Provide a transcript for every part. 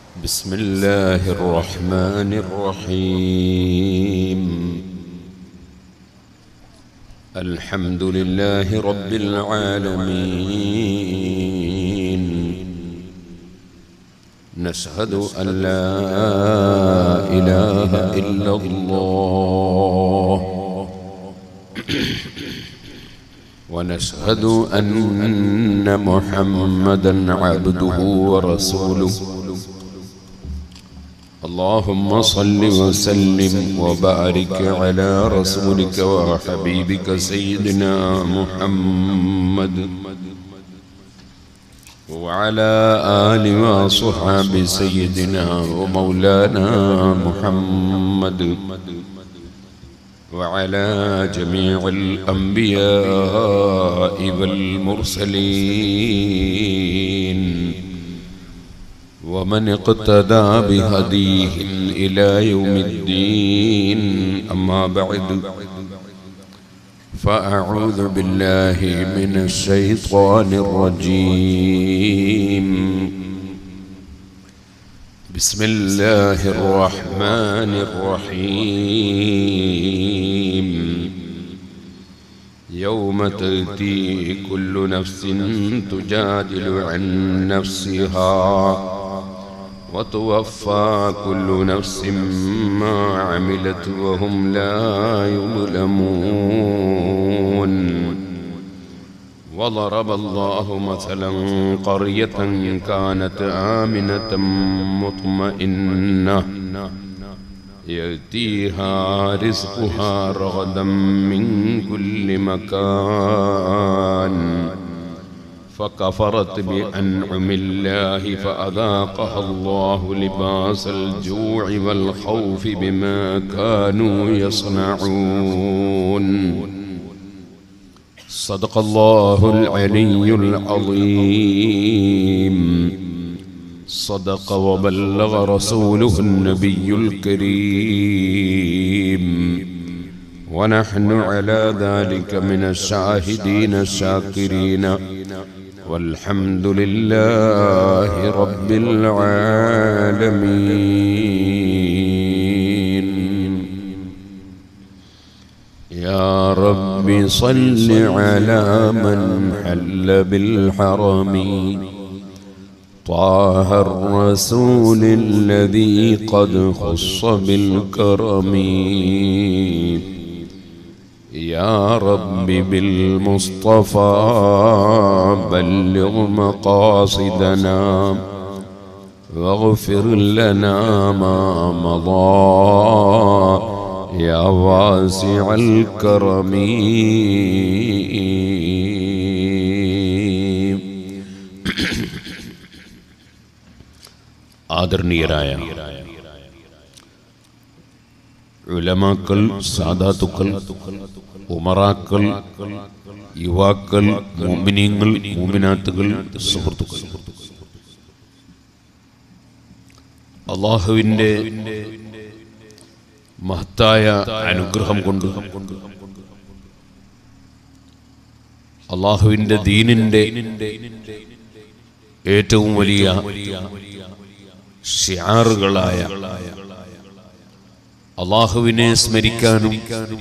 بسم الله الرحمن الرحيم الحمد لله رب العالمين نشهد أن لا إله إلا الله ونشهد أن محمدا عبده ورسوله اللهم صل وسلم وبارك على رسولك وحبيبك سيدنا محمد وعلى آل وصحاب سيدنا ومولانا محمد وعلى جميع الأنبياء والمرسلين ومن اقتدى بهديهم إلى يوم الدين أما بعد فأعوذ بالله من الشيطان الرجيم بسم الله الرحمن الرحيم يوم تأتي كل نفس تجادل عن نفسها وتوفى كل نفس ما عملت وهم لا يظلمون وضرب الله مثلا قرية كانت آمنة مطمئنة يأتيها رزقها رغدا من كل مكان فكفرت بأنعم الله فأذاقها الله لباس الجوع والخوف بما كانوا يصنعون صدق الله العلي العظيم صدق وبلغ رسوله النبي الكريم ونحن على ذلك من الشاهدين الشاكرين والحمد لله رب العالمين يا رب صل على من حل بالحرم طه الرسول الذي قد خص بالكرم يا رب بالمصطفى بلغ مقاصدنا واغفر لنا ما مضى يا واسع الكرم ആദരണീയരായ ഉലമാക്കൾ സാദാത്തുക്കൾ ഉമറാക്കൾ യുവാക്കൾ മോമിനിയങ്ങൾ മോമിനാത്തുകൾ സുഹൃത്തുക്കൾ അള്ളാഹുവിൻ്റെ മഹത്തായ അനുഗ്രഹം കൊണ്ട് അള്ളാഹുവിൻ്റെ ദീനിൻ്റെ ഏറ്റവും വലിയ ഷിയാറുകളായ അള്ളാഹുവിനെ സ്മരിക്കാനും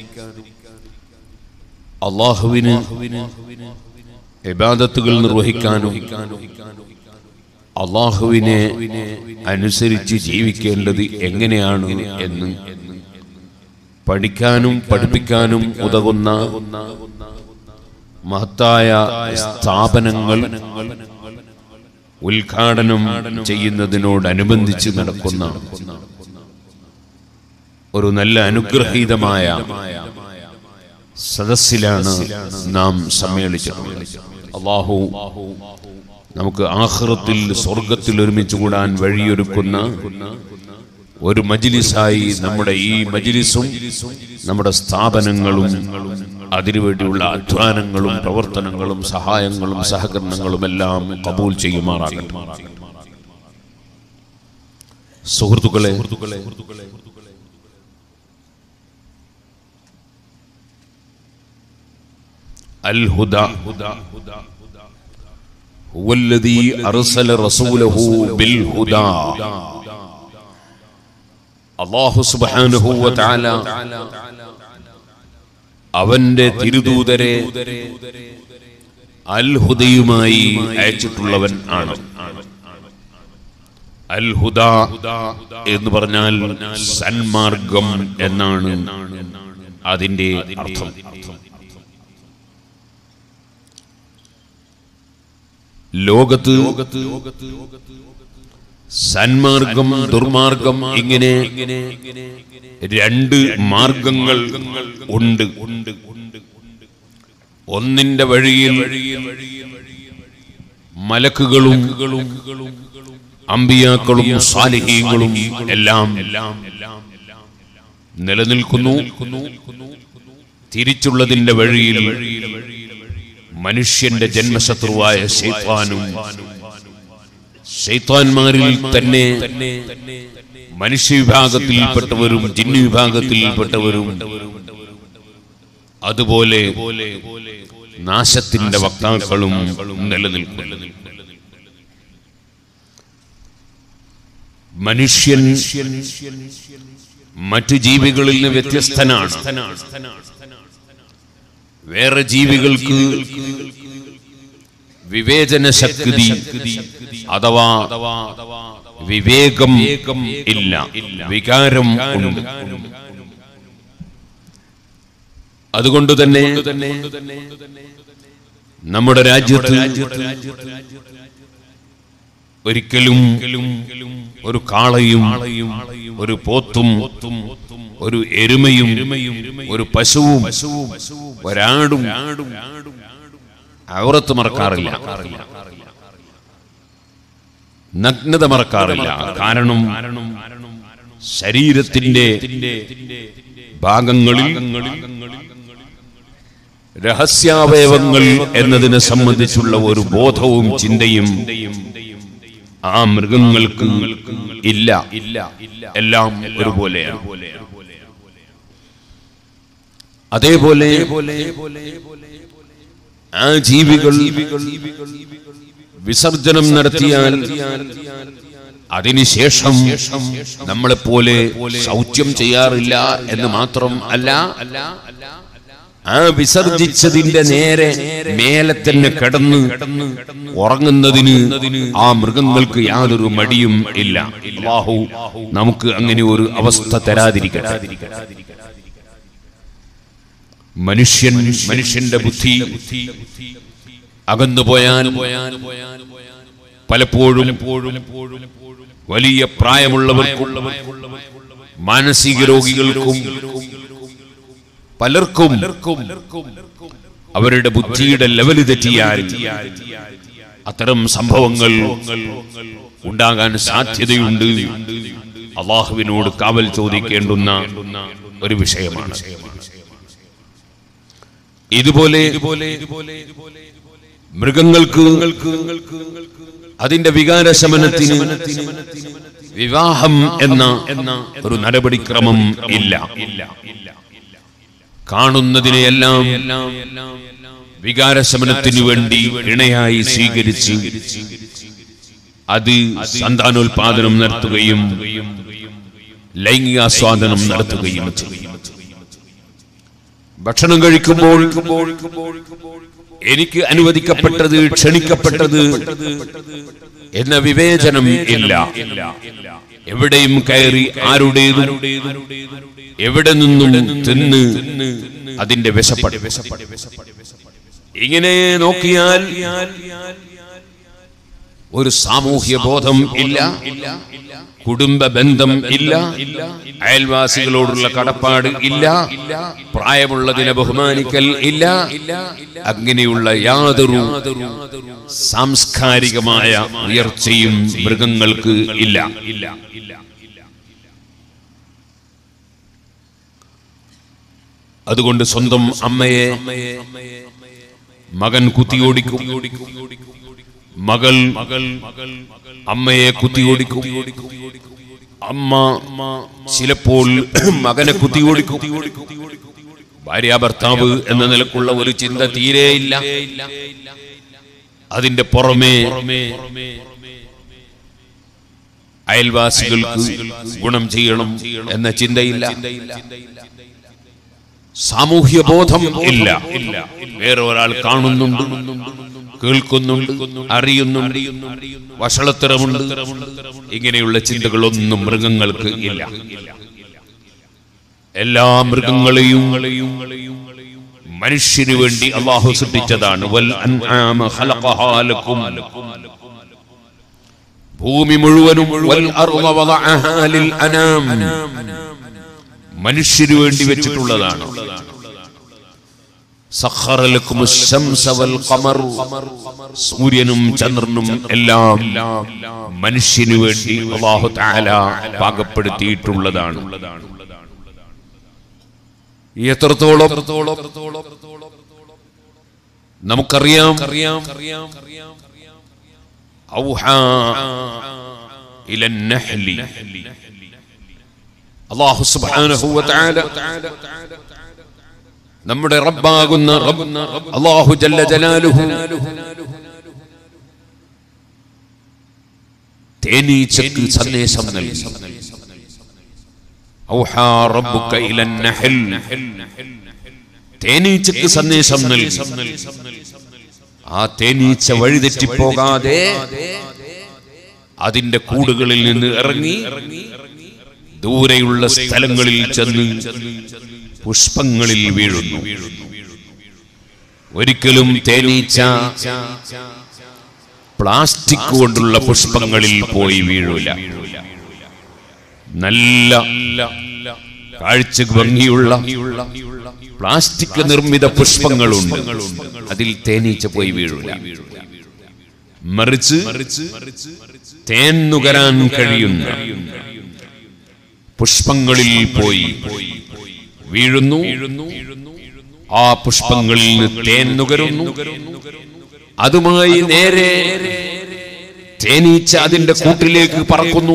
അള്ളാഹുവിന് ഇബാദത്തുകൾ നിർവഹിക്കാനും അള്ളാഹുവിനെ അനുസരിച്ച് ജീവിക്കേണ്ടത് എങ്ങനെയാണ് എന്ന് പഠിക്കാനും പഠിപ്പിക്കാനും ഉതകുന്ന മഹത്തായ സ്ഥാപനങ്ങൾ ഉദ്ഘാടനം ചെയ്യുന്നതിനോടനുബന്ധിച്ച് നടക്കുന്ന ഒരു നല്ല അനുഗ്രഹീതമായ സദസ്സിലാണ് നാം സമ്മേളിച്ചത് അള്ളാഹു നമുക്ക് ആഹ്റത്തിൽ സ്വർഗത്തിൽ ഒരുമിച്ച് കൂടാൻ വഴിയൊരുക്കുന്ന ഒരു മജിലിസായി നമ്മുടെ ഈ മജിലിസും നമ്മുടെ സ്ഥാപനങ്ങളും അതിനുവേണ്ടിയുള്ള അധ്വാനങ്ങളും പ്രവർത്തനങ്ങളും സഹായങ്ങളും സഹകരണങ്ങളും എല്ലാം കബൂൽ ചെയ്യുമാറാകട്ടെ സുഹൃത്തുക്കളെ അൽ ഹുദ هو الذي أرسل رسوله بالهدى അള്ളാഹു സുബ്ഹാനഹു വ തആല അവന്റെ തിരുദൂതരെ അൽഹുദയുമായി അയച്ചിട്ടുള്ളവൻ ആണ് അൽഹുദ എന്ന് പറഞ്ഞാൽ സന്മാർഗം എന്നാണ് അതിന്റെ അർത്ഥം ലോകത്ത് സന്മാർഗം ദുർമാർഗം ഇങ്ങനെ രണ്ട് മാർഗങ്ങൾ ഉണ്ട് ഒന്നിന്റെ വഴിയിൽ മലക്കുകളും അമ്പിയാക്കളും സാലിഹീങ്ങളും എല്ലാം നിലനിൽക്കുന്നു തിരിച്ചുള്ളതിന്റെ വഴിയിൽ മനുഷ്യന്റെ ജന്മശത്രുവായ ശൈത്താനും ശൈത്താന്മാരിൽ തന്നെ മനുഷ്യ വിഭാഗത്തിൽപ്പെട്ടവരും ജിന്നു വിഭാഗത്തിൽപ്പെട്ടവരും അതുപോലെ നാശത്തിന്റെ വക്താക്കളും നിലനിൽക്കുന്നു മനുഷ്യൻ മറ്റു ജീവികളിൽ നിന്ന് വ്യത്യസ്തനാണ് വേറെ ജീവികൾക്ക് വിവേചന ശക്തി അഥവാ വിവേകം ഇല്ല വികാരം ഉണ്ട് അതുകൊണ്ട് തന്നെ നമ്മുടെ രാജ്യത്ത് ഒരിക്കലും ഒരു കാളയും ഒരു പോത്തും ഒരു എരുമയും ഒരു പശുവും ഒരാടും ഔറത്ത് മറക്കാറില്ല നഗ്നത മറക്കാറില്ല കാരണം ശരീരത്തിന്റെ ഭാഗങ്ങളിൽ രഹസ്യാവയവങ്ങൾ എന്നതിനെ സംബന്ധിച്ചുള്ള ഒരു ബോധവും ചിന്തയും ആ മൃഗങ്ങൾക്ക് ഇല്ല എല്ലാം ഒരുപോലെയാണ് അതേപോലെ ആ ജീവികൾ വിസർജനം നടത്തിയാൽ അതിനുശേഷം നമ്മളെപ്പോലെ ശൗച്യം ചെയ്യാറില്ല എന്ന് മാത്രം അല്ല ആ വിസർജിച്ചതിന്റെ നേരെ മേലെ തന്നെ കിടന്ന് ഉറങ്ങുന്നതിന് ആ മൃഗങ്ങൾക്ക് യാതൊരു മടിയും ഇല്ല അല്ലാഹു നമുക്ക് അങ്ങനെ ഒരു അവസ്ഥ തരാതിരിക്കട്ടെ മനുഷ്യൻ മനുഷ്യന്റെ ബുദ്ധി അകന്നു പോയാൽ പലപ്പോഴും വലിയ പ്രായമുള്ളവർക്കും മാനസിക രോഗികൾക്കും പലർക്കും അവരുടെ ബുദ്ധിയുടെ ലെവല് തെറ്റിയാൽ അത്തരം സംഭവങ്ങൾ ഉണ്ടാകാൻ സാധ്യതയുണ്ട് അള്ളാഹുവിനോട് കാവൽ ചോദിക്കേണ്ടുന്ന ഒരു വിഷയമാണ് ഇതുപോലെ മൃഗങ്ങൾക്ക് അതിന്റെ വികാരശമനത്തിന് വിവാഹം എന്ന ഒരു നടപടിക്രമം ഇല്ല കാണുന്നതിനെയെല്ലാം വികാരശമനത്തിനു വേണ്ടി ഇണയായി സ്വീകരിച്ച് അത് സന്താനോൽപാദനം നടത്തുകയും ലൈംഗികാസ്വാദനം നടത്തുകയും ചെയ്യും ഭക്ഷണം കഴിക്കുമ്പോൾ എനിക്ക് അനുവദിക്കപ്പെട്ടത് ക്ഷണിക്കപ്പെട്ടത് എന്ന വിവേചനം ഇല്ല എവിടെയും കയറി ആരുടേതും എവിടെ നിന്നും തിന്ന് അതിന്റെ വിശപ്പട ഇങ്ങനെ നോക്കിയാൽ ഒരു സാമൂഹ്യ ബോധം ഇല്ല കുടുംബ ബന്ധം ഇല്ല അയൽവാസികളോടുള്ള കടപ്പാട് ഇല്ല പ്രായമുള്ളതിനെ ബഹുമാനിക്കൽ ഇല്ല അങ്ങനെയുള്ള യാതൊരു സാംസ്കാരികമായ ഉയർച്ചയും മൃഗങ്ങൾക്ക് ഇല്ല അതുകൊണ്ട് സ്വന്തം അമ്മയെ മകൻ കുത്തിയോടിക്കും മകൾ അമ്മയെ കുത്തിയോടിക്കും അമ്മ ചിലപ്പോൾ മകനെ കുത്തിയോടിക്കും ഭാര്യ ഭർത്താവ് എന്ന നിലക്കുള്ള ഒരു ചിന്ത തീരെയില്ല അതിന്റെ പുറമേ അയൽവാസികൾക്ക് ഗുണം ചെയ്യണം എന്ന ചിന്തയില്ല സാമൂഹ്യ ബോധം ഇല്ല വേറെ ഒരാൾ കാണുന്നുണ്ട് കേൾക്കുന്നുണ്ട് അറിയുന്നുണ്ട് വഷളത്തരമുണ്ട് ഇങ്ങനെയുള്ള ചിന്തകളൊന്നും മൃഗങ്ങൾക്ക് ഇല്ല എല്ലാ മൃഗങ്ങളെയും മനുഷ്യന് വേണ്ടി അള്ളാഹു സൃഷ്ടിച്ചതാണ് വൽ അൻആമ ഖലഖഹാ ലക്കും. ഭൂമി മുഴുവനും വൽ അർള വദഅഹാ ലിൽ അനാം. മനുഷ്യന് വേണ്ടി വെച്ചിട്ടുള്ളതാണ് സഖറ ലക്കും الشمس والقمر. സൂര്യനും ചന്ദ്രനും എല്ലാം മനുഷ്യന് വേണ്ടി അള്ളാഹു തആല പാകപ്പെടുത്തിയിട്ടുള്ളതാണ് എത്രത്തോളം നമുക്കറിയാം ഔഹാ ഇലൻ നഹ്ലി അല്ലാഹു സുബ്ഹാനഹു വ തആല നമ്മുടെ റബ്ബാകുന്ന റബ്ബ് അല്ലാഹു ജല്ല ജലാലുഹു തേനീച്ചക്ക് സന്ദേശം നൽകി ഔഹാ റബ്ബുക ഇലൻ നഹൽ തേനീച്ചക്ക് സന്ദേശം നൽകി ആ തേനീച്ച വഴിതെറ്റിപ്പോകാതെ അതിന്റെ കൂടുകളിൽ നിന്ന് ഇറങ്ങി ദൂരെയുള്ള സ്ഥലങ്ങളിൽ ചെന്ന് പുഷ്പങ്ങളിൽ വീഴുന്നു ഒരിക്കലും തേനീച്ച പ്ലാസ്റ്റിക് കൊണ്ടുള്ള പുഷ്പങ്ങളിൽ പോയി വീഴൂല നല്ല കാഴ്ച ഭംഗിയുള്ള പ്ലാസ്റ്റിക് നിർമ്മിത പുഷ്പങ്ങളുണ്ട് അതിൽ തേനീച്ച പോയി വീഴൂല മറിച്ച് തേൻ നുകരാൻ കഴിയുന്ന പുഷ്പങ്ങളിൽ പോയി വീഴുന്നു ആ പുഷ്പങ്ങളിൽ നിന്ന് തേൻ നുകരുന്നു അതുമായി നേരെ തേനീച്ച അതിന്റെ കൂട്ടിലേക്ക് പറക്കുന്നു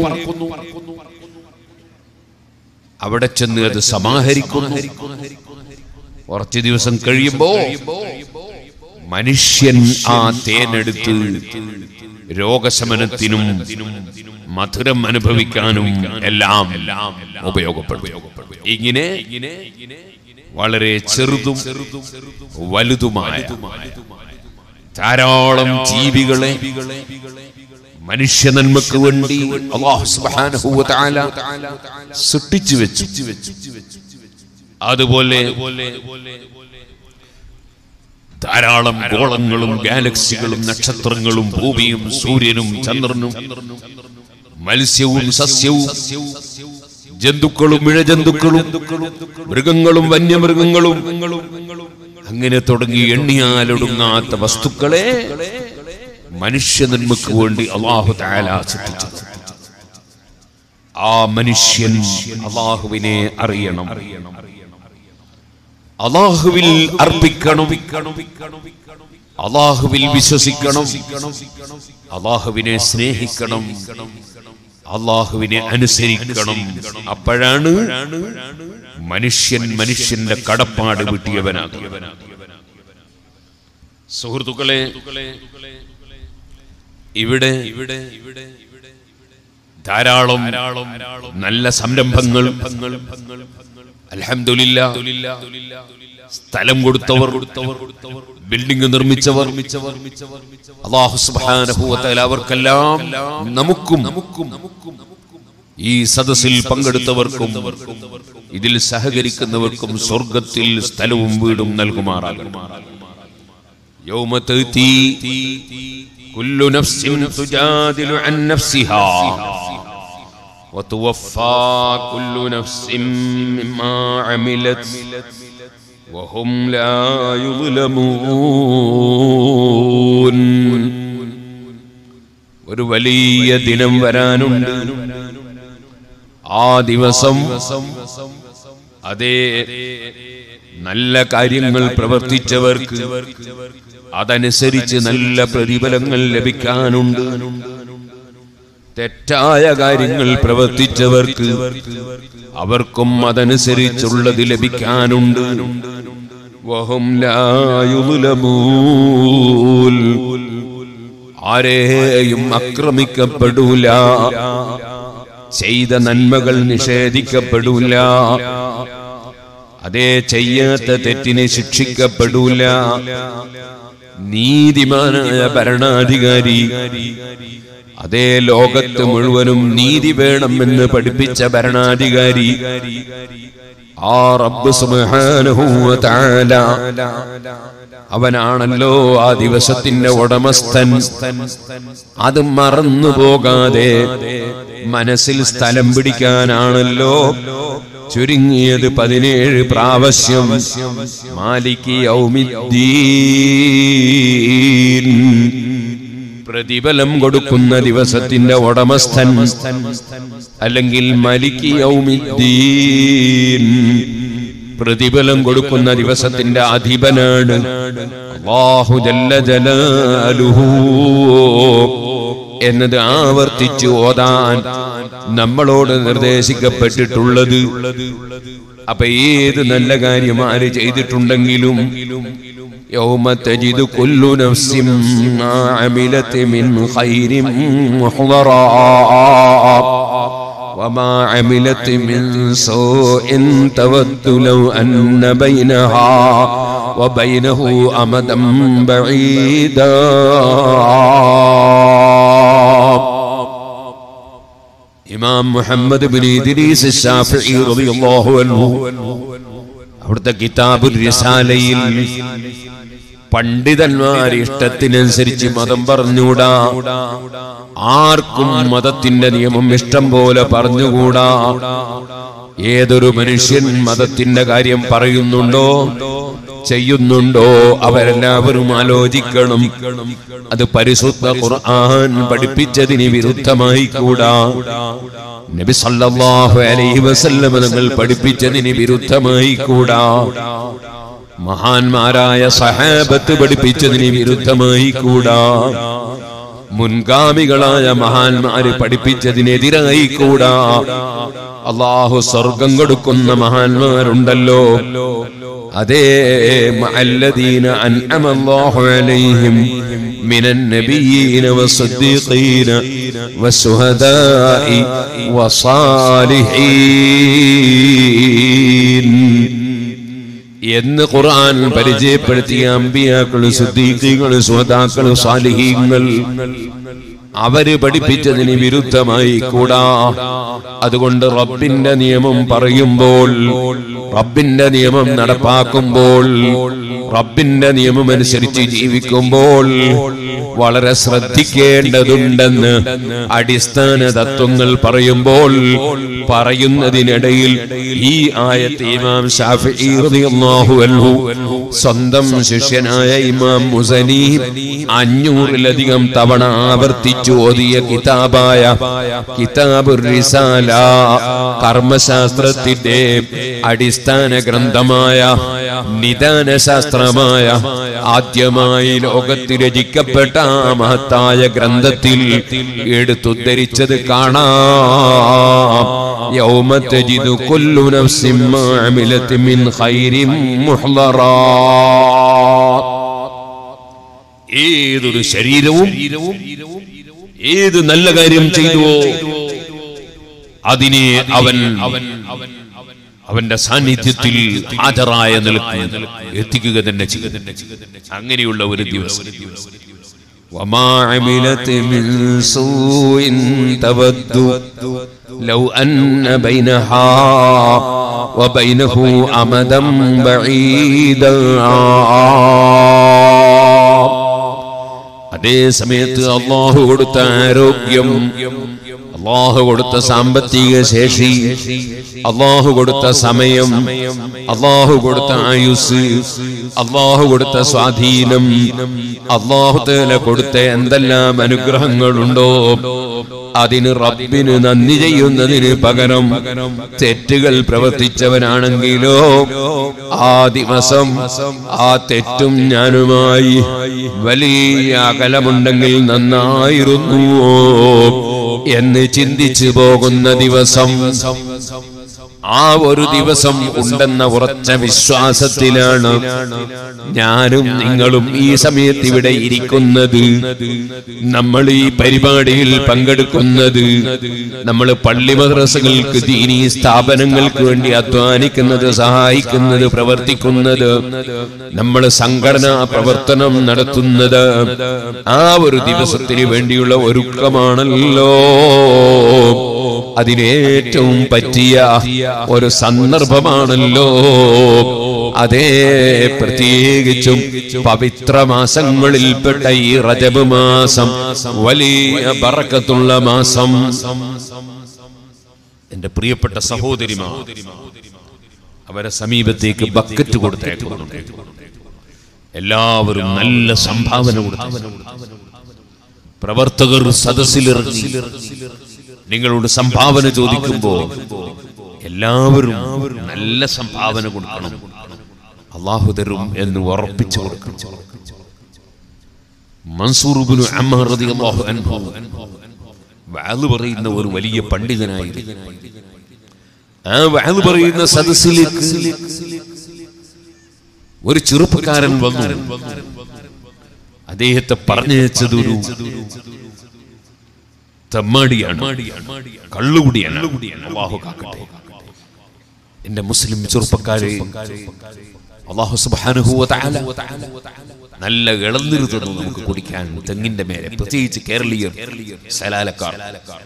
അവിടെ ചെന്ന് അത് സമാഹരിക്കുന്നു കുറച്ചു ദിവസം കഴിയുമ്പോ മനുഷ്യൻ ആ തേനെടുത്ത് രോഗശമനത്തിനും മധുരം അനുഭവിക്കാനും എല്ലാം ഉപയോഗപ്പെടും ഇങ്ങനെ വളരെ ചെറുതും വലുതുമായ ധാരാളം ജീവികളെ മനുഷ്യ നന്മക്ക് വേണ്ടി അല്ലാഹു സുബ്ഹാനഹു വ തആല സൃഷ്ടിച്ചു വെച്ചു അതുപോലെ ധാരാളം ഗോളങ്ങളും ഗാലക്സികളും നക്ഷത്രങ്ങളും ഭൂമിയും സൂര്യനും ചന്ദ്രനും മത്സ്യവും സസ്യവും ജന്തുക്കളും ഇഴജന്തുക്കളും മൃഗങ്ങളും വന്യമൃഗങ്ങളും അങ്ങനെ തുടങ്ങി എണ്ണിയാലൊടുങ്ങാത്ത വസ്തുക്കളെ മനുഷ്യ നന്മക്ക് വേണ്ടി അള്ളാഹു താല സൃഷ്ടിച്ചു ആ മനുഷ്യൻ അള്ളാഹുവിനെ അറിയണം അള്ളാഹുവിൽ അർപ്പിക്കണം അള്ളാഹുവിൽ വിശ്വസിക്കണം അള്ളാഹുവിനെ സ്നേഹിക്കണം അള്ളാഹുവിനെ അനുസരിക്കണം അപ്പോഴാണ് മനുഷ്യൻ മനുഷ്യന്റെ കടപ്പാട് വിട്ടിയവനാകും സുഹൃത്തുക്കളെ ഇവിടെ ഇവിടെ ധാരാളം നല്ല സംരംഭങ്ങൾ അൽഹംദുലില്ല സ്ഥലം കൊടുത്തവർ ബിൽഡിംഗ് നിർമ്മിച്ചവർ അള്ളാഹു സുബ്ഹാനഹു വ തആല അവർക്കെല്ലാം നമുക്കും ഈ സദസ്സിൽ പങ്കെടുത്തവർക്കും ഇതിൽ സഹകരിക്കുന്നവർക്കും സ്വർഗത്തിൽ സ്ഥലവും വീടും നൽകുമാറാകും يوم تأتي كل نفس تجادل عن نفسها وتوفى كل نفس مما عملت وهم لا يظلمون ഒരു വലിയ ദിനം വരാനുണ്ട് ആ ദിവസം അതേ നല്ല കാര്യങ്ങൾ പ്രവർത്തിച്ചവർക്ക് അതനുസരിച്ച് നല്ല പ്രതിഫലങ്ങൾ ലഭിക്കാനുണ്ട് തെറ്റായ കാര്യങ്ങൾ പ്രവർത്തിച്ചവർക്ക് അവർക്കും അതനുസരിച്ചുള്ളത് ലഭിക്കാനുണ്ട് വഹും ലാ യുദ്ലമൂൻ. ആരെയും ആക്രമിക്കപ്പെടൂല ചെയ്ത നന്മകൾ നിഷേധിക്കപ്പെടൂല അതേ ചെയ്യാത്ത തെറ്റിനെ ശിക്ഷിക്കപ്പെടൂല നീതിമാനായ ഭരണാധികാരി അതേ ലോകത്ത് മുഴുവനും നീതി വേണമെന്ന് പഠിപ്പിച്ച ഭരണാധികാരി ആ റബ്ബ് സുബ്ഹാനഹു വ തആല അവനാണല്ലോ ആ ദിവസത്തിന്റെ ഉടമസ്ഥൻ അത് മറന്നു പോകാതെ മനസ്സിൽ സ്ഥലം പിടിക്കാനാണല്ലോ ചുരുങ്ങിയത് പതിനേഴ് പ്രാവശ്യം മാലിക് യൗമിദ്ദീൻ പ്രതിഫലം കൊടുക്കുന്ന ദിവസത്തിന്റെ ഉടമസ്ഥൻ അല്ലെങ്കിൽ മലിക് യൗമിദ്ദീൻ പ്രതിഫലം കൊടുക്കുന്ന ദിവസത്തിന്റെ അധിപനാണ് അല്ലാഹു ജല്ല ജലാലുഹു എന്നത് ആവർത്തിച്ചു ഓതാൻ നമ്മളോട് നിർദ്ദേശിക്കപ്പെട്ടിട്ടുള്ളത് അപ്പൊ ഏത് നല്ല കാര്യം ആര് ചെയ്തിട്ടുണ്ടെങ്കിലും يوم تجد كل نفس ما عملت من خير محضرا وما عملت من سوء تود لو أن بينها وبينه أمدا بعيدا ഇമാം മുഹമ്മദ് ബിൻ ഇദ്രീസ് ശാഫിഈ റളിയല്ലാഹു അൻഹു അവിടുത്തെ കിതാബുൽ റിസാലയിൽ പണ്ഡിതന്മാർ ഇഷ്ടത്തിനനുസരിച്ച് മതം പറഞ്ഞുകൂടാ ആർക്കും മതത്തിന്റെ നിയമം ഇഷ്ടം പോലെ പറഞ്ഞുകൂടാ ഏതൊരു മനുഷ്യൻ മതത്തിന്റെ കാര്യം പറയുന്നുണ്ടോ ചെയ്യുന്നുണ്ടോ അവരെല്ലാവരും ആലോചിക്കണം അത് പരിശുദ്ധ ഖുർആൻ പഠിപ്പിച്ചതിന് വിരുദ്ധമായി കൂടാ നബി സല്ലല്ലാഹു അലൈഹി വസല്ലം തങ്ങൾ പഠിപ്പിച്ചതിന് വിരുദ്ധമായി കൂടാ മഹാന്മാരായ സഹാബത്ത് പഠിപ്പിച്ചതിന് വിരുദ്ധമായി കൂടാ മുൻഗാമികളായ മഹാന്മാര് പഠിപ്പിച്ചതിനെതിരായി കൂടാ അള്ളാഹു സ്വർഗം കൊടുക്കുന്ന മഹാന്മാരുണ്ടല്ലോ അതേ മഅല്ലദീന അൻഅമ അല്ലാഹു അലൈഹിം മിനൻ നബിയ്യീന വസ്സദ്ദീഖീന വസ്സുഹദാഇ വസാലിഹീൻ എന്ന് ഖുർആൻ പരിചയപ്പെടുത്തിയ അമ്പിയാക്കള് സുദ്ദീഖീകള് സ്വതാക്കള് സാലിഹീങ്ങൾ അവര് പഠിപ്പിച്ചതിന് വിരുദ്ധമായി കൂടാ അതുകൊണ്ട് റബ്ബിന്റെ നിയമം പറയുമ്പോൾ റബ്ബിന്റെ നിയമം നടപ്പാക്കുമ്പോൾ റബ്ബിന്റെ നിയമം അനുസരിച്ച് ജീവിക്കുമ്പോൾ വളരെ ശ്രദ്ധിക്കേണ്ടതുണ്ടെന്ന് അടിസ്ഥാന തത്വങ്ങൾ പറയുമ്പോൾ പറയുന്നതിനിടയിൽ ഈ ആയത്ത് ഇമാം ഷാഫിഈ റളിയല്ലാഹു അൻഹു സ്വന്തം ശിഷ്യനായ ഇമാം മുസനി അഞ്ഞൂറിലധികം തവണ ആവർത്തിച്ചു ഓതിയ കിതാബായ കിതാബുർ റിസാല കർമ്മശാസ്ത്രത്തിന്റെ അടിസ്ഥാന ഗ്രന്ഥമായ നിദാന ശാസ്ത്രമായ ആദ്യമായി ലോകത്ത് രചിക്കപ്പെട്ട ആ മഹത്തായ ഗ്രന്ഥത്തിൽ എടുത്തുദ്ധരിച്ചത് കാണാം يوم تجد كل نفس ما عملت من خير محضرا ഏതൊരു ശരീരവും ഏത് നല്ല കാര്യം ചെയ്തുവോ അതിനെ അവൻ അവന്റെ സാന്നിധ്യത്തിൽ ഹാജരായ നിലക്ക് എത്തിക്കുക തന്നെ ചെയ്യും അങ്ങനെയുള്ള ഒരു ദിവസം وما عملت من سوء تود لو أن بينها وبينه أمدا بعيدا അതേ സമയത്ത് അള്ളാഹു കൊടുത്ത ആരോഗ്യം അള്ളാഹു കൊടുത്ത സാമ്പത്തിക ശേഷി അള്ളാഹു കൊടുത്ത സമയം അള്ളാഹു കൊടുത്ത ആയുസ് അള്ളാഹു കൊടുത്ത സ്വാധീനം അള്ളാഹു തേല കൊടുത്ത എന്തെല്ലാം അനുഗ്രഹങ്ങളുണ്ടോ അതിന് റബ്ബിന് നന്ദി ചെയ്യുന്നതിന് പകരം തെറ്റുകൾ പ്രവർത്തിച്ചവനാണെങ്കിലോ ആ ദിവസം ആ തെറ്റും ഞാനുമായി വലിയ അകലമുണ്ടെങ്കിൽ നന്നായിരുന്നു എന്ന് ചിന്തിച്ചു പോകുന്ന ദിവസം ആ ഒരു ദിവസം ഉണ്ടെന്ന ഉറച്ച വിശ്വാസത്തിലാണ് ഞാനും നിങ്ങളും ഈ സമയത്ത് ഇവിടെ ഇരിക്കുന്നത് നമ്മൾ ഈ പരിപാടിയിൽ പങ്കെടുക്കുന്നത് നമ്മൾ പള്ളി മദ്രസകൾക്ക് ദീനീ സ്ഥാപനങ്ങൾക്ക് വേണ്ടി അധ്വാനിക്കുന്നത് സഹായിക്കുന്നത് പ്രവർത്തിക്കുന്നത് നമ്മൾ സംഘടനാ പ്രവർത്തനം നടത്തുന്നത് ആ ഒരു ദിവസത്തിന് വേണ്ടിയുള്ള ഒരുക്കമാണല്ലോ അതിനേറ്റവും പറ്റിയ ഒരു സന്ദർഭമാണല്ലോ അതേ പ്രത്യേകിച്ചും പവിത്ര മാസങ്ങളിൽപ്പെട്ട ഈ റജബ് മാസം വലിയ ബറക്കത്തുള്ള മാസം എന്റെ പ്രിയപ്പെട്ട സഹോദരിമാർ അവരെ സമീപത്തേക്ക് ബക്കറ്റ് കൊടുത്തേക്കുന്നുണ്ട് എല്ലാവരും നല്ല സംഭാവന കൊടുത്തു പ്രവർത്തകർ സദസ്സിലിറങ്ങി നിങ്ങളോട് സംഭാവന ചോദിക്കുമ്പോ എല്ലാവരും നല്ല സംഭാവന കൊടുക്കണം അള്ളാഹു തരും എന്ന് ഉറപ്പിച്ചു കൊടുക്കണം മൻസൂർ ഇബ്നു അമ്മാർ റളിയല്ലാഹു അൻഹു വഅദ് പറയുന്ന ഒരു വലിയ പണ്ഡിതനായിരുന്നു ആ വഅദ് പറയുന്ന സദസ്സിലേക്ക് ഒരു ചെറുപ്പക്കാരൻ വന്നു അദ്ദേഹത്തെ പറഞ്ഞയച്ചത് ഒരു തെമ്മാടിയാണ് കള്ളുകുടിയാണ് അള്ളാഹു കാക്കട്ടെ എന്റെ മുസ്ലിം ചെറുപ്പക്കാരെ അള്ളാഹു സുബ്ഹാനഹു വ തആല നല്ല ഇളന്നിരു തന്നു നമുക്ക് കുടിക്കാൻ തെങ്ങിന്റെ മേലെ പ്രത്യേകിച്ച് കേരളീയർ സലാലക്കാർ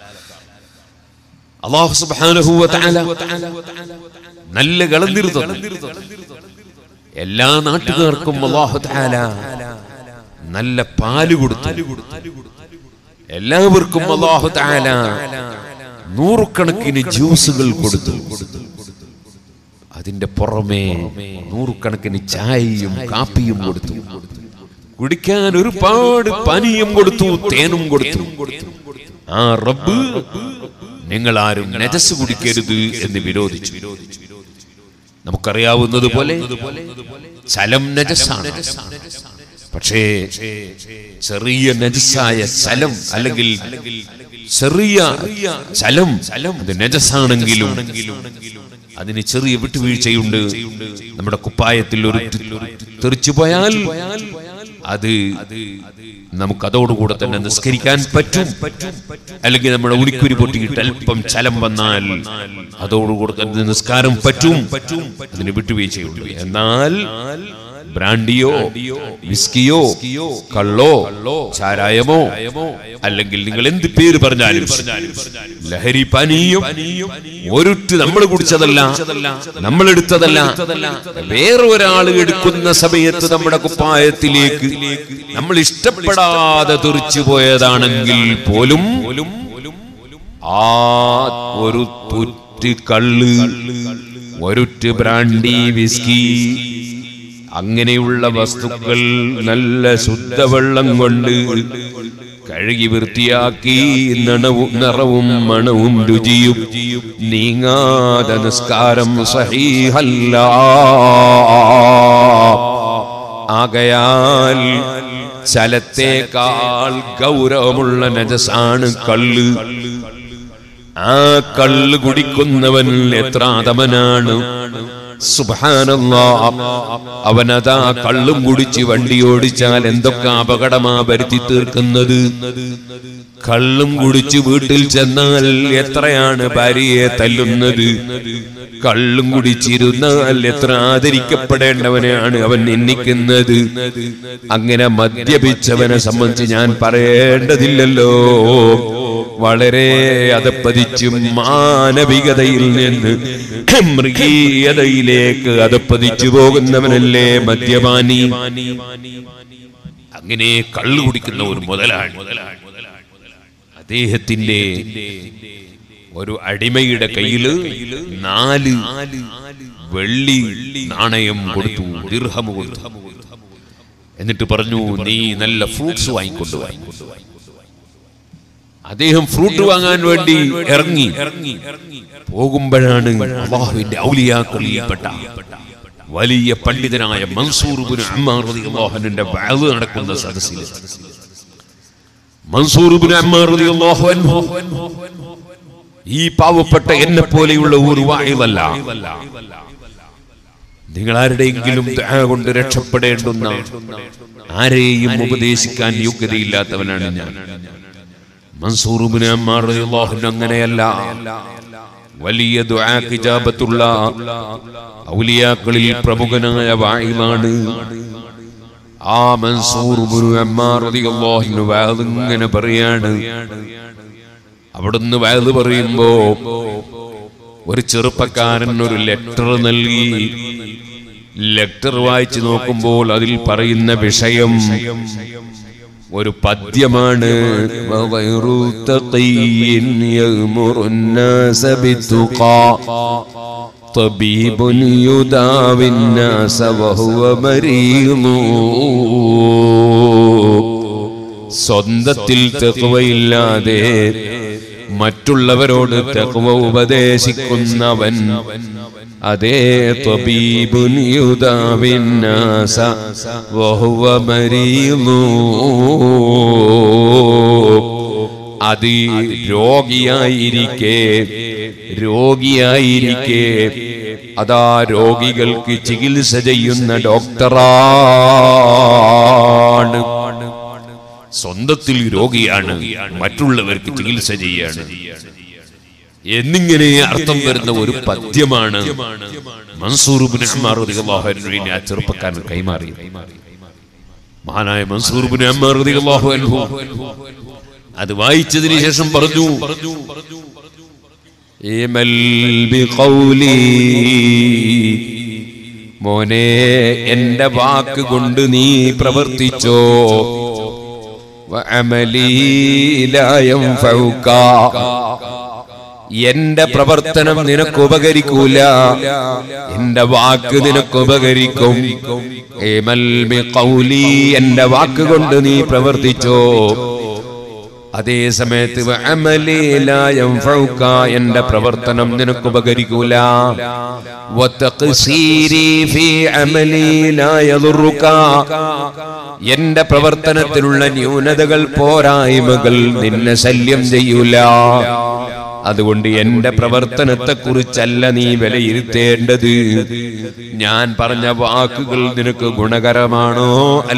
അള്ളാഹു സുബ്ഹാനഹു വ തആല നല്ല ഇളന്നിരു തന്നു എല്ലാ നാട്ടുകാർക്കും അള്ളാഹു തആല നല്ല പാല് കൊടുത്തു എല്ലാവർക്കും അള്ളാഹു തആല നൂറുകണക്കിന് ജ്യൂസുകൾ കൊടുത്തു അതിന്റെ പുറമെ നൂറുകണക്കിന് ചായയും കാപ്പിയും കൊടുത്തു കുടിക്കാൻ ഒരുപാട് പാനീയം കൊടുത്തു തേനും കൊടുത്തു ആ റബ്ബ് നിങ്ങൾ ആരും നജസ് കുടിക്കരുത് എന്ന് വിരോധിച്ചു നമുക്കറിയാവുന്നത് പോലെ ചലം നജസാണ് പക്ഷേ ചെറിയ നജസായ ചലം അല്ലെങ്കിൽ ചെറിയ ചലം അത് നജസാണെങ്കിലും അതിന് ചെറിയ വിട്ടുവീഴ്ചയുണ്ട് നമ്മുടെ കുപ്പായത്തിൽ ഒരു തെറിച്ചു പോയാൽ അത് നമുക്ക് അതോടുകൂടെ തന്നെ നിസ്കരിക്കാൻ പറ്റും അല്ലെങ്കിൽ നമ്മുടെ ഉണിക്കുരി പൊട്ടിയിട്ട് അല്പം ചലം വന്നാൽ അതോടുകൂടെ തന്നെ നിസ്കാരം പറ്റും അതിന് വിട്ടുവീഴ്ചയുണ്ട് എന്നാൽ ബ്രാൻഡിയോ വിസ്കിയോ കള്ളോ ചാരായമോ അല്ലെങ്കിൽ നിങ്ങൾ എന്ത് പേര് പറഞ്ഞാലും ലഹരി പാനീയം ഒരുട്ട് നമ്മൾ കുടിച്ചതല്ല നമ്മൾ എടുത്തതല്ല വേറെ ഒരാൾ എടുക്കുന്ന സമയത്ത് നമ്മുടെ കുപ്പായത്തിലേക്ക് നമ്മൾ ഇഷ്ടപ്പെടാതെ തെറിച്ചു പോയതാണെങ്കിൽ പോലും ആ ഒരു തുറ്റ് കള്ള് ഒരുറ്റ് ബ്രാൻഡി വിസ്കി അങ്ങനെയുള്ള വസ്തുക്കൾ നല്ല ശുദ്ധവെള്ളം കൊണ്ട് കഴുകി വൃത്തിയാക്കി നിണവും നിറവും മണവും രുചിയും നീങ്ങാതെ നിസ്കാരം സഹീഹല്ല ആകയാൽ ചലത്തേക്കാൾ ഗൗരവമുള്ള നജസാണ് കള്ള് ആ കള്ള് കുടിക്കുന്നവൻ എത്ര അതമനാണ് സുബാനല്ലാ അവനതാ കള്ളും കുടിച്ച് വണ്ടി ഓടിച്ചാൽ എന്തൊക്കെ അപകടമാ വരുത്തി തീർക്കുന്നത് കള്ളും കുടിച്ച് വീട്ടിൽ ചെന്നാൽ എത്രയാണ് ഭാര്യയെ തല്ലുന്നത് കള്ളും കുടിച്ചിരുന്നാൽ എത്ര ആദരിക്കപ്പെടേണ്ടവനെയാണ് അവൻ എണ്ണിക്കുന്നത് അങ്ങനെ മദ്യപിച്ചവനെ സംബന്ധിച്ച് ഞാൻ പറയേണ്ടതില്ലല്ലോ വളരെ അതപ്പതിച്ചും മാനവികതയിൽ നിന്ന് മൃഗീയതയിലേക്ക് അതപ്പതിച്ചു പോകുന്നവനല്ലേ മദ്യപാനി അങ്ങനെ കള്ളു കുടിക്കുന്ന ഒരു മുതലാളി അദ്ദേഹത്തിന്റെ ഒരു അടിമയുടെ കയ്യില് നാല് വെള്ളി നാണയം കൊടുത്തു ദീർഘം കൊടുത്തു എന്നിട്ട് പറഞ്ഞു നീ നല്ല ഫ്രൂട്ട്സ് വാങ്ങിക്കൊണ്ടുപോയി അദ്ദേഹം ഫ്രൂട്ട് വാങ്ങാൻ വേണ്ടി ഇറങ്ങി പോകുമ്പോഴാണ് അള്ളാഹുവിന്റെ ഔലിയാക്കളിൽപ്പെട്ട വലിയ പണ്ഡിതനായ മൻസൂർ ഇബ്നു അമ്മാർ റളിയല്ലാഹുവിന്റെ വഅദ് നടക്കുന്ന സദസ്സിൽ മൻസൂർ ഇബ്നു അമ്മാർ റളിയല്ലാഹു അൻഹു ഈ പാവപ്പെട്ട എന്നെ പോലെയുള്ള ഒരു വായുവല്ല നിങ്ങൾ ആരുടെയെങ്കിലും ദയ കൊണ്ട് രക്ഷപ്പെടേണ്ടുന്ന ആരെയും ഉപദേശിക്കാൻ യോഗ്യതയില്ലാത്തവനാണ് ഞാൻ മൻസൂറുബിന് അമ്മാർ റളിയല്ലാഹു അൻഹു അങ്ങനെയല്ല വലിയ ദുആക്ക് ഇജാബത്തുള്ള ഔലിയാക്കളിൽ പ്രമുഖനായ വായിലാണ് ആ മൻസൂർ ഇബ്നു അമ്മാർ റളിയല്ലാഹു അൻഹു വഅദ് ഇങ്ങനെ പറയാണ് അവിടുന്ന് വയത് പറയുമ്പോ ഒരു ചെറുപ്പക്കാരൻ ഒരു ലെറ്റർ നൽകി ലെറ്റർ വായിച്ചു നോക്കുമ്പോൾ അതിൽ പറയുന്ന വിഷയം ഒരു പദ്യമാണ് وغير تقي يأمر الناس بالتقى طبيب يداوي الناس وهو مريض സ്വന്തത്തിൽ തെക്കുവയില്ലാതെ മറ്റുള്ളവരോട് തെക്കുവ ഉപദേശിക്കുന്നവൻ അതേ ത്വബീബുൻ യുദാവിന്നാസ വഹുവ മരീളു അത് രോഗിയായിരിക്കെ രോഗിയായിരിക്കെ അതാ രോഗികൾക്ക് ചികിത്സ ചെയ്യുന്ന ഡോക്ടറാണ് സ്വന്തത്തിൽ രോഗിയാണ് മറ്റുള്ളവർക്ക് ചികിത്സ ചെയ്യാണ് എന്നിങ്ങനെ അർത്ഥം വരുന്ന ഒരു പദ്യമാണ് മൻസൂർ ഇബ്നു അമ്മാർ റളിയല്ലാഹു അൻഹുവിനെ ആ ചെറുപ്പക്കാരൻ കൈമാറി മഹാനായ മൻസൂർ ഇബ്നു അമ്മാർ റളിയല്ലാഹു അൻഹു അത് വായിച്ചതിന് ശേഷം പറഞ്ഞു "ഇമൽ ബിഖൗലി മോനെ എന്റെ വാക്ക് കൊണ്ട് നീ പ്രവർത്തിച്ചോ വഅമലീ ലാ യൻഫഉക. എന്റെ പ്രവർത്തനം നിനക്ക് ഉപകരിക്കൂല എന്റെ വാക്ക് നിനക്ക് ഉപകരിക്കും ഇമൽ ബിഖൗലി എന്റെ വാക്ക് കൊണ്ട് നീ പ്രവർത്തിച്ചോ അതേ സമയത്ത് വഅമലി ലാ യൻഫഉക. എന്റെ പ്രവർത്തനം നിനക്ക് ഉപകരിക്കൂല വതഖ്സീരി ഫീ അമലി ലാ യദുറുക. എന്റെ പ്രവർത്തനത്തിലുള്ള ന്യൂനതകൾ പോരായ്മകൾ നിന്നെ ശല്യം ചെയ്യൂല അതുകൊണ്ട് എന്റെ പ്രവർത്തനത്തെ കുറിച്ചല്ല നീ വിലയിരുത്തേണ്ടത് ഞാൻ പറഞ്ഞ വാക്കുകൾ നിനക്ക് ഗുണകരമാണോ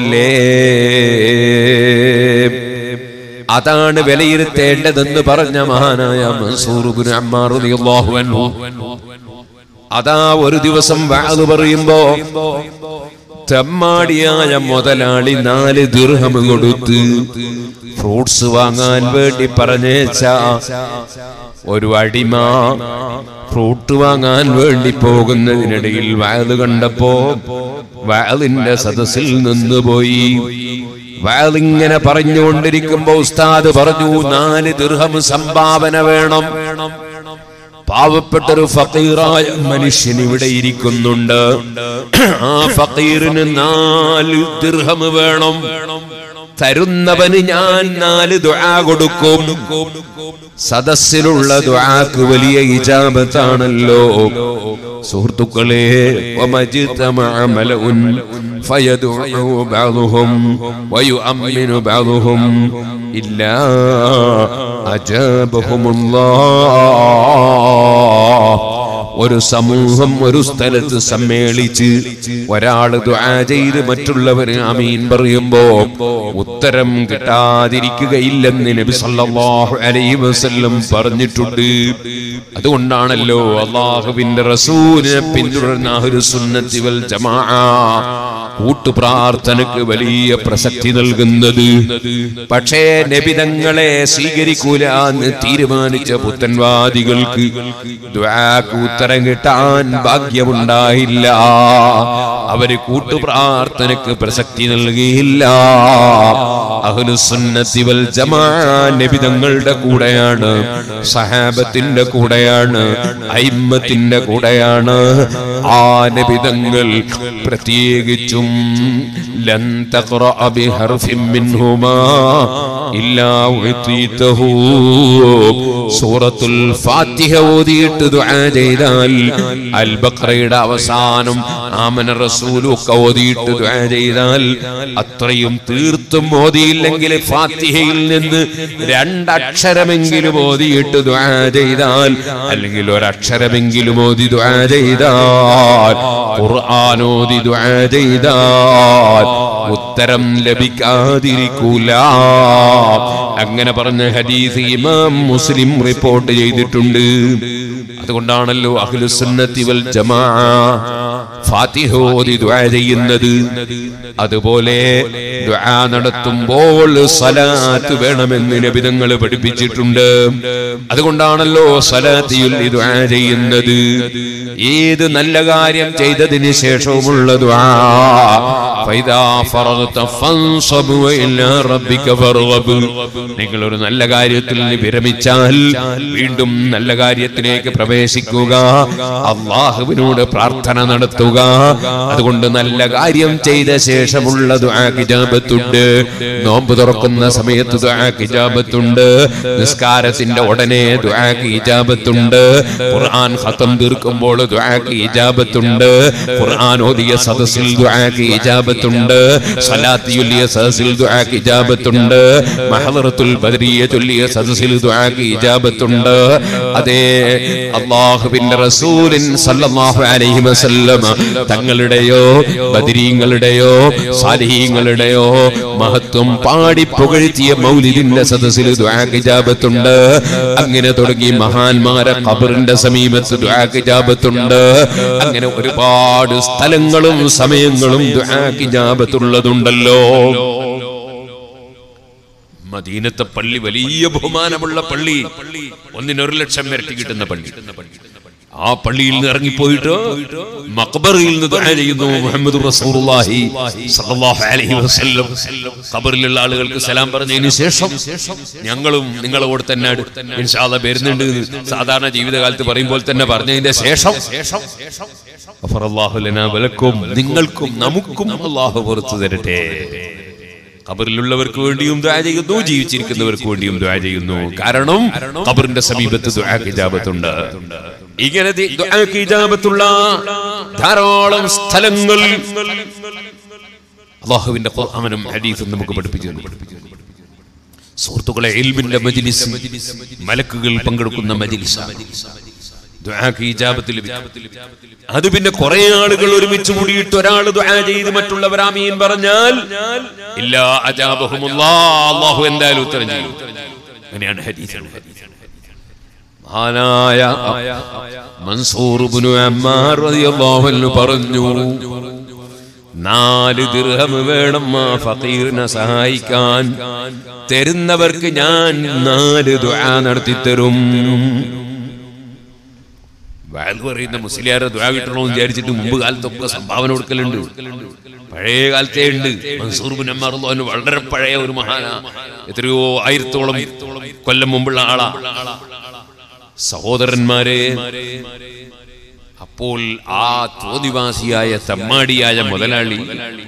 അല്ലേ അതാണ് വിലയിരുത്തേണ്ടതെന്ന് പറഞ്ഞ മഹാനായ മൻസൂർ ഇബ്നു അമ്മാർ റളിയല്ലാഹു അൻഹു അതാ ഒരു ദിവസം വാത് പറയുമ്പോ തെമ്മാടിയായ മുതലാളി നാല് ദീർഘം കൊടുത്ത് ഫ്രൂട്ട്സ് വാങ്ങാൻ വേണ്ടി പറഞ്ഞേച്ച ഒരു അടിമ ഫ്രൂട്ട് വാങ്ങാൻ വേണ്ടി പോകുന്നതിനിടയിൽ വയത് കണ്ടപ്പോ വയലിന്റെ സദസ്സിൽ നിന്നുപോയി വയലിങ്ങനെ പറഞ്ഞുകൊണ്ടിരിക്കുമ്പോ ഉസ്താദ് പറഞ്ഞു നാല് ദീർഘം സംഭാവന വേണം പാവപ്പെട്ടൊരു ഫക്കീറായ മനുഷ്യൻ ഇവിടെ ഇരിക്കുന്നുണ്ട് ആ ഫക്കീറിന് നാല് ദിർഹം വേണം തരുന്നവന് ഞാൻ നാല് ദുആ കൊടുക്കും സദസ്സിലുള്ള ദുആക്ക് വലിയ ഇജാബത്താണല്ലോ സുഹൃത്തുക്കളെ ومجتمع ملأ فيدعو بعضهم ويؤمن بعضهم إلا أجابهم الله ഒരു സമൂഹം ഒരു സ്ഥലത്ത് സമ്മേളിച്ച് ഒരാൾ ദുആ ചെയ്ത് മറ്റുള്ളവര് അമീൻ പറയുമ്പോ ഉത്തരം കിട്ടാതിരിക്കുകയില്ലെന്ന് നബി സല്ലല്ലാഹു അലൈഹി വസല്ലം പറഞ്ഞിട്ടുണ്ട് അതുകൊണ്ടാണല്ലോ അള്ളാഹുവിന്റെ റസൂലിനെ പിന്തുടർന്ന ഒരു സുന്നത്തി വൽ ജമാഅ കൂട്ടുപ്രാർത്ഥനക്ക് വലിയ പ്രസക്തി നൽകുന്നത് പക്ഷേ നബിതങ്ങളെ സ്വീകരിക്കൂല എന്ന് തീരുമാനിച്ച പുത്തൻവാദികൾക്ക് ദ്വാക്ക് ഉത്തരം കിട്ടാൻ ഭാഗ്യമുണ്ടായില്ല അവര് കൂട്ടുപ്രാർത്ഥനക്ക് പ്രസക്തി നൽകിയില്ല അഹ്ലുസുന്നത്തി വൽ ജമാ നബിതങ്ങളുടെ കൂടെയാണ് സഹാബത്തിന്റെ കൂടെയാണ് അയിമ്മത്തിന്റെ കൂടെയാണ് ആ നബിതങ്ങൾ പ്രത്യേകിച്ചും لن تقرأ بحرف منهما إلا أعطيته സൂറത്തുൽ ഫാത്തിഹ ഓതിയിട്ട് ദുആ ചെയ്താൽ അൽ ബഖറയുടെ അവസാനം ആമന റസൂലും ഒക്കെ ഓതിയിട്ട് ദുആ ചെയ്താൽ അത്രയും തീർത്തും ഓതിയില്ലെങ്കിൽ ഫാത്തിഹയിൽ നിന്ന് രണ്ടക്ഷരമെങ്കിലും ഓതിയിട്ട് ദുആ ചെയ്താൽ അല്ലെങ്കിൽ ഒരക്ഷരമെങ്കിലും ഓതി ദുആ ചെയ്താൽ ഖുർആൻ ഓതി ദുആ ചെയ്താൽ ഉത്തരം ലഭിക്കാതിരിക്കൂല അങ്ങനെ പറഞ്ഞ ഹദീസ് ഇമാം മുസ്ലിം റിപ്പോർട്ട് ചെയ്തിട്ടുണ്ട് അതുകൊണ്ടാണല്ലോ അഖിലുസുന്നത്തി വൽ ജമാ ഫാത്തിഹ ഓതി ദുആ ചെയ്യുന്നത് അതുപോലെ ദുആ നടത്തുമ്പോൾ സലാത്ത് വേണമെന്ന് നബിതങ്ങൾ പഠിപ്പിച്ചിട്ടുണ്ട് അതുകൊണ്ടാണല്ലോ സലാത്തിയിൽ ദുആ ചെയ്യുന്നത് ഏത് നല്ല കാര്യം ചെയ്തതിന് ശേഷവുമുള്ള ദുആ ഫൈദാ ഫറഗ്ത ഫൻസബ് വഇലാ റബ്ബിക ഫർഗബ് നിങ്ങൾ ഒരു നല്ല കാര്യത്തിൽ നിന്ന് വിരമിച്ചാൽ വീണ്ടും നല്ല കാര്യത്തിലേക്ക് പ്രവേശിക്കുക അള്ളാഹുവിനോട് പ്രാർത്ഥന നടത്തുക അതുകൊണ്ട് നല്ല കാര്യം ചെയ്ത ശേഷമുള്ള ദുആഖിജാബത്തുണ്ട് നോമ്പ് തുറക്കുന്ന സമയത്ത് ദുആഖിജാബത്തുണ്ട് നിസ്കാരത്തിന്റെ ഉടനെ ദുആഖിജാബത്തുണ്ട് ഖുർആൻ ഖത്തം തീർക്കുമ്പോൾ ദുആഖിജാബത്തുണ്ട് ഖുർആൻ ഓതിയ സദസ്സിൽ ദുആഖിജാബത്തുണ്ട് സ്വലാത്ത് ചൊല്ലിയ സദസ്സിൽ ദുആഖിജാബത്തുണ്ട് മഹദറത്തുൽ ബദരിയ ചൊല്ലിയ സദസ്സിൽ ദുആഖിജാബത്തുണ്ട് അതേ അള്ളാഹുവിന്റെ റസൂലിൻ സല്ലല്ലാഹു അലൈഹി വസല്ലം തങ്ങളുടെയോ ബദരീങ്ങളുടെയോ സാലിഹീങ്ങളുടെയോ മഹത്വം പാടി പുകഴ്ത്തിയ മൗലിദിന്റെ സദസ്സിൽ ദുആഖിജാബത്തുണ്ട് അങ്ങനെ തുടങ്ങി മഹാന്മാരെ ഖബറിന്റെ സമീപത്ത് ദുആഖിജാബത്തുണ്ട് അങ്ങനെ ഒരുപാട് സ്ഥലങ്ങളും സമയങ്ങളും ദുആഖിജാബത്തുള്ളതുണ്ടല്ലോ മദീനത്തെ പള്ളി വലിയ ബഹുമാനമുള്ള പള്ളി ഒന്നിനൊരു ലക്ഷം വരട്ടി കിട്ടുന്ന പള്ളി ആ പള്ളിയിൽ നിന്ന് ഇറങ്ങിപ്പോയിട്ട് മക്ബറിൽ നിന്ന് ദുആ ചെയ്യുന്നു മുഹമ്മദ് റസൂലുള്ളാഹി സ്വല്ലല്ലാഹു അലൈഹി വസല്ലം ഖബറിലുള്ള ആളുകൾക്ക് സലാം പറഞ്ഞതിന് ശേഷം ഞങ്ങളും നിങ്ങളോട് തന്നെ ഇൻഷാ അല്ലാഹ് വരുന്നുണ്ട് എന്ന് സാധാരണ ജീവിതകാലത്ത് പറയുമ്പോൾ തന്നെ പറഞ്ഞതിന്റെ ശേഷം ഗഫറല്ലാഹു ലനാ വലക്കും നിങ്ങൾക്കും നമുക്കും അല്ലാഹു പുറത്തു തരട്ടെ ഖബറിലുള്ളവർക്ക് വേണ്ടിയും ദുആ ചെയ്യുന്നു ജീവിച്ചിരിക്കുന്നവർക്ക് വേണ്ടിയും ദുആ ചെയ്യുന്നു കാരണം ഖബറിന്റെ സമീപത്ത് ദുആക്ക് ഇജാബത്തുണ്ട് ഇങ്ങനെ ദി- ദുആക്ക് ഇജാബത്തുള്ള ധാരാളം സ്ഥലങ്ങൾ അള്ളാഹുവിന്റെ ഖുർആനും ഹദീസും നമുക്ക് പഠിപ്പിച്ചു തന്നു. സുഹൃത്തുക്കളെ ഇൽമിന്റെ മജ്ലിസ് മലക്കുകൾ പങ്കെടുക്കുന്ന മജ്ലിസ് ദുആക്ക് ഇജാബത്ത് ലഭിക്കും അത് പിന്നെ കുറെ ആളുകൾ ഒരുമിച്ച് കൂടിയിട്ട് ഒരാൾ ദുആ ചെയ്ത് മറ്റുള്ളവർ ആമീൻ പറഞ്ഞാൽ ഇല്ലാ അജാബഹുമുല്ലാ അല്ലാഹു എന്തായാലും ഉത്തരം ചെയ്യും അങ്ങനെയാണ് ഹദീസ് മഹാനായ മൻസൂർ ഇബ്നു അമ്മാർ റളിയല്ലാഹു അൻഹു പറഞ്ഞു നാല് ദിർഹം വേണം ആ ഫക്കീറിനെ സഹായിക്കാൻ തരുന്നവർക്ക് ഞാൻ നാല് ദുആ നടത്തി തരും വയൽ പറയുന്ന മുസ്ലിയാരെ ദുആ കിട്ടണമെന്ന് വിചാരിച്ചിട്ട് മുമ്പ് കാലത്തൊക്കെ സംഭാവന കൊടുക്കലുണ്ട് പഴയ കാലത്തേ ഉണ്ട് മൻസൂർ ബിൻ അമ്മാർ റളിയല്ലാഹു അൻഹു വളരെ പഴയ ഒരു മഹാനാ എത്രയോ ആയിരത്തോളം കൊല്ലം മുമ്പുള്ള ആളാ സഹോദരന്മാരെ അപ്പോൾ ആ തോന്നിവാസിയായ തമ്മാടിയായ മുതലാളി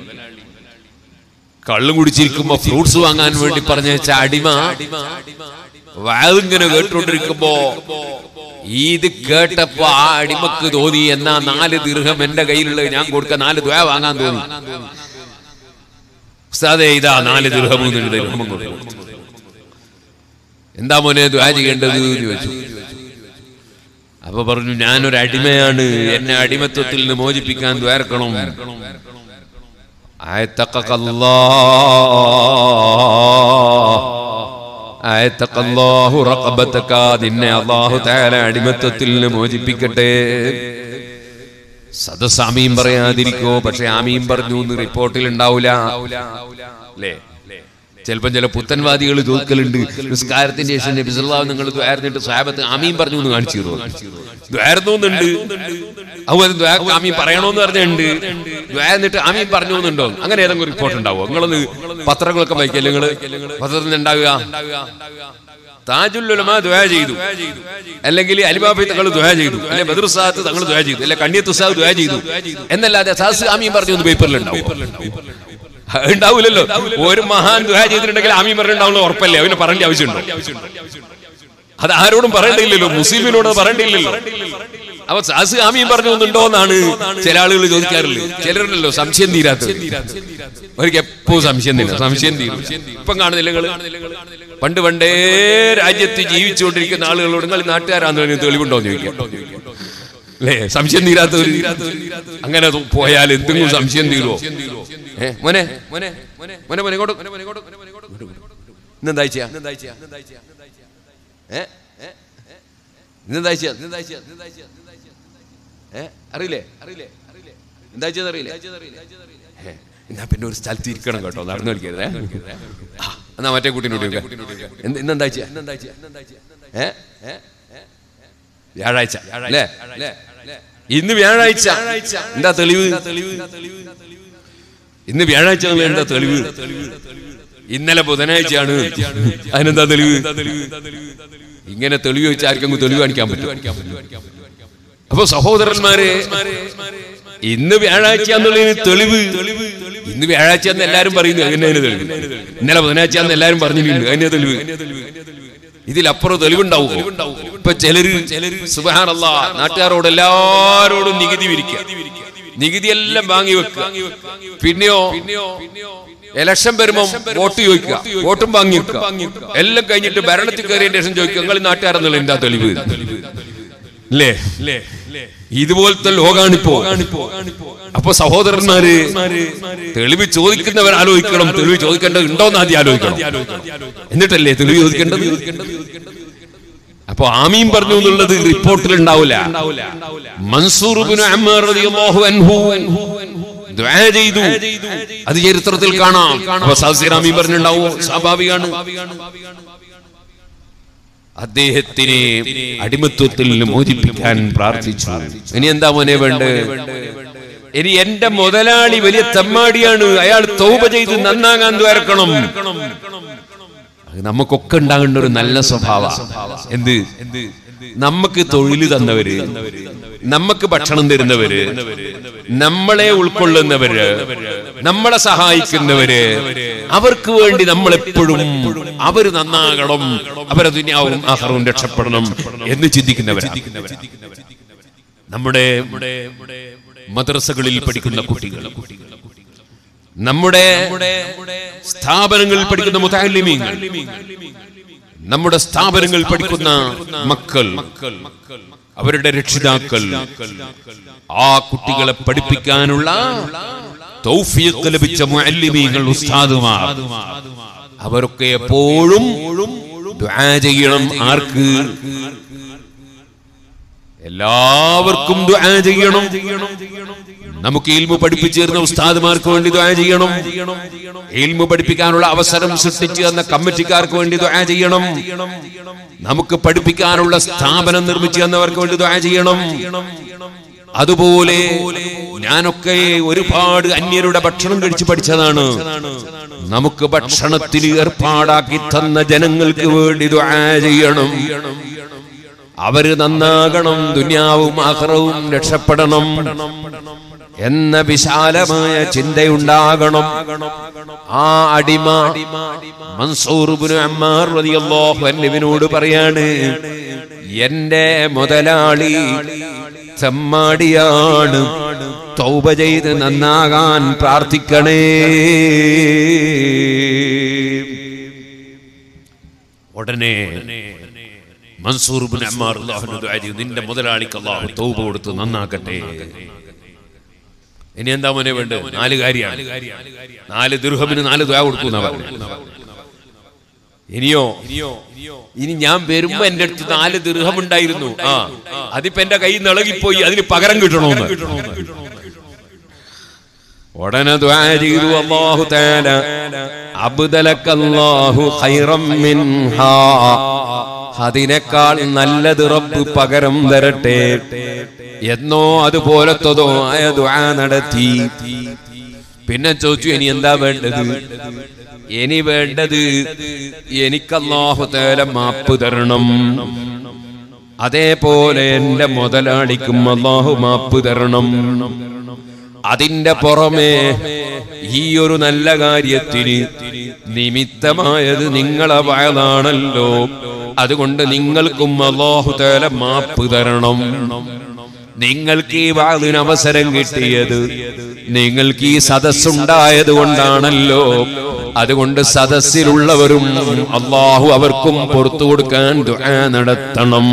കള്ളും കുടിച്ചിരിക്കുമ്പോ ഫ്രൂട്ട്സ് വാങ്ങാൻ വേണ്ടി പറഞ്ഞ അടിമ വാതിങ്ങനെ കേട്ടോണ്ടിരിക്കുമ്പോ ഇത് കേട്ടപ്പോ ആ അടിമക്ക് തോന്നി എന്നാ നാല് ദീർഘം എന്റെ കയ്യിലുള്ളത് ഞാൻ കൊടുക്ക നാല് ദ്വ വാങ്ങാൻ തോന്നി ഉസ്താദേ ഇതാ നാല് ദീർഘം ദീർഘം കൊടുത്തു എന്താ മോനെ ദ്വാ ചെയ്യേണ്ടത് എന്ന് ചോദിച്ചു അപ്പൊ പറഞ്ഞു ഞാനൊരു അടിമയാണ് എന്നെ അടിമത്വത്തിൽ നിന്ന് മോചിപ്പിക്കാൻ ദ്വാരക്കണം ആയത്തക്കല്ലാ ആയത്തക്കല്ലാഹു റഖബത്തക നിന്നെ അല്ലാഹു തആല അടിമത്വത്തിൽ നിന്ന് മോചിപ്പിക്കട്ടെ സദസ് ആമീൻ പറയാതിരിക്കോ പക്ഷെ ആമീൻ പറഞ്ഞു എന്ന് റിപ്പോർട്ടിൽ ഉണ്ടാവൂല അല്ലേ ചിലപ്പം ചില പുത്തൻവാദികൾ ചോദിക്കലുണ്ട് നിസ്കാരത്തിന്റെ ശേഷം നബി സല്ലല്ലാഹു നിങ്ങൾ ദ്വാരന്നിട്ട് സാഹബത്ത് ആമീൻ പറഞ്ഞു എന്ന് കാണിച്ചു ദ്വാരന്നുണ്ട് അതുപോലെ ദ്വാ ആമീൻ പറയണോന്ന് പറഞ്ഞുണ്ട് ദ്വാരന്നിട്ട് ആമീൻ പറഞ്ഞു എന്നുണ്ടോ അങ്ങനെ ഏതെങ്കിലും റിപ്പോർട്ട് ഉണ്ടാവോ നിങ്ങളൊന്ന് പത്രങ്ങളൊക്കെ വായിക്കല്ലേ നിങ്ങള് പത്രത്തിൽ നിന്ന് ഉണ്ടാവുക താജുല്ലുലമ ദുആ ചെയ്തു അല്ലെങ്കിൽ അലിബാബി തങ്ങൾ ദുആ ചെയ്തു അല്ലെ ബദർ സാദത്ത് തങ്ങൾ ദുആ ചെയ്തു അല്ലെ കണ്ണിയത്ത് ഉസ്താദ് ദുആ ചെയ്തു എന്നല്ലാതെ സാസ് ആമീൻ പറഞ്ഞു ഒന്ന് പേപ്പറിൽ ഉണ്ടാവും ഉണ്ടാവില്ലല്ലോ ഒരു മഹാൻ ദുആ ചെയ്തിട്ടുണ്ടെങ്കിൽ ആമീൻ പറഞ്ഞിട്ടുണ്ടാവുന്ന ഉറപ്പല്ലേ അവന് പറയേണ്ട ആവശ്യമുണ്ടോ അത് ആരോടും പറയേണ്ടിയില്ലല്ലോ മുസ്ലിമിനോട് പറയേണ്ടിയില്ലല്ലോ അപ്പൊ സാസ് ആമീൻ പറഞ്ഞു ഒന്നുണ്ടോ എന്നാണ് ചില ആളുകൾ ചോദിക്കാറില്ല ചിലരുണ്ടല്ലോ സംശയം തീരാത്ത അവർക്ക് എപ്പോ സംശയം തീരും സംശയം തീരും ഇപ്പം കാണുന്നില്ല നിങ്ങള് പണ്ട് പണ്ടേ രാജ്യത്ത് ജീവിച്ചുകൊണ്ടിരിക്കുന്ന ആളുകളോട് നിങ്ങൾ നാട്ടുകാരാന്ന് തെളിവുണ്ടോ എന്ന് ചോദിക്കാം അല്ലേ സംശയം തീരാത്തവർ അങ്ങനെ തു- പോയാൽ എന്തെങ്കിലും സംശയം തീരുവോ ഏ മോനെ മോനെ മോനെ മോനെ മോനെ ഇങ്ങോട്ട് ഇന്നെന്താ ചെയ്യാ ഏ ഇന്നെന്താ ചെയ്യാ ഏ അറിയില്ലേ അറിയില്ലേ എന്താ ചെയ്ത് അറിയില്ലേ ഏ, എന്നാ പിന്നെ ഒരു സ്ഥലത്ത് ഇരിക്കണം കേട്ടോ നടന്നു കളിക്കരുതേ ആ, എന്നാ മറ്റേ കുട്ടീനോട് ഇന്നെന്താ ചെയ്യാ ഏ ഏ? വ്യാഴാഴ്ച അല്ലേ ഇന്ന് വ്യാഴാഴ്ച എന്താ തെളിവ് ഇന്ന് വ്യാഴാഴ്ച എന്നുള്ള എന്താ തെളിവ് ഇന്നലെ ബുധനാഴ്ചയാണ് അതിനെന്താ തെളിവ് ഇങ്ങനെ തെളിവ് വെച്ച് ആർക്കെങ്കിലും തെളിവ് കാണിക്കാൻ പറ്റും അപ്പൊ സഹോദരന്മാരെ ഇന്ന് വ്യാഴാഴ്ച എന്നുള്ളതിന് തെളിവ് ഇന്ന് വ്യാഴാഴ്ച എന്ന് എല്ലാരും പറയുന്നു അങ്ങനെ അതിന് തെളിവ് ഇന്നലെ ബുധനാഴ്ച എന്ന് എല്ലാരും പറഞ്ഞിട്ടുണ്ട് അതിന് തെളിവ് ഇതിലപ്പുറം തെളിവുണ്ടാവും ഇപ്പൊ ചിലര് സുബഹാനല്ല നാട്ടുകാരോട് എല്ലാരോടും നികുതി വിരിക്കുക നികുതി എല്ലാം വാങ്ങി വെക്കുക പിന്നെയോ ഇലക്ഷൻ വരുമ്പോ വോട്ട് ചോദിക്കുക വോട്ടും വാങ്ങി വെക്കുക എല്ലാം കഴിഞ്ഞിട്ട് ഭരണത്തിൽ കയറിയതിന് ശേഷം ചോദിക്കുക നിങ്ങൾ നാട്ടുകാരെന്നുള്ള എന്താ തെളിവ് അല്ലേ ഇതുപോലത്തെ ലോകാണിപ്പോ അപ്പൊ സഹോദരന്മാര് തെളിവ് ചോദിക്കുന്നവർ ആലോചിക്കണം തെളിവ് ചോദിക്കേണ്ടത് ഉണ്ടോന്ന് ആദ്യം ആലോചിക്കണം എന്നിട്ടല്ലേ തെളിവ് ചോദിക്കേണ്ടത് അപ്പൊ ആമീൻ പറഞ്ഞു എന്നുള്ളത് റിപ്പോർട്ടിൽ ഉണ്ടാവില്ല മൻസൂർ ഇബ്നു അമ്മാർ റളിയല്ലാഹു അൻഹു ദുആ ചെയ്തു അത് ചരിത്രത്തിൽ കാണാം അപ്പൊ സാസിർ ആമീൻ പറഞ്ഞിട്ടുണ്ടാവും സ്വാഭാവികമാണ് അദ്ദേഹത്തിനെ അടിമത്വത്തിൽ നിന്ന് മോചിപ്പിക്കാൻ പ്രാർത്ഥിച്ചു ഇനി എന്താ മോനെ വേണ്ട ഇനി എന്റെ മുതലാളി വലിയ തെമ്മാടിയാണ് അയാൾ തൗബ ചെയ്ത് നന്നാകാൻ ദ്വാരക്കണം അത് നമുക്കൊക്കെ ഉണ്ടാകേണ്ട ഒരു നല്ല സ്വഭാവ എന്ത് നമുക്ക് തൊഴിൽ തന്നവര് നമുക്ക് ഭക്ഷണം തരുന്നവര് നമ്മളെ ഉൾക്കൊള്ളുന്നവര് നമ്മളെ സഹായിക്കുന്നവര് അവർക്ക് വേണ്ടി നമ്മൾ എപ്പോഴും അവര് നന്നാകണം അവരെ ദുനിയാവും ആഹാരവും രക്ഷപ്പെടണം എന്ന് ചിന്തിക്കുന്നവരാണ് നമ്മുടെ മദ്രസകളിൽ പഠിക്കുന്ന കുട്ടികൾ നമ്മുടെ സ്ഥാപനങ്ങളിൽ പഠിക്കുന്ന മുതാലിമീങ്ങൾ നമ്മുടെ സ്ഥാപനങ്ങളിൽ പഠിക്കുന്ന മക്കൾ അവരുടെ രക്ഷിതാക്കൾ ആ കുട്ടികളെ പഠിപ്പിക്കാനുള്ള തൗഫീഖ് ലഭിച്ച മുഅല്ലിമീങ്ങൾ ഉസ്താദുമാർ അവരൊക്കെ എപ്പോഴും ദുആ ചെയ്യണം ആർക്ക് എല്ലാവർക്കും ദുആ ചെയ്യണം നമുക്ക് ഇൽമു പഠിപ്പിച്ചു തരുന്ന ഉസ്താദുമാർക്ക് വേണ്ടി ദുആ ചെയ്യണം ഇൽമു പഠിപ്പിക്കാനുള്ള അവസരം സൃഷ്ടിച്ചു തന്ന കമ്മിറ്റിക്കാർക്ക് വേണ്ടി ദുആ ചെയ്യണം നമുക്ക് പഠിപ്പിക്കാനുള്ള സ്ഥാപനം നിർമ്മിച്ചു തന്നവർക്ക് വേണ്ടി ദുആ ചെയ്യണം അതുപോലെ ഞാനൊക്കെ ഒരുപാട് അന്യരുടെ ഭക്ഷണം കഴിച്ച് പഠിച്ചതാണ് നമുക്ക് ഭക്ഷണത്തിൽ ഏർപ്പാടാക്കി തന്ന ജനങ്ങൾക്ക് വേണ്ടി ദുആ ചെയ്യണം അവര് നന്നാകണം ദുനിയാവും ആഹ്റവും രക്ഷപ്പെടണം എന്ന വിശാലമായ ചിന്തയുണ്ടാകണം ആ അടിമ മൻസൂർ ഇബ്നു അമ്മാർ റളിയല്ലാഹു അൻഹുവിനോട് പറയാണ് എന്റെ മുതലാളി ചെമ്മാടിയാണ് തൗബ ചെയ്ത് നന്നാകാൻ പ്രാർത്ഥിക്കണേ ഉടനെ മൻസൂർ ഇബ്നു അമ്മാർ അല്ലാഹുവിനോട് ദുആ ചെയ്തു നിന്റെ മുതലാളിക്ക് അല്ലാഹു തൗബ കൊടുത്ത് നന്നാക്കട്ടെ ഇനി എന്താ മോനെ വേണ്ട നാല് കാര്യമാണ് നാല് ദുർഹമിന് നാല് ദുആ കൊടുക്കുന്ന പറഞ്ഞു ഇനിയോ ഇനി ഞാൻ വരുമ്പോ എന്റെ അടുത്ത് നാല് ദീർഘം ഉണ്ടായിരുന്നു ആ അതിപ്പോ എന്റെ കയ്യിൽ നിന്ന് ഇളകിപ്പോയി അതിന് പകരം കിട്ടണോന്ന് ഉടനെ ദുആ ചെയ്തു അല്ലാഹു തആല അബ്ദലക്കല്ലാഹു ഖൈറം മിൻഹാ അതിനേക്കാൾ നല്ലത് റബ്ബ് പകരം തരട്ടെ എന്നോ അതുപോലത്തതോ ആയ ദുആ നടത്തി പിന്നെ ചോദിച്ചു ഇനി എന്താ വേണ്ടത് ഇനി വേണ്ടത് എനിക്കല്ലാഹു തേല മാപ്പ് തരണം അതേപോലെ എന്റെ മുതലാളിക്കും അള്ളാഹു മാപ്പ് തരണം അതിന്റെ പുറമെ ഈ ഒരു നല്ല കാര്യത്തിന് നിമിത്തമായത് നിങ്ങളെ വയലാണല്ലോ അതുകൊണ്ട് നിങ്ങൾക്കും അള്ളാഹു തേല മാപ്പ് തരണം നിങ്ങൾക്ക് ഈ വാതിന് അവസരം കിട്ടിയത് നിങ്ങൾക്ക് ഈ സദസ്സുണ്ടായത് കൊണ്ടാണല്ലോ അതുകൊണ്ട് സദസ്സിലുള്ളവരും അള്ളാഹു അവർക്കും പുറത്തു കൊടുക്കാൻ ദുആ നടത്തണം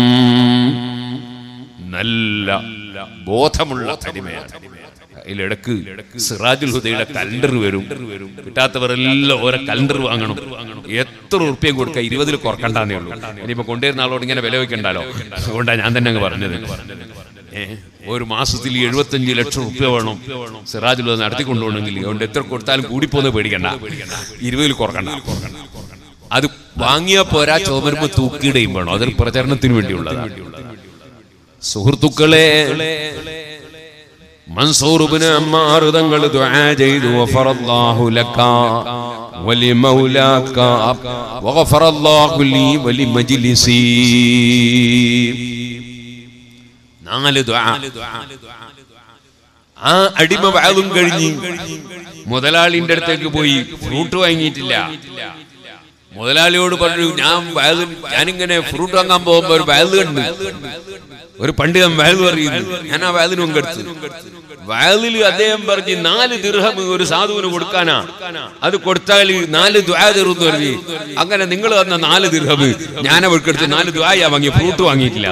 നല്ല ബോധമുള്ള തനിമയാണ് അതിലിടക്ക് സിറാജുൽ ഹുദയുടെ കലണ്ടർ വരും കിട്ടാത്തവർ എല്ലാം ഓരോ കലണ്ടർ വാങ്ങണം എത്ര ഉറുപ്പ്യ കൊടുക്കുക ഇരുപതിൽ കുറക്കണ്ടെന്നേ ഉള്ളൂ ഇനിയിപ്പോ കൊണ്ടുവരുന്ന ആളോട് ഇങ്ങനെ വില വെക്കണ്ടല്ലോ അതുകൊണ്ടാണ് ഞാൻ തന്നെ അങ്ങ് പറഞ്ഞത് ഏ, ഒരു മാസത്തിൽ എഴുപത്തഞ്ച് ലക്ഷം റുപ്യ വേണം സിറാജുൽ ഹുദ നടത്തിക്കൊണ്ടുപോകണമെങ്കിൽ അതുകൊണ്ട് എത്ര കൊടുത്താലും കൂടിപ്പോന്ന് പേടിക്കണ്ട ഇരുപതിൽ കുറക്കണ്ട അത് വാങ്ങിയ പോരാ ചോമരുമ്പോ തൂക്കിയിടുകയും വേണം അതൊരു പ്രചരണത്തിന് വേണ്ടിയുള്ളതാണ് സുഹൃത്തുക്കളെ മൻസൂറുബിന് അമ്മാർ തങ്ങൾ ദുആ ചെയ്തു വഫറല്ലാഹു ലക വലിമൗലാക വഗഫറല്ലാഹു ലി വലിമജ്ലിസി നാല് ദുആ ആ അടിമ വാതും കഴിഞ്ഞ് മുതലാളിന്റെ അടുത്തേക്ക് പോയി ഫ്രൂട്ട് വാങ്ങിയിട്ടില്ല മുതലാളിയോട് പറഞ്ഞു ഞാൻ വയലും ഞാനിങ്ങനെ ഫ്രൂട്ട് വാങ്ങാൻ പോകുമ്പോ ഒരു വയൽ കണ്ടു ഒരു പണ്ഡിതൻ വയൽ പറയുന്നു ഞാൻ ആ വയലിന് പങ്കെടുത്തു വയലിൽ അദ്ദേഹം പറഞ്ഞ് നാല് ദിർഹം ഒരു സാധുവിന് കൊടുക്കാനാ അത് കൊടുത്താൽ നാല് ദ്വാ തീർന്നു പറഞ്ഞു അങ്ങനെ നിങ്ങൾ തന്ന നാല് ദിർഹം ഞാൻ അവർക്കെടുത്ത് നാല് ദ്വായ വാങ്ങി ഫ്രൂട്ട് വാങ്ങിയിട്ടില്ല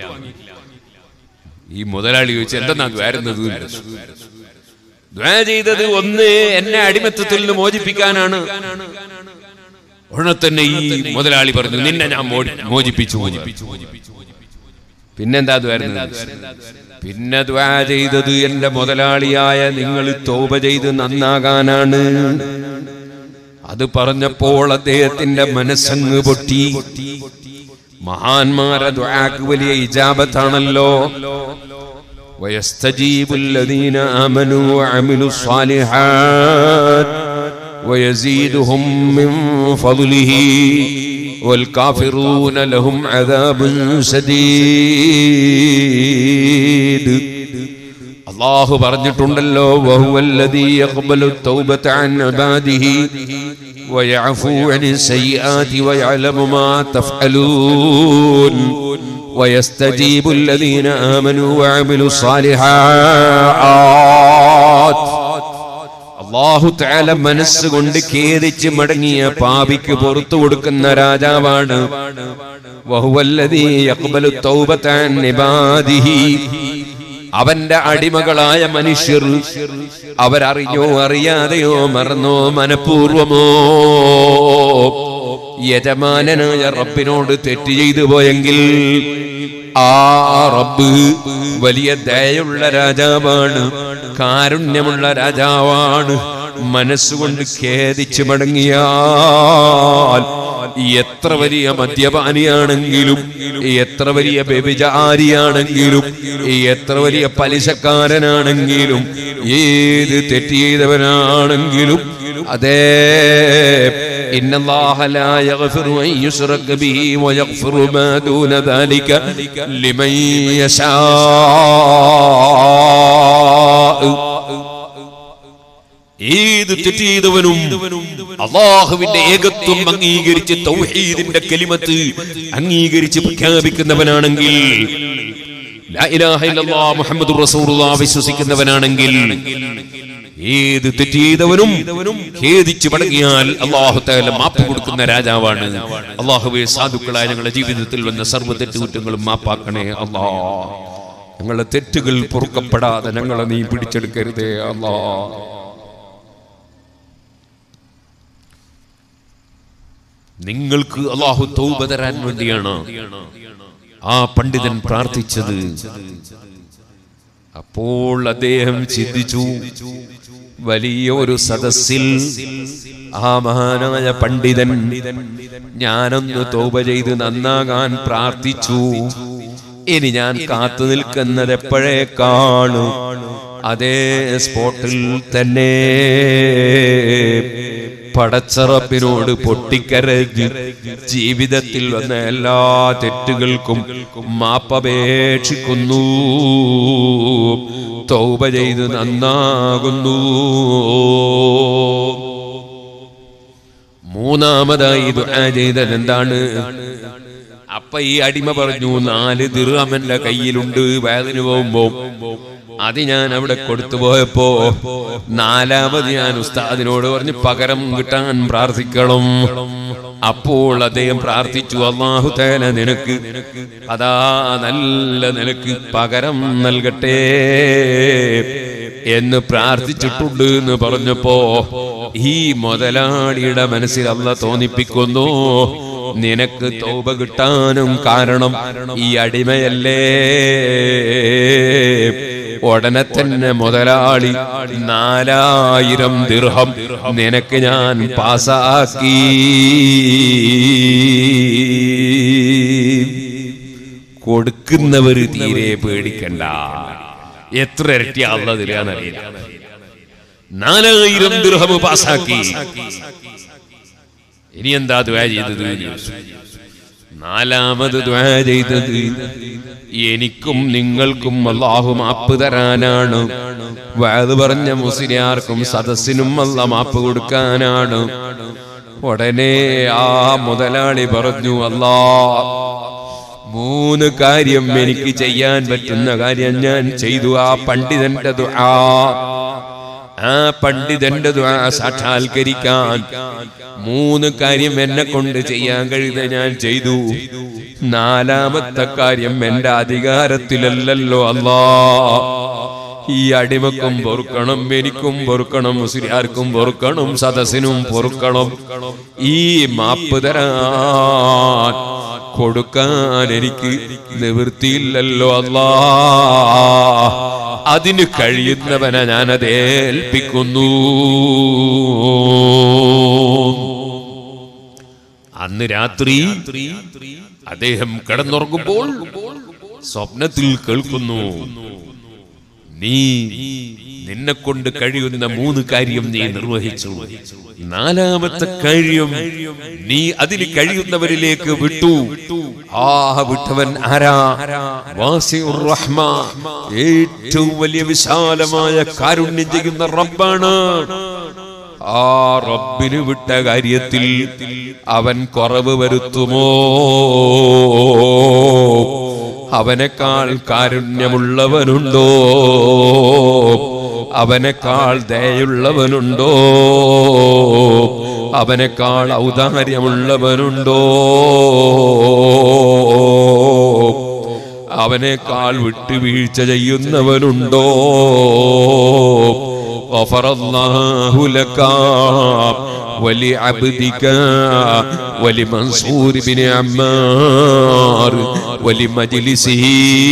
ഈ മുതലാളി ചോദിച്ചു എന്തെന്നാ ദ്വാരുന്നത് ദ്വാ ചെയ്തത് ഒന്ന് എന്നെ അടിമത്തത്തിൽ നിന്ന് മോചിപ്പിക്കാനാണ് ഉടനെ തന്നെ ഈ മുതലാളി പറഞ്ഞു നിന്നെ ഞാൻ മോടി- മോചിപ്പിച്ചു മോചിപ്പിച്ചു പിന്നെന്താ ദ്വാരുന്നത് പിന്നെ ദ്വാ ചെയ്തത് എന്റെ മുതലാളിയായ നിങ്ങൾ തോപ ചെയ്ത് നന്നാകാനാണ് അത് പറഞ്ഞപ്പോൾ അദ്ദേഹത്തിന്റെ മനസ്സങ്ങ് പൊട്ടി മഹാന്മാരെ ദ്വാക്ക് വലിയ ഇജാബത്താണല്ലോ ويستجيب الذين آمنوا وعملوا الصالحات ويزيدهم من فضله والكافرون لهم عذاب شديد അള്ളാഹു പറഞ്ഞിട്ടുണ്ടല്ലോ വഹുവല്ലദീ യഖ്ബലു തൗബത അൻ ഇബാദിഹി വയഅഫു അനി സയ്യിആതി വയഅലമു മാ തഫ്അലൂൻ ويستجيب الذين آمنوا وعملوا الصالحات അള്ളാഹു താല മനസ്സുകൊണ്ട് ഖേദിച്ച് മടങ്ങിയ പാപിക്ക് പുറത്തു കൊടുക്കുന്ന രാജാവാണ് വഹുവല്ലദീ യഖ്ബലു തൗബത അൻ ഇബാദിഹി അവന്റെ അടിമകളായ മനുഷ്യർ അവരറിഞ്ഞോ അറിയാതെയോ മറന്നോ മനഃപൂർവമോ യജമാനനായ റബ്ബിനോട് തെറ്റ് ചെയ്തു പോയെങ്കിൽ ആ റബ്ബ് വലിയ ദയുള്ള രാജാവാണ് കാരുണ്യമുള്ള രാജാവാണ് മനസ്സുകൊണ്ട് ഖേദിച്ച് മടങ്ങിയാൽ എത്ര വലിയ മദ്യപാനിയാണെങ്കിലും എത്ര വലിയ വ്യഭിചാരിയാണെങ്കിലും എത്ര വലിയ പലിശക്കാരനാണെങ്കിലും ഏത് തെറ്റ് ചെയ്തവനാണെങ്കിലും അതേ إن الله لا يغفر أن يشرك به ويغفر ما دون ذلك لمن يشاء ഏത് തെറ്റ് ചെയ്തവനും അള്ളാഹുവിന്റെ ഏകത്വം അംഗീകരിച്ച് തൗഹീദിന്റെ കലിമത്ത് അംഗീകരിച്ച് പ്രഖ്യാപിക്കുന്നവനാണെങ്കിൽ ലാ ഇലാഹ ഇല്ലല്ലാഹ് മുഹമ്മദുർ റസൂലുള്ളാഹ് വിശ്വസിക്കുന്നവനാണെങ്കിൽ ഏത് തെറ്റ് ചെയ്തവനും ഖേദിച്ച് മടങ്ങിയാൽ അള്ളാഹു തആല മാപ്പ് കൊടുക്കുന്ന രാജാവാണ് അള്ളാഹുവെ സാധുക്കളായ ഞങ്ങളുടെ ജീവിതത്തിൽ വന്ന സർവ്വ തെറ്റുകുറ്റങ്ങളും മാപ്പാക്കണേ അല്ലാ ഞങ്ങളുടെ തെറ്റുകൾ പൊറുക്കപ്പെടാതെ ഞങ്ങളെ നീ പിടിച്ചെടുക്കരുതേ അല്ലാ നിങ്ങൾക്ക് അള്ളാഹു തൗബ തരാൻ വേണ്ടിയാണ് ആ പണ്ഡിതൻ പ്രാർത്ഥിച്ചത് അപ്പോൾ അദ്ദേഹം ചിന്തിച്ചു വലിയ ഒരു സദസ്സിൽ ആ മഹാനായ പണ്ഡിതൻ ഞാനൊന്ന് തോപ ചെയ്ത് നന്നാകാൻ പ്രാർത്ഥിച്ചു ഇനി ഞാൻ കാത്തു നിൽക്കുന്നത് എപ്പോഴേക്കാണ് അതേ സ്പോട്ടിൽ തന്നെ പടച്ചറപ്പിനോട് പൊട്ടിക്കരഞ്ഞ് ജീവിതത്തിൽ വന്ന എല്ലാ തെറ്റുകൾക്കും മാപ്പപേക്ഷിക്കുന്നു തൗബ ചെയ്ത് നന്നാകുന്നു മൂന്നാമതായി ദുആ ചെയ്തത് എന്താണ് അപ്പൊ ഈ അടിമ പറഞ്ഞു നാല് ദിർഹമന്റെ കയ്യിലുണ്ട് വേദന പോകുമ്പോ അത് ഞാൻ അവിടെ കൊടുത്തു പോയപ്പോ നാലാമത് ഞാൻ ഉസ്താദിനോട് പറഞ്ഞു പകരം കിട്ടാൻ പ്രാർത്ഥിക്കണം അപ്പോൾ അദ്ദേഹം പ്രാർത്ഥിച്ചു അള്ളാഹു തേല നിനക്ക് അതാ നല്ല നിനക്ക് പകരം നൽകട്ടെ എന്ന് പ്രാർത്ഥിച്ചിട്ടുണ്ട് എന്ന് പറഞ്ഞപ്പോ ഈ മുതലാളിയുടെ മനസ്സിൽ അല്ല തോന്നിപ്പിക്കുന്നു നിനക്ക് തോപ കിട്ടാനും കാരണം ഈ അടിമയല്ലേ ഉടനെ തന്നെ മുതലാളി നാലായിരം ദിർഹം നിനക്ക് ഞാൻ പാസാക്കി കൊടുക്കുന്നവര് തീരെ പേടിക്കണ്ട എത്ര ഇരട്ടി അള്ളതിലാന്നറിയില്ല നാലായിരം ദിർഹം പാസാക്കി ഇനി എന്താ ദ്വാ ചെയ്തത് എന്ന് ചോദിച്ചു. നാലാമത് ദ്വാ ചെയ്തത് എനിക്കും നിങ്ങൾക്കും അള്ളാഹു മാപ്പ് തരാനാണ് വാത് പറഞ്ഞ മുസ്ലിയാർക്കും സദസ്സിനും അല്ല മാപ്പ് കൊടുക്കാനാണ് ഉടനെ ആ മുതലാളി പറഞ്ഞു അല്ലാ മൂന്ന് കാര്യം എനിക്ക് ചെയ്യാൻ പറ്റുന്ന കാര്യം ഞാൻ ചെയ്തു ആ പണ്ഡിതന്റെ ദുആ ആ പണ്ഡിതന്റെ ദുആ സാക്ഷാത്കരിക്കാൻ മൂന്ന് കാര്യം എന്നെ കൊണ്ട് ചെയ്യാൻ കഴിയുന്ന ഞാൻ ചെയ്തു നാലാമത്തെ കാര്യം എന്റെ അധികാരത്തിലല്ലല്ലോ അല്ലാ ഈ അടിമക്കും പൊറുക്കണം എനിക്കും പൊറുക്കണം മുസ്ലിയാർക്കും പൊറുക്കണം സദസ്സിനും പൊറുക്കണം ഈ മാപ്പ് തരാൻ കൊടുക്കാൻ എനിക്ക് നിവൃത്തിയില്ലല്ലോ അല്ലാ അതിന് കഴിയുന്നവനെ ഞാനത് ഏൽപ്പിക്കുന്നു അന്ന് രാത്രി അദ്ദേഹം കിടന്നുറങ്ങുമ്പോൾ സ്വപ്നത്തിൽ കേൾക്കുന്നു നീ നിന്നെ കൊണ്ട് കഴിയുന്ന മൂന്ന് കാര്യം നീ നിർവഹിച്ചു നാലാമത്തെ കാര്യം നീ അതിന് കഴിയുന്നവരിലേക്ക് വിട്ടു ആ വിട്ടവൻ ആരാ വാസിഉർ റഹ്മ ഏറ്റവും വലിയ വിശാലമായ കാരുണ്യം ചെയ്യുന്ന റബ്ബാണ് ആ റബ്ബിന് വിട്ട കാര്യത്തിൽ അവൻ കുറവ് വരുത്തുമോ അവനേക്കാൾ കാരുണ്യമുള്ളവനുണ്ടോ അവനേക്കാൾ ദയുള്ളവനുണ്ടോ അവനേക്കാൾ ഔദാര്യമുള്ളവനുണ്ടോ അവനേക്കാൾ വിട്ടുവീഴ്ച ചെയ്യുന്നവനുണ്ടോ غفر الله لك ولعبدك ولمنصور بن عمار ولمجلسه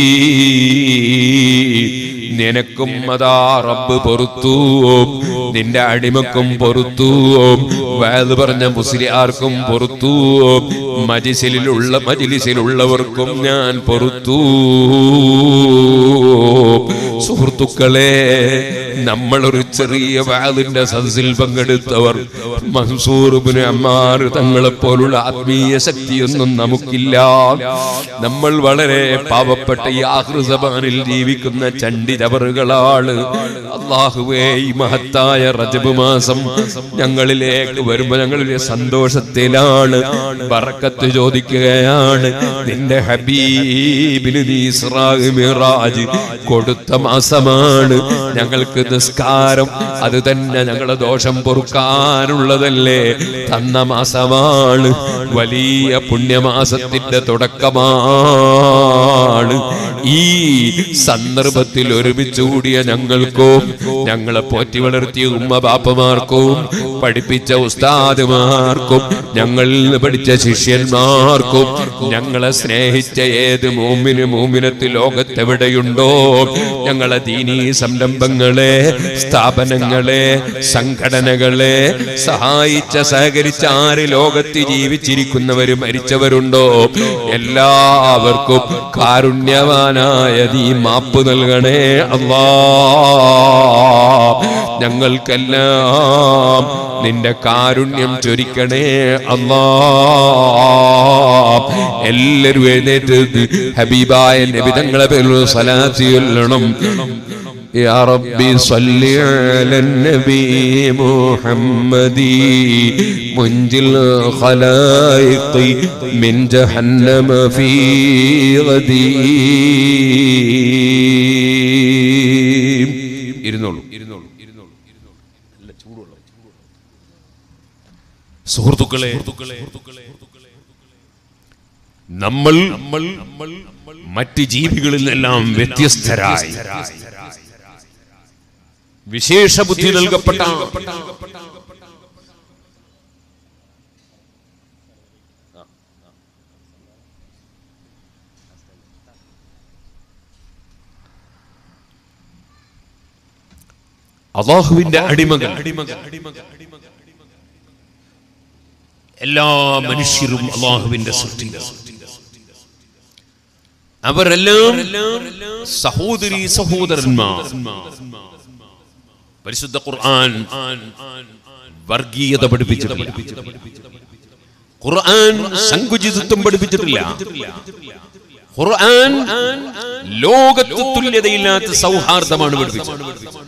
നിനക്കും അതാ റബ്ബ് പൊറുത്തു നിന്റെ അടിമക്കും പൊറുത്തു വേത് പറഞ്ഞ മുസ്ലിയാർക്കും പൊറുത്തു മജിസിലുള്ള മജിലിസിലുള്ളവർക്കും ഞാൻ പൊറുത്തു സുഹൃത്തുക്കളെ നമ്മളൊരു ചെറിയ വാതിന്റെ സദസ്സിൽ പങ്കെടുത്തവർ മൻസൂറുബിന് അമ്മാർ തങ്ങളെ പോലുള്ള ആത്മീയ ശക്തിയൊന്നും നമുക്കില്ല നമ്മൾ വളരെ പാവപ്പെട്ട ഈ ആഹൃസബാനിൽ ജീവിക്കുന്ന ചണ്ടി ചവറുകളാണ് അള്ളാഹുവേ ഈ മഹത്തായ റജബ് മാസം ഞങ്ങളിലേക്ക് വരുമ്പോ ഞങ്ങളിലെ സന്തോഷത്തിലാണ് ബറക്കത്ത് ചോദിക്കുകയാണ് നിന്റെ ഹബീബിന് നീ ഇസ്രാഹ് മിറാജ് കൊടുത്ത മാസമാണ് ഞങ്ങൾക്ക് നിസ്കാരം അത് തന്നെ ഞങ്ങളുടെ ദോഷം പൊറുക്കാനുള്ളതല്ലേ തന്ന മാസമാണ് വലിയ പുണ്യമാസത്തിന്റെ തുടക്കമാണ് ഈ സന്ദർഭത്തിൽ ഒരുമിച്ച് കൂടിയ ഞങ്ങൾക്കും ഞങ്ങളെ പോറ്റി വളർത്തിയ ഉമ്മ ബാപ്പമാർക്കും പഠിപ്പിച്ച ഉസ്താദുമാർക്കും ഞങ്ങളിൽ നിന്ന് പഠിച്ച ശിഷ്യന്മാർക്കും ഞങ്ങളെ സ്നേഹിച്ച ഏത് മൂമിന് മൂമിനത്ത് ലോകത്തെവിടെയുണ്ടോ ഞങ്ങളെ ദീനീ സംരംഭങ്ങളെ സ്ഥാപനങ്ങളെ സംഘടനകളെ സഹായിച്ച സഹകരിച്ച ആര് ലോകത്ത് ജീവിച്ചിരിക്കുന്നവരും മരിച്ചവരുണ്ടോ എല്ലാവർക്കും കാരുണ്യവാൻ തമ്പുരാനായ നീ മാപ്പ് നൽകണേ അല്ലാ ഞങ്ങൾക്കെല്ലാം നിന്റെ കാരുണ്യം ചൊരിക്കണേ അല്ലാ എല്ലാവരും എഴുന്നേറ്റ് ഹബീബായ നബിതങ്ങളെ പേരിൽ സലാത്തി ചൊല്ലണം يا ربي صل على النبي محمد منجي الخلائق من جهنم في غدي ഇരുന്നോളൂ ഇരുന്നോളൂ സുഹൃത്തുക്കളെ നമ്മൾ നമ്മൾ മറ്റ് ജീവികളിൽ നിന്നെല്ലാം വ്യത്യസ്തരായി വിശേഷ ബുദ്ധി നൽകപ്പെട്ട അള്ളാഹുവിന്റെ അടിമകൾ എല്ലാ മനുഷ്യരും അള്ളാഹുവിന്റെ സൃഷ്ടി അവരെല്ലാം സഹോദരി സഹോദരന്മാർ പരിശുദ്ധ ഖുർആൻ വർഗീയത പഠിപ്പിച്ചിട്ടില്ല ഖുർആൻ സങ്കുചിതത്വം പഠിപ്പിച്ചിട്ടില്ല ഖുർആൻ ലോകത്ത് തുല്യതയില്ലാത്ത സൗഹാർദ്ദമാണ് പഠിപ്പിച്ചത്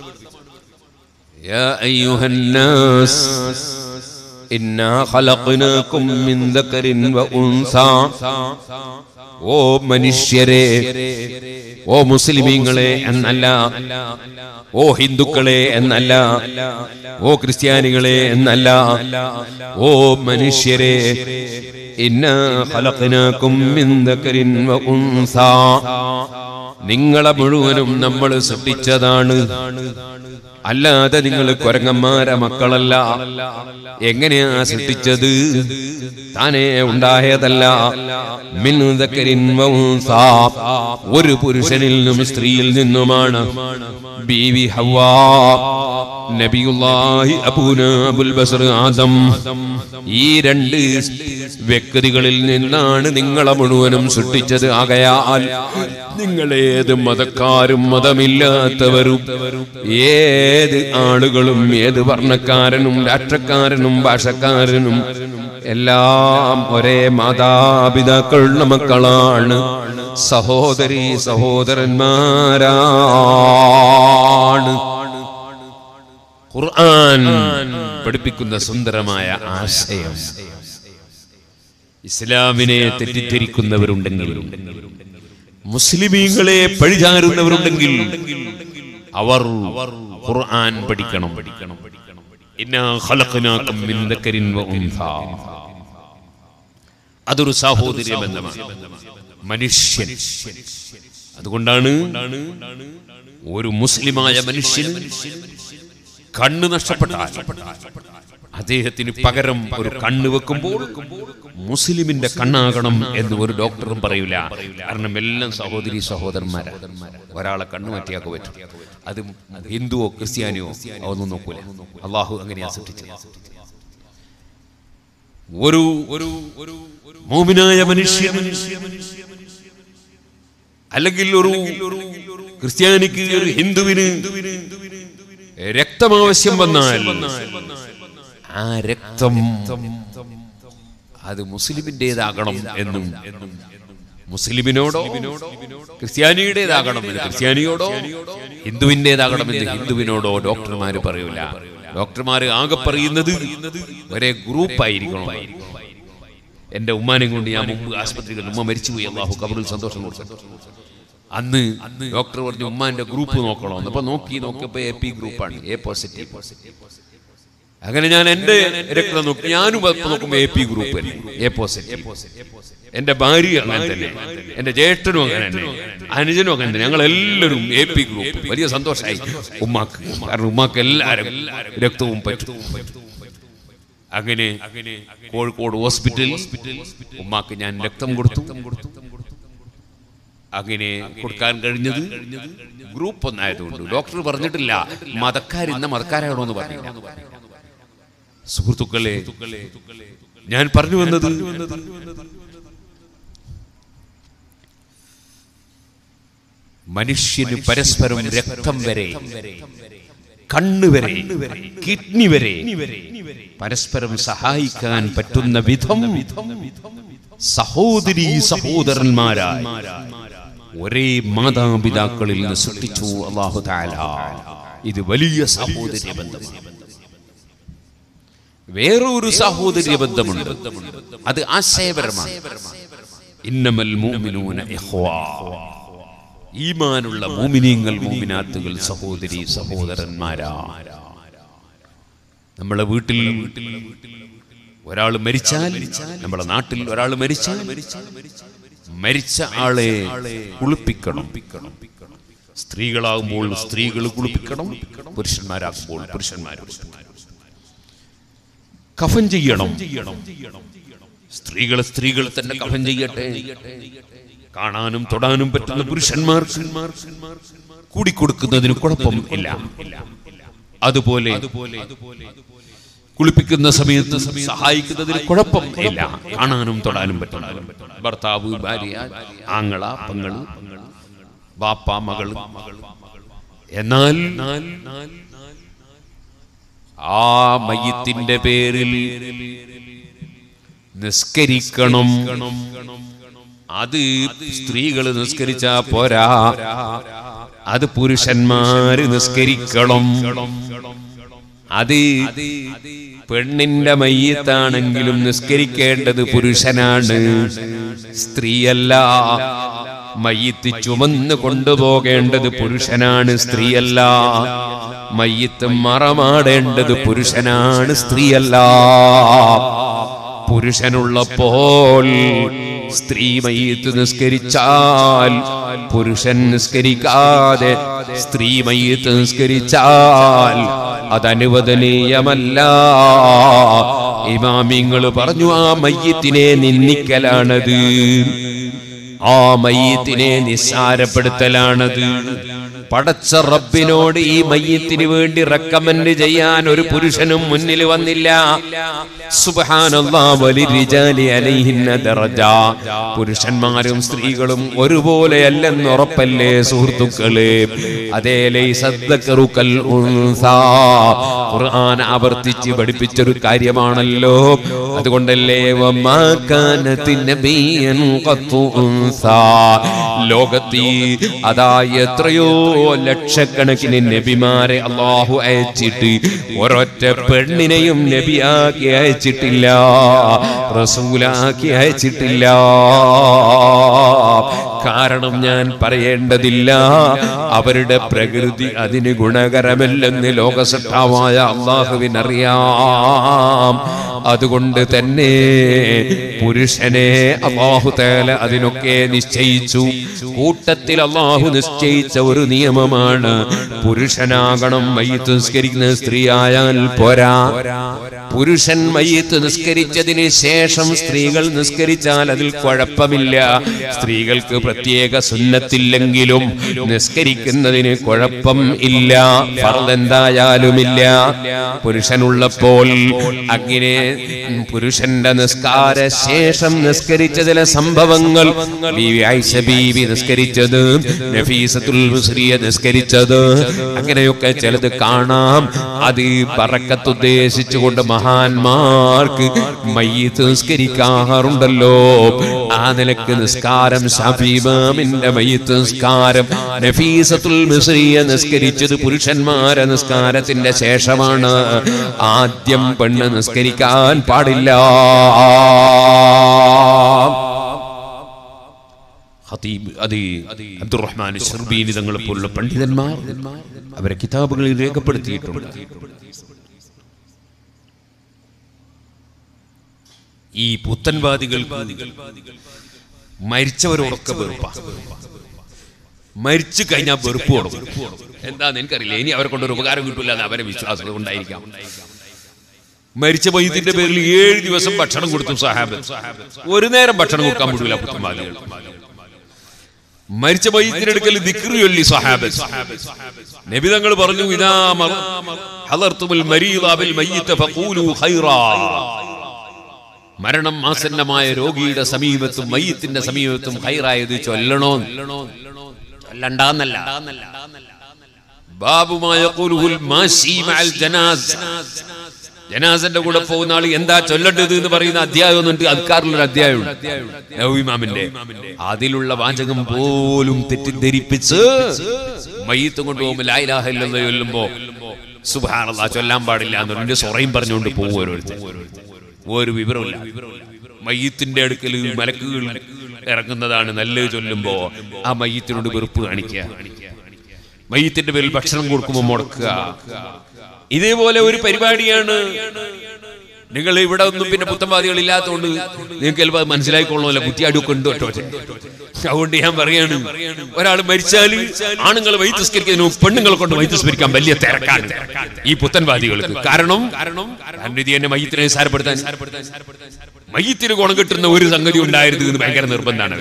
يا أيها الناس إنا خلقناكم من ذكر وأنثى ഓ മനുഷ്യരെ ഓ മുസ്ലിമീങ്ങളെ എന്നല്ല ഓ ഹിന്ദുക്കളെ എന്നല്ല ഓ ക്രിസ്ത്യാനികളെ എന്നല്ല ഓ മനുഷ്യരെ ഇന്ന ഖലഖനാകും മിൻ ദക്കരിൻ വ ഉൻസാ നിങ്ങളെ മുഴുവനും നമ്മൾ സൃഷ്ടിച്ചതാണ് അല്ലാതെ നിങ്ങൾ കുരങ്ങന്മാരെ മക്കളല്ല എങ്ങനെയാ സൃഷ്ടിച്ചത് താനേ ഉണ്ടായതല്ല മിൻ ദക്കരിൻ വ ഉൻസാ. ഒരു പുരുഷനിൽ നിന്നും സ്ത്രീയിൽ നിന്നുമാണ് ബീവി ഹവ്വാ നബിയുല്ലാഹി അബൂന അബുൽ ബസർ ആദം ഈ രണ്ട് വ്യക്തികളിൽ നിന്നാണ് നിങ്ങളെ മുഴുവനും സൃഷ്ടിച്ചത് ആകയാൽ നിങ്ങൾ ഏത് മതക്കാരും മതമില്ലാത്തവരും ഏത് ആളുകളും ഏത് വർണ്ണക്കാരനും രാഷ്ട്രക്കാരനും ഭാഷക്കാരനും എല്ലാം ഒരേ മാതാപിതാക്കളുടെ മക്കളാണ് സഹോദരി സഹോദരന്മാരാണ് ഖുർആൻ പഠിപ്പിക്കുന്ന സുന്ദരമായ ആശയം ഇസ്ലാമിനെ തെറ്റിദ്ധരിക്കുന്നവരുണ്ടെങ്കിൽ മുസ്ലിമീങ്ങളെ പഴിചാരുന്നവരുണ്ടെങ്കിൽ അവർ ഖുർആൻ പഠിക്കണം ഇന്നാ ഖലഖനാകും മിൻ ദക്കരിൻ വ ഉൻസാ. അതൊരു സാഹോദര്യ ബന്ധമാണ് മനുഷ്യൻ അതുകൊണ്ടാണ് ഒരു മുസ്ലിമായ മനുഷ്യൻ കണ്ണ് നഷ്ടപ്പെട്ടാൽ അദ്ദേഹത്തിന് പകരം ഒരു കണ്ണ് വെക്കുമ്പോൾ മുസ്ലിമിന്റെ കണ്ണാകണം എന്ന് ഒരു ഡോക്ടറും പറയൂല കാരണം എല്ലാം സഹോദരി സഹോദരന്മാരാണ് ഒരാളെ കണ്ണു മാറ്റിയാക്കു പറ്റും അത് ഹിന്ദുവോ ക്രിസ്ത്യാനിയോ അതൊന്നും നോക്കൂല അള്ളാഹു അങ്ങനെയാ സൃഷ്ടിച്ചത് ഒരു ഒരു ഒരു മോമിനായ മനുഷ്യൻ അല്ലെങ്കിൽ ഒരു ക്രിസ്ത്യാനിക്ക് ഒരു ഹിന്ദുവിന് രക്തം ആവശ്യം വന്നാൽ ആ രക്തം അത് മുസ്ലിമിൻ്റെതാകണം എന്നും മുസ്ലിമിനോടോ ക്രിസ്ത്യാനിയുടേതാകണം എന്ന് ക്രിസ്ത്യാനിയോടോ ഹിന്ദുവിൻ്റെതാകണം എന്ന് ഹിന്ദുവിനോടോ ഡോക്ടർമാര് പറയൂല ഡോക്ടർമാര് ആകെ പറയുന്നത് ഒരേ ഗ്രൂപ്പായിരിക്കണം എന്റെ ഉമ്മാനെ കൊണ്ട് ഞാൻ മുമ്പ് ആസ്പത്രികളിൽ ഉമ്മ മരിച്ചുപോയി അള്ളാഹു കബറിൽ സന്തോഷം കൊടുത്തു അന്ന് ഡോക്ടർ പറഞ്ഞു ഉമ്മാന്റെ ഗ്രൂപ്പ് നോക്കണോ അപ്പൊ നോക്കി നോക്കിയപ്പോ എ പി ഗ്രൂപ്പാണ് എ പോസിറ്റീവ് അങ്ങനെ ഞാൻ എന്റെ രക്തം നോക്കി ഞാനും ഇപ്പൊ നോക്കുമ്പോ എ പി ഗ്രൂപ്പ് തന്നെ എ പോസിറ്റീവ് എന്റെ ഭാര്യ അങ്ങനെ തന്നെ എന്റെ ജ്യേഷ്ഠനും അങ്ങനെ തന്നെ അനുജനും അങ്ങനെ തന്നെ ഞങ്ങൾ എല്ലാവരും എ പി ഗ്രൂപ്പ് വലിയ സന്തോഷമായി ഉമ്മാക്ക് കാരണം ഉമ്മാക്ക് എല്ലാവരും രക്തവും പറ്റും അങ്ങനെ കോഴിക്കോട് ഹോസ്പിറ്റലിൽ ഉമ്മാക്ക് ഞാൻ രക്തം കൊടുത്തു അങ്ങനെ കൊടുക്കാൻ കഴിഞ്ഞത് ഗ്രൂപ്പ് ഒന്നായതുകൊണ്ട് ഡോക്ടർ പറഞ്ഞിട്ടില്ല മതക്കാർ ഇന്ന മതക്കാരാണോ എന്ന് പറഞ്ഞില്ല സുഹൃത്തുക്കളെ ഞാൻ പറഞ്ഞു വന്നത് മനുഷ്യന് പരസ്പരം രക്തം വരെ കണ്ണുവരെ കിഡ്നി വരെ പരസ്പരം സഹായിക്കാൻ പറ്റുന്ന വിധം സഹോദരി സഹോദരന്മാരായി ഒരേ മാതാപിതാക്കളിൽ നിന്ന് സൃഷ്ടിച്ചു അള്ളാഹു താല ഇത് വലിയ സാഹോദര്യ ബന്ധമാണ് വേറൊരു സാഹോദര്യ ബന്ധമുണ്ട് അത് ആശയപരമാണ് ഇന്നമൽ മൂമിനൂന ഇഖ്വാ ഈമാനുള്ള മൂമിനീങ്ങൾ മൂമിനാത്തുകൾ സഹോദരി സഹോദരന്മാരാ നമ്മളെ വീട്ടിൽ ഒരാൾ മരിച്ചാൽ നമ്മളെ നാട്ടിൽ ഒരാൾ മരിച്ചാൽ മരിച്ച ആളെ കുളിപ്പിക്കണം സ്ത്രീകളാകുമ്പോൾ സ്ത്രീകൾ കുളിപ്പിക്കണം പുരുഷന്മാരാകുമ്പോൾ പുരുഷന്മാർ കഫൻ ചെയ്യണം സ്ത്രീകൾ സ്ത്രീകൾ തന്നെ കഫൻ ചെയ്യട്ടെ കാണാനും തൊടാനും പറ്റുന്ന പുരുഷന്മാർ കൂടിക്കൊടുക്കുന്നതിന് കുഴപ്പം ഇല്ല അതുപോലെ കുളിപ്പിക്കുന്ന സമയത്ത് സഹായിക്കുന്നതിന് കുഴപ്പം ഇല്ല കാണാനും തൊടാനും പറ്റും ഭർത്താവ് ഭാര്യ ആങ്ങള പങ്ങള് ബാപ്പ മകള് എന്നാൽ ആ മയ്യത്തിന്റെ പേരിൽ നിസ്കരിക്കണം അത് സ്ത്രീകൾ നിസ്കരിച്ചാ പോരാ അത് പുരുഷന്മാര് നിസ്കരിക്കണം അത് പെണ്ണിന്റെ മയ്യത്താണെങ്കിലും നിസ്കരിക്കേണ്ടത് പുരുഷനാണ് സ്ത്രീയല്ല മയ്യത്ത് ചുമന്ന് കൊണ്ടുപോകേണ്ടത് പുരുഷനാണ് സ്ത്രീയല്ല മയ്യത്ത് മറമാടേണ്ടത് പുരുഷനാണ് സ്ത്രീയല്ല പുരുഷനുള്ളപ്പോൾ സ്ത്രീ മയ്യത്ത് നിസ്കരിച്ചാൽ പുരുഷൻ നിസ്കരിക്കാതെ സ്ത്രീ മയ്യത്ത് നിസ്കരിച്ചാൽ അതനുവദനീയമല്ല ഇമാമിങ്ങൾ പറഞ്ഞു ആ മയ്യത്തിനെ നിന്ദിക്കലാണത് ആ മയ്യത്തിനെ നിസ്സാരപ്പെടുത്തലാണത് പടച്ച റബ്ബിനോട് ഈ മയ്യത്തിന് വേണ്ടി റെക്കമെൻഡ് ചെയ്യാൻ ഒരു പുരുഷനും മുന്നിൽ വന്നില്ല സുബ്ഹാനല്ലാഹ് വലിരിജാലി അലൈഹിന്ന ദറജ പുരുഷന്മാരും സ്ത്രീകളും ഒരുപോലെയല്ലെന്ന് ഉറപ്പല്ലേ സുഹൃത്തുക്കളെ അതേ ലൈസദ്ദക്കറുക്കൽ ഉൻസാ ഖുർആൻ ആവർത്തിച്ച് പഠിപ്പിച്ചൊരു കാര്യമാണല്ലോ അതുകൊണ്ടല്ലേ വമാ കാനത്തി നബിയൻ ഖത്തു ഉൻസാ ലോകത്തി അതാ എത്രയോ ലക്ഷക്കണക്കിന് നബിമാരെ അള്ളാഹു അയച്ചിട്ട് ഒരൊറ്റ പെണ്ണിനെയും നബിയാക്കി അയച്ചിട്ടില്ല റസൂലാക്കി അയച്ചിട്ടില്ല കാരണം ഞാൻ പറയേണ്ടതില്ല അവരുടെ പ്രകൃതി അതിന് ഗുണകരമല്ലെന്ന് ലോകസട്ടാവായ അള്ളാഹുവിനറിയാം അതുകൊണ്ട് തന്നെ പുരുഷനെ അള്ളാഹു തേല അതിനൊക്കെ നിശ്ചയിച്ചു കൂട്ടത്തിൽ അള്ളാഹു നിശ്ചയിച്ച ഒരു നിയമമാണ് പുരുഷനാകണം മയ്യത്ത് നിസ്കരിക്കുന്ന സ്ത്രീയായാൽ പോരാ പുരുഷൻ മയ്യത്ത് നിസ്കരിച്ചതിന് ശേഷം സ്ത്രീകൾ നിസ്കരിച്ചാൽ അതിൽ കുഴപ്പമില്ല സ്ത്രീകൾക്ക് പ്രത്യേക സുന്നത്തില്ലെങ്കിലും നിസ്കരിക്കുന്നതിന് കുഴപ്പം ഇല്ല ഫർദെന്തായാലുമില്ല പുരുഷനുള്ളപ്പോൾ അങ്ങനെ പുരുഷന്റെ നിസ്കാര ശേഷം നിസ്കരിച്ച ചില സംഭവങ്ങൾ ബീവി ആയിഷ ബീവി നിസ്കരിച്ചത് നഫീസത്തുൽ മുസ്രിയ നിസ്കരിച്ചത് അങ്ങനെയൊക്കെ ചിലത് കാണാം അത് പറക്കത്തുദ്ദേശിച്ചുകൊണ്ട് മഹാന്മാർക്ക് മയ്യത്ത് നിസ്കരിക്കാറുണ്ടല്ലോ ആ നിലക്ക് നിസ്കാരം ഷാഫിമാമിന്റെ മയ്യത്ത് നിസ്കാരം നഫീസത്തുൽ മുസ്രിയ നിസ്കരിച്ചത് പുരുഷന്മാരെ നിസ്കാരത്തിന്റെ ശേഷമാണ് ആദ്യം പെണ്ണ് നിസ്കരിക്കാൻ പാടില്ല ഖതീബ് അത് അബ്ദുറഹ്മാൻ ഷർബീനി തങ്ങളെ പോലുള്ള പണ്ഡിതന്മാർ അവരെ കിതാബുകളിൽ രേഖപ്പെടുത്തിയിട്ടുണ്ട് ഈ പുത്തൻവാദികൾക്ക് മരിച്ചവരോടൊക്കെ വെറുപ്പ മരിച്ചു കഴിഞ്ഞാൽ വെറുപ്പ് കൊടുക്കും എന്താന്ന് എനിക്കറിയില്ല ഇനി അവരെ കൊണ്ട് ഒരു ഉപകാരം കിട്ടില്ല എന്ന് അവരെ വിശ്വാസം കൊണ്ടായിരിക്കാം മരിച്ച മയ്യത്തിന്റെ പേരിൽ ഏഴ് ദിവസം ഭക്ഷണം കൊടുത്തു സാഹാബ് ഒരു നേരം ഭക്ഷണം കൊടുക്കാൻ പറ്റൂല പുത്തൻവാദികൾ മരിച്ച മയ്യത്തിനെടുക്കൽ ദിക്റിയൊല്ലി സഹാബ് നബി തങ്ങൾ പറഞ്ഞു ഇതാ മ- ഹളർത്തുമുൽ മരീദ ബിൽ മയ്യിത്ത ഫഖൂലു ഖൈറാ മരണം ആസന്നമായ രോഗിയുടെ സമീപത്തും മയ്യത്തിന്റെ സമീപത്തും ഹൈറായത് ചൊല്ലണോ കൊല്ലണ്ടെന്നല്ല ബാബുമായ ഖുലുഹുൽ മാശി മഅൽ ജനാസ് ജനാസന്റെ കൂടെ പോകുന്ന ആൾ എന്താ ചൊല്ലേണ്ടത് എന്ന് പറയുന്ന അധ്യായം ഒന്നുണ്ട് അദ്കാറിലുള്ള ഒരു അധ്യായമുണ്ട് നവവി ഇമാമിന്റെ അതിലുള്ള വാചകം പോലും തെറ്റിദ്ധരിപ്പിച്ച് മയ്യത്ത് കൊണ്ടുപോകുമ്പോൾ ലാ ഇലാഹ ഇല്ലല്ലാഹ് ചൊല്ലുമ്പോ സുബ്ഹാനല്ലാഹ് ചൊല്ലാൻ പാടില്ല എന്നൊരു സൊറയും പറഞ്ഞുകൊണ്ട് പോകും ഓരോരുത്തർ ഒരു വിവരമില്ല മയ്യത്തിന്റെ അടുക്കൽ മലക്കുകൾ ഇറങ്ങുന്നതാണ് നല്ലത് ചൊല്ലുമ്പോ ആ മയ്യത്തിനോട് വെറുപ്പ് കാണിക്കുക മയ്യത്തിന്റെ പേരിൽ ഭക്ഷണം കൊടുക്കുമ്പോൾ മുടക്കുക ഇതേപോലെ ഒരു പരിപാടിയാണ് നിങ്ങൾ ഇവിടെ ഒന്നും പിന്നെ പുത്തൻവാദികൾ ഇല്ലാത്തതുകൊണ്ട് നിങ്ങൾക്ക് ചിലപ്പോൾ അത് മനസ്സിലായിക്കൊള്ളൂല്ല കുറ്റിയാടിയൊക്കെ ഉണ്ട് കേട്ടോ അതുകൊണ്ട് ഞാൻ പറയാണ് ഒരാൾ മരിച്ചാൽ ആണുങ്ങൾ വൈദ്യസ്കരിക്കുന്നതിന് പെണ്ണുങ്ങളെ കൊണ്ട് വൈദ്യസ്കരിക്കാൻ വലിയ തിരക്കാണ് ഈ പുത്തൻവാദികൾക്ക് കാരണം കാരണം ഇത് തന്നെ മയ്യത്തിനെ നിസാരപ്പെടുത്താൻ മയ്യത്തിന് ഗുണം കിട്ടുന്ന ഒരു സംഗതി ഉണ്ടായിരുന്നു എന്ന് ഭയങ്കര നിർബന്ധമാണ്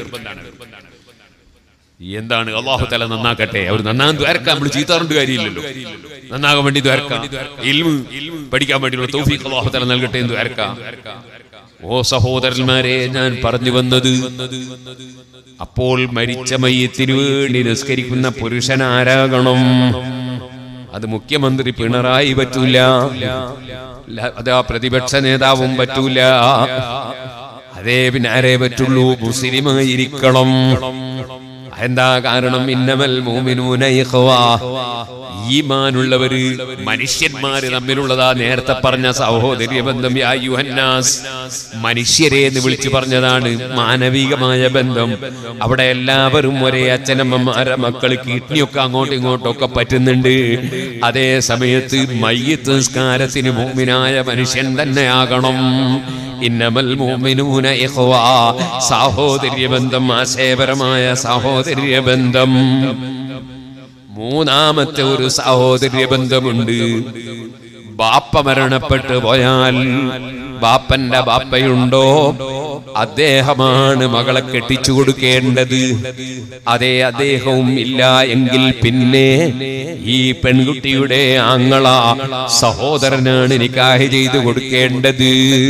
എന്താണ് അള്ളാഹു തല നന്നാക്കട്ടെ അവർ നന്നാൻ ദ്വാരക്കാം നമ്മൾ ചീത്താറുണ്ട് കാര്യമില്ലല്ലോ നന്നാകാൻ വേണ്ടി ദ്വാരക്കാം ഇൽമ് പഠിക്കാൻ വേണ്ടിയുള്ള തൗഫീഖ് അള്ളാഹു തല നൽകട്ടെ എന്ന് ദ്വാരക്കാം ഓ സഹോദരന്മാരെ ഞാൻ പറഞ്ഞു വന്നത് അപ്പോൾ മരിച്ച മയ്യത്തിന് വേണ്ടി നിസ്കരിക്കുന്ന പുരുഷൻ ആരാകണം അത് മുഖ്യമന്ത്രി പിണറായി പറ്റൂല ല- അതാ പ്രതിപക്ഷ നേതാവും പറ്റൂല അതേ പിന്നെ ആരേ പറ്റുള്ളൂ മുസ്ലിമായിരിക്കണം എന്താ കാരണം ഇന്നമൽ മൂമിനൂന ഇഖ്വാ. ഈമാനുള്ളവര് മനുഷ്യന്മാര് തമ്മിലുള്ളതാ നേരത്തെ പറഞ്ഞ സഹോദര്യ ബന്ധം യാ യുഹന്നാസ് മനുഷ്യരെ എന്ന് വിളിച്ചു പറഞ്ഞതാണ് മാനവികമായ ബന്ധം അവിടെ എല്ലാവരും ഒരേ അച്ഛനമ്മമാരെ മക്കൾ കിഡ്നിയൊക്കെ അങ്ങോട്ടും ഇങ്ങോട്ടും ഒക്കെ പറ്റുന്നുണ്ട് അതേ സമയത്ത് മയ്യത്ത് നിസ്കാരത്തിന് മുമ്പിനായ മനുഷ്യൻ തന്നെയാകണം ഇന്നമൽ മുഅ്മിനൂന ഇഖ്വാ സഹോദര്യ ബന്ധം ആശയപരമായ സഹോദര്യ ബന്ധം മൂന്നാമത്തെ ഒരു സഹോദര്യ ബന്ധമുണ്ട് ബാപ്പ മരണപ്പെട്ടു പോയാൽ ബാപ്പന്റെ ബാപ്പയുണ്ടോ അദ്ദേഹമാണ് മകളെ കെട്ടിച്ചു കൊടുക്കേണ്ടത് അതേ അദ്ദേഹവും ഇല്ല എങ്കിൽ പിന്നെ ഈ പെൺകുട്ടിയുടെ ആങ്ങള സഹോദരനാണ് നിക്കാഹ് ചെയ്തു കൊടുക്കേണ്ടത്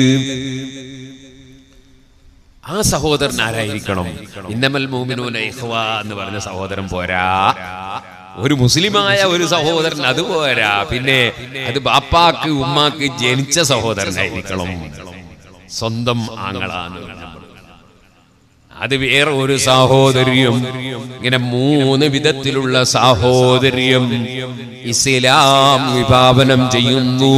ആ സഹോദരൻ ആരായിരിക്കണം ഇന്നമൽ മോമിനൂന ഇഖ്വ എന്ന് പറഞ്ഞ സഹോദരൻ പോരാ ഒരു മുസ്ലിമായ ഒരു സഹോദരൻ അത് പോരാ പിന്നെ അത് ബാപ്പാക്ക് ഉമ്മാക്ക് ജനിച്ച സഹോദരനായിരിക്കണം സ്വന്തം ആങ്ങളാന്ന് പറഞ്ഞ അത് വേറെ ഒരു സാഹോദര്യം ഇങ്ങനെ മൂന്ന് വിധത്തിലുള്ള സാഹോദര്യം ഇസ്ലാം വിഭാവനം ചെയ്യുന്നു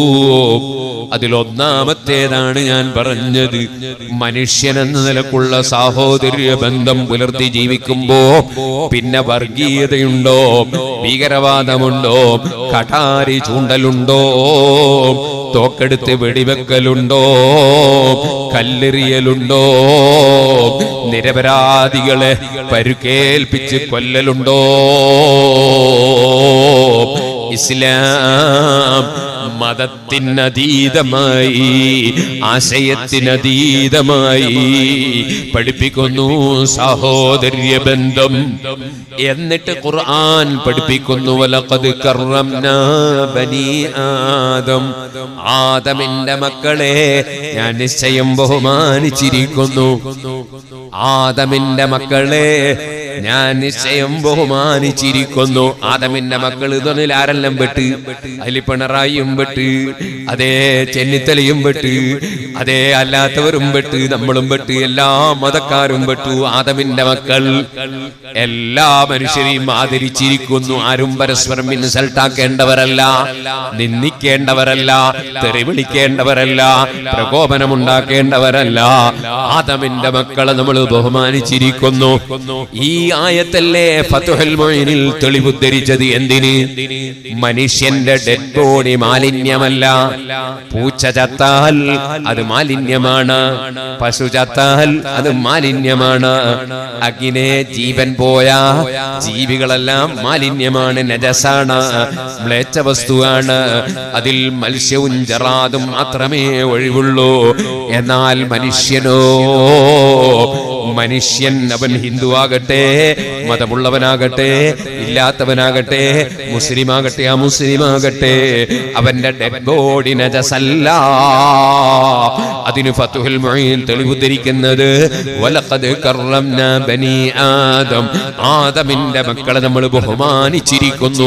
അതിലൊന്നാമത്തേതാണ് ഞാൻ പറഞ്ഞത് മനുഷ്യൻ എന്ന നിലക്കുള്ള സാഹോദര്യ ബന്ധം പുലർത്തി ജീവിക്കുമ്പോ പിന്നെ വർഗീയതയുണ്ടോ ഭീകരവാദമുണ്ടോ കഠാരി ചൂണ്ടലുണ്ടോ തോക്കെടുത്ത് വെടിവെക്കലുണ്ടോ കല്ലെറിയലുണ്ടോ നിരപരാധികളെ പരുക്കേൽപ്പിച്ച് കൊല്ലലുണ്ടോ ഇസ്ലാം മതത്തിനതീതമായി ആശയത്തിനതീതമായി പഠിപ്പിക്കുന്നു സഹോദര്യ ബന്ധം എന്നിട്ട് ഖുർആൻ പഠിപ്പിക്കുന്നു വലഖദ് കറംനാ ബനി ആദം ആദമിന്റെ മക്കളെ ഞാൻ നിശ്ചയം ബഹുമാനിച്ചിരിക്കുന്നു ആദമിന്റെ മക്കളെ ഞാൻ നിശ്ചയം ബഹുമാനിച്ചിരിക്കുന്നു ആദമിന്റെ മക്കൾ ഇതൊന്നിൽ ആരെല്ലാം പെട്ട് അതിൽ പിണറായിയും പെട്ട് അതേ ചെന്നിത്തലയും പെട്ട് അതേ അല്ലാത്തവരും പെട്ട് നമ്മളും പെട്ട് എല്ലാ മതക്കാരും പെട്ടു ആദമിന്റെ മക്കൾ എല്ലാ മനുഷ്യരെയും ആദരിച്ചിരിക്കുന്നു ആരും പരസ്പരം ഇൻസൾട്ടാക്കേണ്ടവരല്ല നിന്ദിക്കേണ്ടവരല്ല തെറി വിളിക്കേണ്ടവരല്ല പ്രകോപനമുണ്ടാക്കേണ്ടവരല്ല ആദമിന്റെ മക്കളെ നമ്മൾ ബഹുമാനിച്ചിരിക്കുന്നു ഈ ആയത്തല്ലേ ഫതുഹൽ മൊയിനിൽ തെളിവുദ്ധരിച്ചത് എന്തിന് മനുഷ്യന്റെ ഡെഡ് ബോഡി മാലിന്യമല്ല പൂച്ച ചത്താൽ അത് മാലിന്യമാണ് പശു ചത്താൽ അത് മാലിന്യമാണ് അഗ്നെ ജീവൻ പോയ ജീവികളെല്ലാം മാലിന്യമാണ് നജസാണ് മ്ലേച്ഛ വസ്തുവാണ് അതിൽ മത്സ്യവും ജറാതും മാത്രമേ ഒഴിവുള്ളൂ എന്നാൽ മനുഷ്യനോ മനുഷ്യൻ അവൻ ഹിന്ദു ആകട്ടെ മതമുള്ളവനാകട്ടെ ഇല്ലാത്തവനാകട്ടെ മുസ്ലിമാകട്ടെ അമുസ്ലിമാകട്ടെ അവന്റെ ഡെഡ് ബോഡി നജസല്ല അതിന് ഫത്തുഹുൽ മുഈൻ തെളിവ് ധരിക്കുന്നത് വലഖദ് കറംന ബനി ആദം ആദമിന്റെ മക്കളെ നമ്മൾ ബഹുമാനിച്ചിരിക്കുന്നു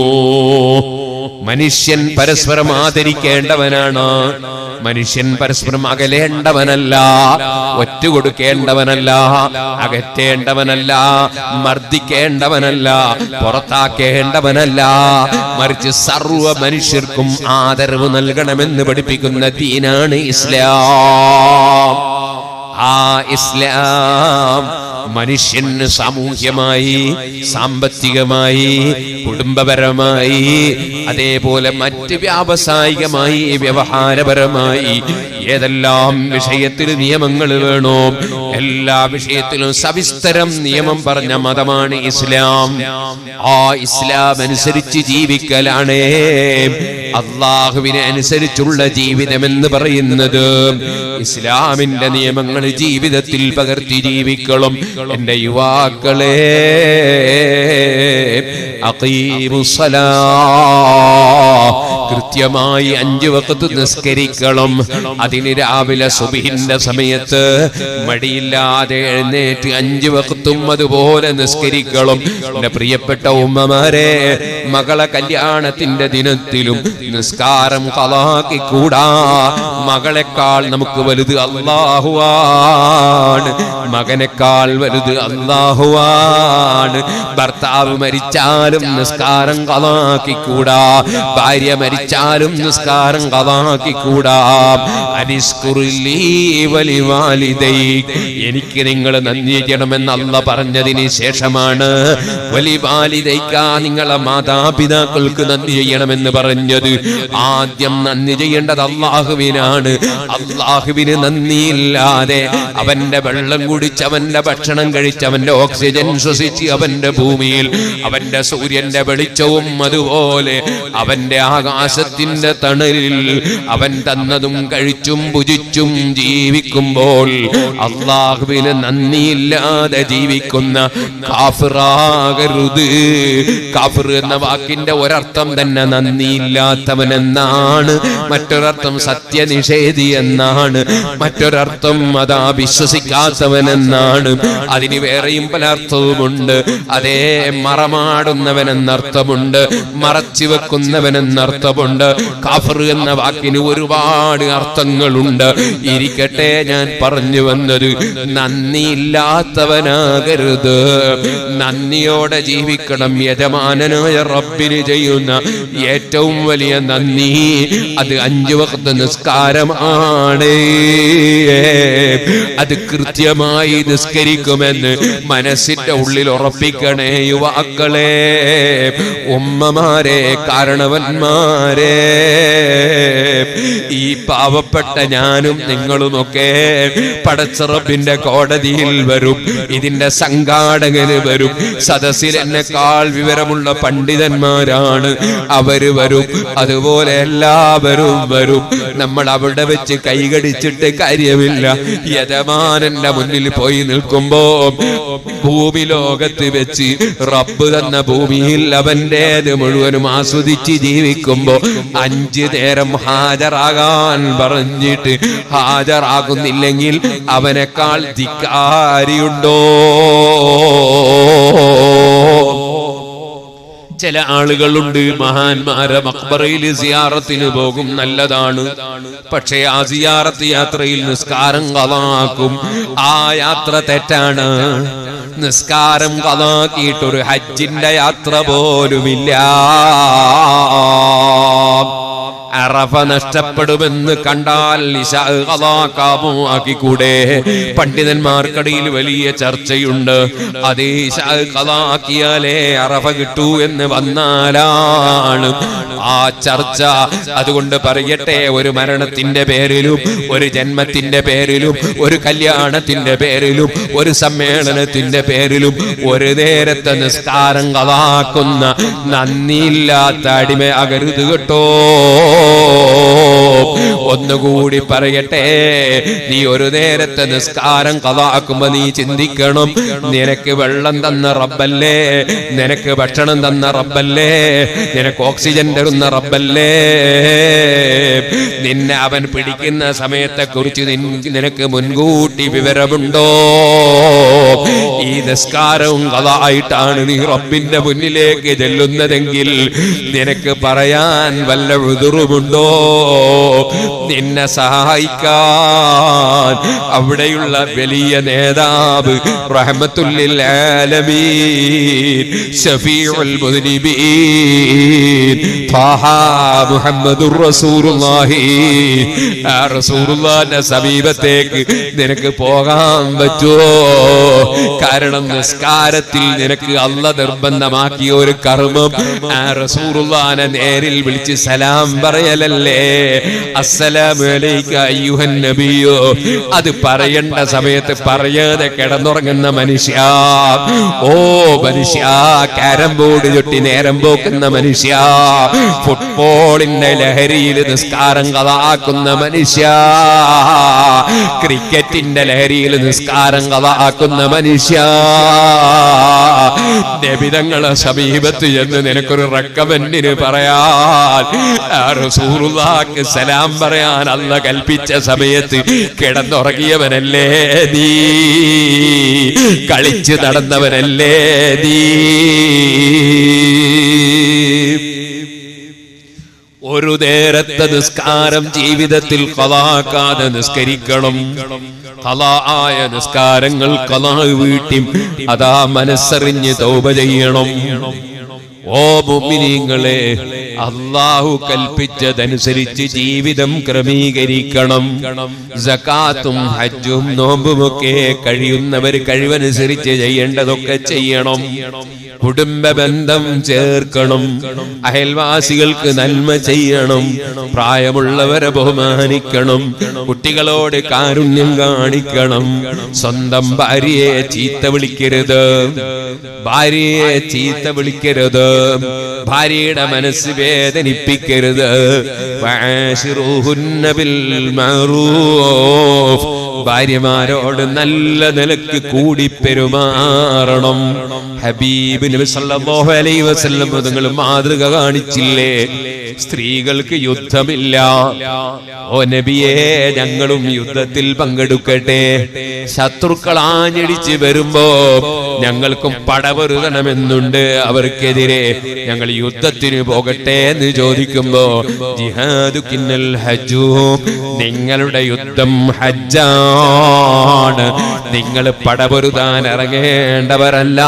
മനുഷ്യൻ പരസ്പരം ആദരിക്കേണ്ടവനാണ് മനുഷ്യൻ പരസ്പരം അകലേണ്ടവനല്ല ഒറ്റ കൊടുക്കേണ്ടവനല്ല അകറ്റേണ്ടവനല്ല മർദ്ദിക്കേണ്ടവനല്ല പുറത്താക്കേണ്ടവനല്ല മറിച്ച് സർവ മനുഷ്യർക്കും ആദരവ് നൽകണമെന്ന് പഠിപ്പിക്കുന്ന ദീനാണ് ഇസ്ലാം ആ ഇസ്ലാം മനുഷ്യന് സാമൂഹ്യമായി സാമ്പത്തികമായി കുടുംബപരമായി അതേപോലെ മറ്റ് വ്യാവസായികമായി വ്യവഹാരപരമായി ഏതെല്ലാം വിഷയത്തിൽ നിയമങ്ങൾ വേണോ എല്ലാ വിഷയത്തിലും സവിസ്തരം നിയമം പറഞ്ഞ മതമാണ് ഇസ്ലാം ആ ഇസ്ലാം അനുസരിച്ച് ജീവിക്കലാണ് അള്ളാഹുവിനെ അനുസരിച്ചുള്ള ജീവിതം എന്ന് പറയുന്നത് ഇസ്ലാമിന്റെ നിയമങ്ങൾ ജീവിതത്തിൽ പകർത്തി ജീവിക്കണം എന്റെ യുവാക്കളെ അഖീമുസ്സലാ. കൃത്യമായി അഞ്ചു വക്കത്ത് നിസ്കരിക്കണം അതിന് രാവിലെ സുബിഹിന്റെ സമയത്ത് മടിയില്ലാതെ എഴുന്നേറ്റ് അഞ്ചു വക്കത്തും അതുപോലെ നിസ്കരിക്കണം എന്റെ പ്രിയപ്പെട്ട ഉമ്മമാരെ മകളെ കല്യാണത്തിന്റെ ദിനത്തിലും നിസ്കാരം കലാക്കി കൂടാ മകളെക്കാൾ നമുക്ക് വലുത് അള്ളാഹുവാണ് മകനേക്കാൾ വലുത് അള്ളാഹുവാണ് ഭർത്താവ് മരിച്ചാലും നിസ്കാരം കലാക്കി കൂടാ ഭാര്യ മരിച്ചാലും നിസ്കാരം കലാക്കി കൂടാ അനിസ്കുറില്ലീ വലിവാലിദൈ എനിക്ക് നിങ്ങൾ നന്ദി ചെയ്യണമെന്ന് അല്ല പറഞ്ഞതിന് ശേഷമാണ് വലിവാലിദൈക്ക നിങ്ങളെ മാതാപിതാക്കൾക്ക് നന്ദി ചെയ്യണമെന്ന് പറഞ്ഞത് ആദ്യം നന്ദി ചെയ്യേണ്ടത് അള്ളാഹുവിനാണ് അള്ളാഹുവിന് നന്ദിയില്ലാതെ അവന്റെ വെള്ളം കുടിച്ച് അവന്റെ ഭക്ഷണം കഴിച്ച് അവന്റെ ഓക്സിജൻ ശ്വസിച്ച് അവന്റെ ഭൂമിയിൽ അവന്റെ സൂര്യന്റെ വെളിച്ചവും അതുപോലെ അവന്റെ ആകാശത്തിന്റെ തണലിൽ അവൻ തന്നതും കഴിച്ചും ഭുജിച്ചും ജീവിക്കുമ്പോൾ അള്ളാഹുവിന് നന്ദിയില്ലാതെ ജീവിക്കുന്ന കാഫിറാകരുത് കാഫിർ എന്ന വാക്കിന്റെ ഒരർത്ഥം തന്നെ നന്ദിയില്ലാത്തവൻ എന്നാണ് മറ്റൊരർത്ഥം സത്യനിഷേധി എന്നാണ് മറ്റൊരർത്ഥം അതാ വിശ്വസിക്കാത്തവൻ എന്നാണ് അതിന് വേറെയും പല അർത്ഥവുമുണ്ട് അതേ മറമാടുന്നവൻ എന്നർത്ഥമുണ്ട് മറച്ചു വെക്കുന്നവൻ എന്നർത്ഥമുണ്ട് കാഫർ എന്ന വാക്കിന് ഒരുപാട് അർത്ഥങ്ങളുണ്ട് ഇരിക്കട്ടെ ഞാൻ പറഞ്ഞു വന്നത് നന്ദിയില്ലാത്തവനാകരുത് നന്ദിയോടെ ജീവിക്കണം യജമാനനായ റബ്ബിന് ചെയ്യുന്ന ഏറ്റവും വലിയ നന്ദി അത് അഞ്ചു വക്ത നിസ്കാരമാണ് അത് കൃത്യമായി നിസ്കരിക്കുമെന്ന് മനസ്സിന്റെ ഉള്ളിൽ ഉറപ്പിക്കണേ യുവാക്കളെ ഉമ്മമാരെ കാരണവന്മാരെ ഈ പാവപ്പെട്ട ഞാനും നിങ്ങളുമൊക്കെ പടച്ചറപ്പിന്റെ കോടതിയിൽ വരും ഇതിന്റെ സംഘാടകന് വരും സദസ്സിൽ എന്നെക്കാൾ വിവരമുള്ള പണ്ഡിതന്മാരാണ് അവര് വരും അതുപോലെ എല്ലാവരും വരും നമ്മൾ അവിടെ വെച്ച് കൈകടിച്ചിട്ട് കാര്യമില്ല യജമാനന്റെ മുന്നിൽ പോയി നിൽക്കുമ്പോ ഭൂമി ലോകത്ത് വെച്ച് റബ്ബ് തന്ന ഭൂമിയിൽ അവന്റേത് മുഴുവനും ആസ്വദിച്ച് ജീവിക്കുമ്പോ അഞ്ചു നേരം ഹാജരാകാൻ പറഞ്ഞിട്ട് ഹാജരാകുന്നില്ലെങ്കിൽ അവനേക്കാൾ ധിക്കാരിയുണ്ടോ ചില ആളുകളുണ്ട് മഹാന്മാരെ മക്ബറയിൽ സിയാറത്തിന് പോകും നല്ലതാണ് പക്ഷേ ആ സിയാറത്ത് യാത്രയിൽ നിസ്കാരം കഥാക്കും ആ യാത്ര തെറ്റാണ് നിസ്കാരം കഥാക്കിയിട്ടൊരു ഹജ്ജിന്റെ യാത്ര പോലുമില്ല അറഫ നഷ്ടപ്പെടുമെന്ന് കണ്ടാൽ ഇശാ ഖലാക്കാമോ ആക്കിക്കൂടെ പണ്ഡിതന്മാർക്കിടയിൽ വലിയ ചർച്ചയുണ്ട് അത് ഇശാ ഖലാക്കിയാലേ അറഫ കിട്ടൂ എന്ന് വന്നാലാണ് ആ ചർച്ച അതുകൊണ്ട് പറയട്ടെ ഒരു മരണത്തിന്റെ പേരിലും ഒരു ജന്മത്തിന്റെ പേരിലും ഒരു കല്യാണത്തിന്റെ പേരിലും ഒരു സമ്മേളനത്തിന്റെ പേരിലും ഒരു നേരത്തെ നിസ്കാരം കളാക്കുന്ന നന്ദിയില്ലാത്ത അടിമ അകരുത് കേട്ടോ ഒന്നുകൂടി പറയട്ടെ നീ ഒരു നേരത്തെ നിസ്കാരം കഥാക്കുമ്പോ നീ ചിന്തിക്കണം നിനക്ക് വെള്ളം തന്ന റബ്ബല്ലേ നിനക്ക് ഭക്ഷണം തന്ന റബ്ബല്ലേ നിനക്ക് ഓക്സിജൻ തരുന്ന റബ്ബല്ലേ നിന്നെ അവൻ പിടിക്കുന്ന സമയത്തെ കുറിച്ച് നിനക്ക് മുൻകൂട്ടി വിവരമുണ്ടോ ഈ നിസ്കാരവും കഥായിട്ടാണ് നീ റബ്ബിന്റെ മുന്നിലേക്ക് ചെല്ലുന്നതെങ്കിൽ നിനക്ക് പറയാൻ വല്ല ഉതിറുമുണ്ടോ നിന്നെ സഹായിക്കാൻ അവിടെയുള്ള വലിയ നേതാവ് റഹ്മത്തുല്ലിൽ ആലമീൻ ഷഫീഉൽ മുദ്നിബീൻ ത്വാഹ മുഹമ്മദുർ റസൂലുള്ളാഹി ആ റസൂലുള്ളാഹിന്റെ സമീപത്തേക്ക് നിനക്ക് പോകാൻ പറ്റുമോ കാരണം നിസ്കാരത്തിൽ നിനക്ക് അല്ല നിർബന്ധമാക്കിയ ഒരു കർമ്മം ആ റസൂലുള്ളാഹിനെ നേരിൽ വിളിച്ച് സലാം പറയലല്ലേ അസ്സലാമു അലൈക അയ്യുഹൻ നബിയോ അത് പറയേണ്ട സമയത്ത് പറയാതെ കിടന്നുറങ്ങുന്ന മനുഷ്യ ഓ മനുഷ്യ കാരം ബോർഡ് ചൊട്ടി നേരം പോക്കുന്ന മനുഷ്യ ഫുട്ബോളിന്റെ ലഹരിയിൽ നിസ്കാരം കഥാക്കുന്ന മനുഷ്യ ക്രിക്കറ്റിന്റെ ലഹരിയിൽ നിസ്കാരം കഥാക്കുന്ന മനുഷ്യ നബിതങ്ങളെ സമീപത്ത് എന്ന് നിനക്കൊരു റെക്കമെന്റിന് പറയാൻ ആ റസൂലുള്ളാഹിക്ക് സലാം പറയാൻ അല്ല കൽപ്പിച്ച സമയത്ത് കിടന്നുറങ്ങിയവനല്ലേ നീ കളിച്ച് നടന്നവനല്ലേ നീ ഒരു നേരത്തെ നിസ്കാരം ജീവിതത്തിൽ കലാക്കാതെ നിസ്കരിക്കണം കലാ ആയ നിസ്കാരങ്ങൾ കലാ വീട്ടി അതാ മനസ്സറിഞ്ഞ് തൗബ ചെയ്യണം ഓ മുഅ്മിനീങ്ങളെ അള്ളാഹു കൽപ്പിച്ചതനുസരിച്ച് ജീവിതം ക്രമീകരിക്കണം സകാത്തും ഹജ്ജും നോമ്പുമൊക്കെ കഴിയുന്നവർ കഴിവനുസരിച്ച് ചെയ്യേണ്ടതൊക്കെ ചെയ്യണം കുടുംബ ബന്ധം ചേർക്കണം അയൽവാസികൾക്ക് നന്മ ചെയ്യണം പ്രായമുള്ളവരെ ബഹുമാനിക്കണം കുട്ടികളോട് കാരുണ്യം കാണിക്കണം സ്വന്തം ഭാര്യയെ ചീത്ത വിളിക്കരുത് ഭാര്യയെ ചീത്ത വിളിക്കരുത് ഭാര്യയുടെ മനസ്സ് വേദനിപ്പിക്കരുത് വആശിറൂഹുന്ന ബിൽ മഅറൂഫ്. ഭാര്യമാരോട് നല്ല നിലക്ക് കൂടി പെരുമാറണം ഹബീബ് നബി സല്ലല്ലാഹു അലൈഹി വസല്ലം നിങ്ങൾ മാതൃക കാണിച്ചില്ലേ സ്ത്രീകൾക്ക് യുദ്ധമില്ല ഓ നബിയെ ഞങ്ങളും യുദ്ധത്തിൽ പങ്കെടുക്കട്ടെ ശത്രുക്കൾ ആഞ്ഞടിച്ച് വരുമ്പോ ഞങ്ങൾക്കും പടപൊരുതണമെന്നുണ്ട് അവർക്കെതിരെ ഞങ്ങൾ യുദ്ധത്തിന് പോകട്ടെ എന്ന് ചോദിക്കുമ്പോ ജിഹാദു കിന്നൽ ഹജ്ജു നിങ്ങളുടെ യുദ്ധം ഹജ്ജാണ് നിങ്ങൾ പടപൊരുതാൻ ഇറങ്ങേണ്ടവരല്ല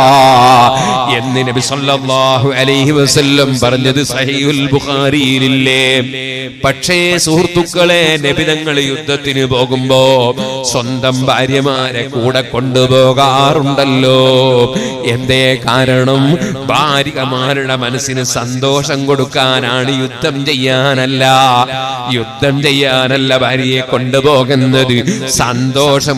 എന്ന് നബി സല്ലല്ലാഹു അലൈഹി വസല്ലം പറഞ്ഞത് സഹീഹുൽ ബുഖാരിയിലില്ലേ പക്ഷേ സുഹൃത്തുക്കളെ നബിതങ്ങൾ യുദ്ധത്തിന് പോകുമ്പോ സ്വന്തം ഭാര്യമാരെ കൂടെ കൊണ്ടുപോകാറുണ്ടല്ലോ എന്തേ കാരണം ഭാര്യമാരുടെ മനസ്സിന് സന്തോഷം കൊടുക്കാനാണ് യുദ്ധം ചെയ്യാനല്ല യുദ്ധം ചെയ്യാനല്ല ഭാര്യയെ കൊണ്ടുപോകുന്നത് സന്തോഷം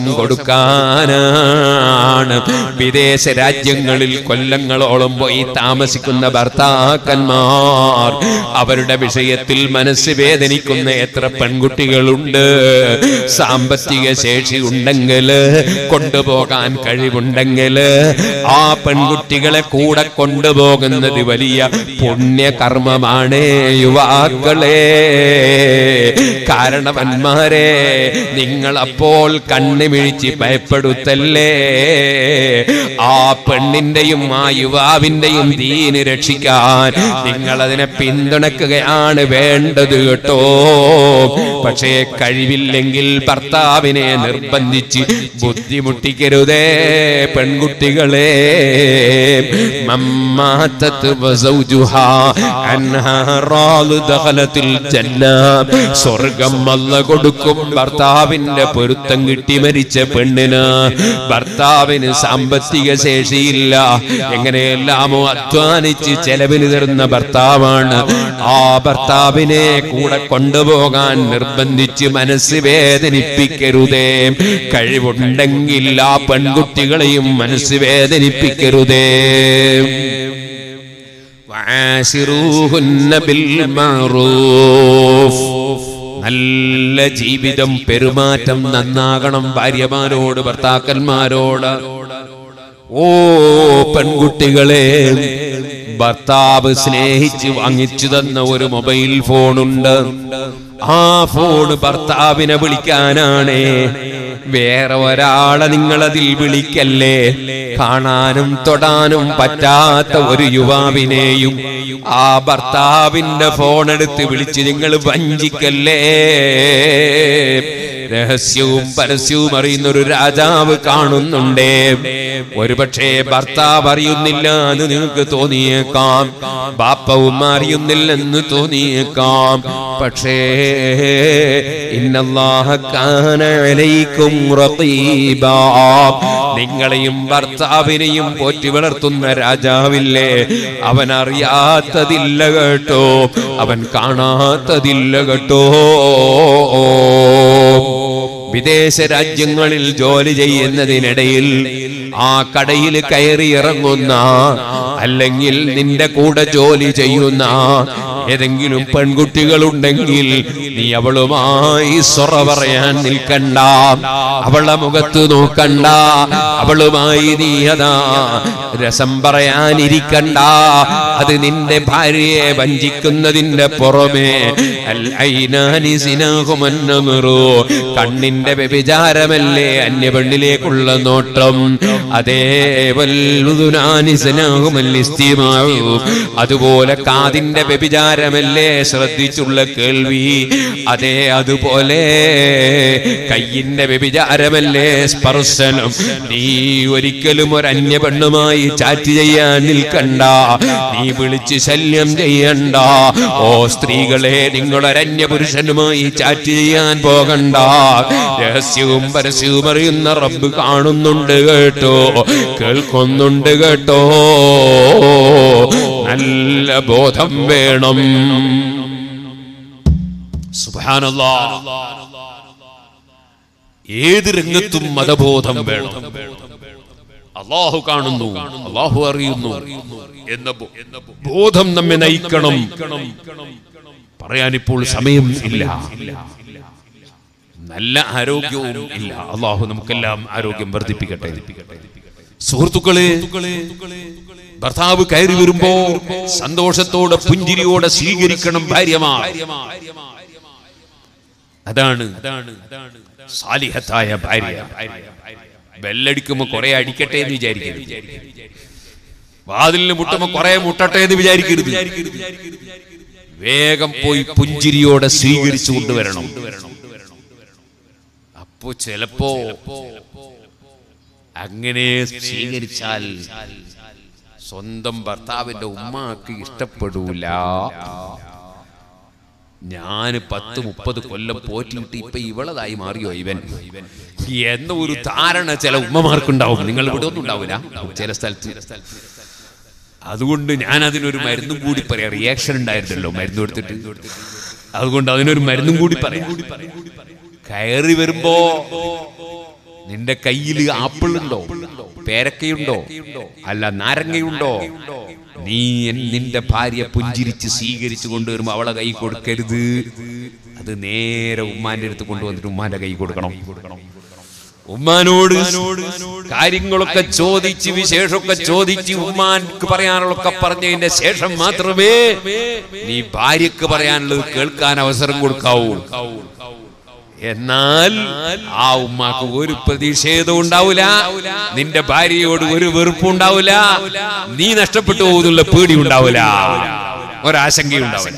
കൊടുക്കാനാണ് വിദേശ രാജ്യങ്ങളിൽ കൊല്ലങ്ങളോളം പോയി താമസിക്കുന്ന ഭർത്താക്കന്മാർ അവരുടെ വിഷയത്തിൽ മനസ്സ് വേദനിക്കുന്ന എത്ര പെൺകുട്ടികളുണ്ട് സാമ്പത്തിക ശേഷി ഉണ്ടെങ്കിൽ കൊണ്ടുപോകാൻ കഴിവുണ്ടെങ്കിൽ ആ പെൺകുട്ടികളെ കൂടെ കൊണ്ടുപോകുന്നത് വലിയ പുണ്യകർമ്മമാണ് യുവാക്കളെ കാരണവന്മാരെ നിങ്ങൾ അപ്പോൾ കണ്ണുമിഴിച്ച് ഭയപ്പെടുത്തല്ലേ ആ പെണ്ണിന്റെയും ആ യുവാവിന്റെയും ദീന് രക്ഷിക്കാൻ നിങ്ങൾ അതിനെ പിന്തുണക്കുകയാണ് വേണ്ടത് കേട്ടോ പക്ഷേ കഴിവില്ലെങ്കിൽ ഭർത്താവിനെ നിർബന്ധിച്ച് ബുദ്ധിമുട്ടിക്കരുതേ പെൺകുട്ടികളെ മമ്മാത്തത്ത് വസൗജുഹാ അൻഹാ റാളു ദഖലത്തിൽ ജന്ന സ്വർഗം അല്ല കൊടുക്കും ഭർത്താവിന്റെ പൊരുത്തം കിട്ടി മരിച്ച പെണ്ണിന് ഭർത്താവിന് സാമ്പത്തിക ശേഷിയില്ല എങ്ങനെയെല്ലാമോ അധ്വാനിച്ച് ചെലവിന് തരുന്ന ഭർത്താവാണ് ആ ഭർത്താവിനെ കൂടെ കൊണ്ടുപോകാൻ നിർബന്ധിച്ച് മനസ്സ് വേദനിപ്പിക്കരുതേ കഴിവുണ്ടെങ്കിൽ ആ പെൺകുട്ടികളെയും മനസ്സ് വേദനിപ്പിക്കരുതേ വആശിറൂഹുന്ന ബിൽ മഅറൂഫ് നല്ല ജീവിതം പെരുമാറ്റം നന്നാകണം ഭാര്യമാരോട് ഭർത്താക്കന്മാരോട് ഓ പെൺകുട്ടികളെ ഭർത്താവ് സ്നേഹിച്ച് വാങ്ങിച്ചു തന്ന ഒരു മൊബൈൽ ഫോണുണ്ട് ആ ഫോണ് ഭർത്താവിനെ വിളിക്കാനാണ് വേറെ ഒരാളെ നിങ്ങളതിൽ വിളിക്കല്ലേ കാണാനും തൊടാനും പറ്റാത്ത ഒരു യുവാവിനെയും ആ ഭർത്താവിന്റെ ഫോൺ എടുത്ത് വിളിച്ച് നിങ്ങൾ വഞ്ചിക്കല്ലേ രഹസ്യവും പരസ്യവും അറിയുന്ന ഒരു രാജാവ് കാണുന്നുണ്ടേ ഒരുപക്ഷെ ഭർത്താവ് അറിയുന്നില്ല എന്ന് നിങ്ങൾക്ക് തോന്നിയേക്കാം ബാപ്പവും അറിയുന്നില്ലെന്ന് തോന്നിയേക്കാം പക്ഷേ ഇന്നല്ലാഹ കാന അലൈക്കും റഖീബാ നിങ്ങളെയും ഭർത്താവിനെയും പോറ്റി വളർത്തുന്ന രാജാവില്ലേ അവൻ അറിയാത്തതില്ല കേട്ടോ അവൻ കാണാത്തതില്ല കേട്ടോ വിദേശ രാജ്യങ്ങളിൽ ജോലി ചെയ്യുന്നതിനിടയിൽ ആ കടയിൽ കയറി ഇറങ്ങുന്ന അല്ലെങ്കിൽ നിന്റെ കൂടെ ജോലി ചെയ്യുന്ന ഏതെങ്കിലും പെൺകുട്ടികളുണ്ടെങ്കിൽ നീ അവളുമായി സൊറ പറയാൻ നിൽക്കണ്ട അവളുടെ മുഖത്ത് നോക്കണ്ട അവളുമായി നീ അതാ രസം പറയാനിരിക്കണ്ട അത് നിന്റെ ഭാര്യയെ വഞ്ചിക്കുന്നതിന്റെ പുറമേ അൽ ഐനാനി സിനാഹുമന്നമിറു കണ്ണിന്റെ വ്യഭിചാരമല്ലേ അന്യ പെണ്ണിലേക്കുള്ള നോട്ടം അതേ വല്ലുദുനാനി സിനാഹുമൽ ഇസ്തിമാഉ. അതുപോലെ കാതിന്റെ വ്യഭിചാരമല്ലേ ശ്രദ്ധിച്ചുള്ള കേൾവി അതേ അതുപോലെ കയ്യിന്റെ വ്യഭിചാരമല്ലേ സ്പർശനം നീ ഒരിക്കലും ഒരു അന്യ പെണ്ണുമായി ചാറ്റ് ചെയ്യാൻ നിൽക്കണ്ട നീ വിളിച്ച് ശല്യം ചെയ്യണ്ട ഓ സ്ത്രീകളെ നിങ്ങളൊരന്യ പുരുഷനുമായി ചാറ്റ് ചെയ്യാൻ പോകണ്ട രഹസ്യവും പരസ്യവും അറിയുന്ന റബ്ബ് കാണുന്നുണ്ട് കേട്ടോ കേൾക്കുന്നുണ്ട് കേട്ടോ നല്ല ബോധം വേണം സുബ്ഹാനല്ലാ ഏത് രംഗത്തും മതബോധം വേണം അള്ളാഹു കാണുന്നു അള്ളാഹു അറിയുന്നു എന്ന ബോ- ബോധം നമ്മെ നയിക്കണം പറയാനിപ്പോൾ സമയം ഇല്ല നല്ല ആരോഗ്യവും ഇല്ല അള്ളാഹു നമുക്കെല്ലാം ആരോഗ്യം വർദ്ധിപ്പിക്കട്ടെ സുഹൃത്തുക്കളെ ഭർത്താവ് കയറി വരുമ്പോ സന്തോഷത്തോടെ പുഞ്ചിരിയോടെ സ്വീകരിക്കണം ഭാര്യമാർ അതാണ് സാലിഹത്തായ ഭാര്യ ബെല്ലടിക്കുമ്പോ കുറെ അടിക്കട്ടെ എന്ന് വിചാരിക്കരുത് വാതിലിന് മുട്ടുമ്പോ കുറെ മുട്ടട്ടെ എന്ന് വിചാരിക്കരുത് വേഗം പോയി പുഞ്ചിരിയോടെ സ്വീകരിച്ചു കൊണ്ടുവരണം അപ്പോ ചിലപ്പോ അങ്ങനെ സ്വീകരിച്ചാൽ സ്വന്തം ഭർത്താവിന്റെ ഉമ്മാക്ക് ഇഷ്ടപ്പെടൂല ഞാൻ പത്ത് മുപ്പത് കൊല്ലം പോറ്റിയിട്ട് ഇപ്പൊ ഇവളതായി മാറിയോ ഇവൻ എന്ന ഒരു ധാരണ ചില ഉമ്മമാർക്കുണ്ടാവും നിങ്ങൾ ഇവിടെ ഒന്നും ഉണ്ടാവില്ല ചില സ്ഥലത്ത് അതുകൊണ്ട് ഞാൻ അതിനൊരു മരുന്നും കൂടി പറയാം റിയാക്ഷൻ ഉണ്ടായിരുന്നല്ലോ മരുന്ന് കൊടുത്തിട്ട് അതുകൊണ്ട് അതിനൊരു മരുന്നും കൂടി പറയാം കയറി വരുമ്പോ നിന്റെ കയ്യിൽ ആപ്പിൾ ഉണ്ടോ പേരക്കയുണ്ടോ അല്ല നാരങ്ങയുണ്ടോ നീ എൻ- നിന്റെ ഭാര്യ പുഞ്ചിരിച്ച് സ്വീകരിച്ചു കൊണ്ടുവരുമ്പോ അവളെ കൈ കൊടുക്കരുത് അത് നേരെ ഉമ്മാന്റെ അടുത്ത് കൊണ്ടുവന്നിട്ട് ഉമ്മാന്റെ കൈ കൊടുക്കണം ഉമ്മാനോട് കാര്യങ്ങളൊക്കെ ചോദിച്ച് വിശേഷമൊക്കെ ചോദിച്ച് ഉമ്മാൻക്ക് പറയാനുള്ളൊക്കെ പറഞ്ഞതിന്റെ ശേഷം മാത്രമേ നീ ഭാര്യക്ക് പറയാനുള്ളത് കേൾക്കാൻ അവസരം കൊടുക്കാവൂ എന്നാൽ ആ ഉമ്മാക്ക് ഒരു പ്രതിഷേധവും ഉണ്ടാവില്ല നിന്റെ ഭാര്യയോട് ഒരു വെറുപ്പും ഉണ്ടാവില്ല നീ നഷ്ടപ്പെട്ടു പോകുന്നുള്ള പേടി ഉണ്ടാവില്ല ഒരാശങ്കയും ഉണ്ടാവില്ല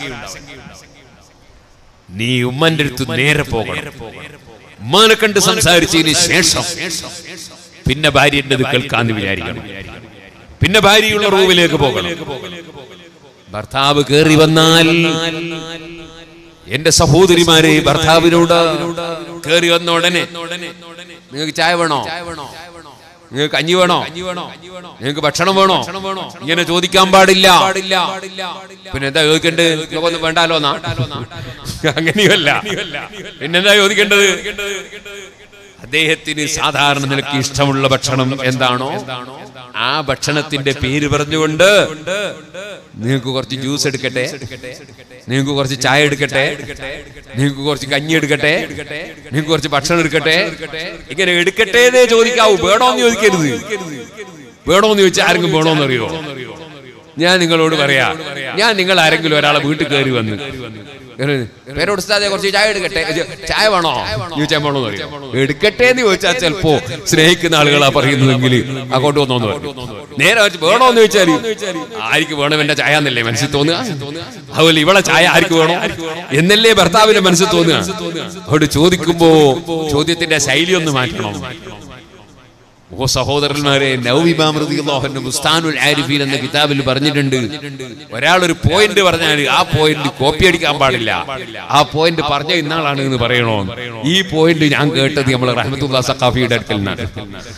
നീ ഉമ്മന്റെ അടുത്ത് നേരെ പോകണം ഉമ്മാനെ കണ്ട് സംസാരിച്ചതിന് ശേഷം പിന്നെ ഭാര്യൻ്റെത് കേൾക്കാന്ന് വിചാരിക്കണം പിന്നെ ഭാര്യയുള്ള റൂമിലേക്ക് പോകണം ഭർത്താവ് കയറി വന്നാൽ എന്റെ സഹോദരിമാരെ ഭർത്താവിനോട് കയറി വന്ന ഉടനെ നിങ്ങൾക്ക് ചായ വേണോ നിങ്ങൾക്ക് കഞ്ഞി വേണോ നിങ്ങൾക്ക് ഭക്ഷണം വേണോ ഇങ്ങനെ ചോദിക്കാൻ പാടില്ല പിന്നെ എന്താ ചോദിക്കേണ്ടത് ഇതൊന്നും വേണ്ടാലോ എന്നാ അങ്ങനെയല്ല പിന്നെന്താ ചോദിക്കേണ്ടത് അദ്ദേഹത്തിന് സാധാരണ നിലയ്ക്ക് ഇഷ്ടമുള്ള ഭക്ഷണം എന്താണോ ആ ഭക്ഷണത്തിന്റെ പേര് പറഞ്ഞുകൊണ്ട് നിങ്ങൾക്ക് കുറച്ച് ജ്യൂസ് എടുക്കട്ടെ നിങ്ങൾക്ക് കുറച്ച് ചായ എടുക്കട്ടെ നിങ്ങൾക്ക് കുറച്ച് കഞ്ഞി എടുക്കട്ടെ നിങ്ങൾക്ക് കുറച്ച് ഭക്ഷണം എടുക്കട്ടെ ഇങ്ങനെ എടുക്കട്ടെ എന്നേ ചോദിക്കാവൂ വേണോന്ന് ചോദിക്കരുത് വേണോന്ന് ചോദിച്ചാൽ ആരെങ്കിലും വേണോന്ന് അറിയോ ഞാൻ നിങ്ങളോട് പറയാ ഞാൻ നിങ്ങൾ ആരെങ്കിലും ഒരാളെ വീട്ടിൽ കയറി വന്ന് പേരോട് ഉസ്താദെ കുറച്ച് ചായ എടുക്കട്ടെ ഇത് ചായ വേണോ ചോദിച്ചാൽ വേണോ എന്ന് അറിയാം എടുക്കട്ടെ എന്ന് ചോദിച്ചാൽ ചിലപ്പോ സ്നേഹിക്കുന്ന ആളുകളാ പറയുന്നതെങ്കിൽ അങ്ങോട്ട് വന്നോന്ന് പറയും നേരെ വെച്ച് വേണോ എന്ന് ചോദിച്ചാൽ ആർക്ക് വേണം എന്റെ ചായ എന്നല്ലേ മനസ്സിൽ തോന്നുക അതുപോലെ ഇവളെ ചായ ആർക്ക് വേണോ എന്നല്ലേ ഭർത്താവിന്റെ മനസ്സിൽ തോന്നുക അവിടെ ചോദിക്കുമ്പോ ചോദ്യത്തിന്റെ ശൈലി ഒന്ന് മാറ്റണം ഓ സഹോദരന്മാരെ നൗവിമാമൃതിഹന്റെ മുസ്താനുൽ ആരിഫീൻ എന്ന കിതാബിൽ പറഞ്ഞിട്ടുണ്ട് ഒരാൾ ഒരു പോയിന്റ് പറഞ്ഞാൽ ആ പോയിന്റ് കോപ്പി അടിക്കാൻ പാടില്ല ആ പോയിന്റ് പറഞ്ഞ ഇന്നാളാണ് എന്ന് പറയണോ ഈ പോയിന്റ് ഞാൻ കേട്ടത് നമ്മൾ റഹ്മത്തുള്ള സഖാഫിയുടെ അടുക്കൽ നിന്നാണ്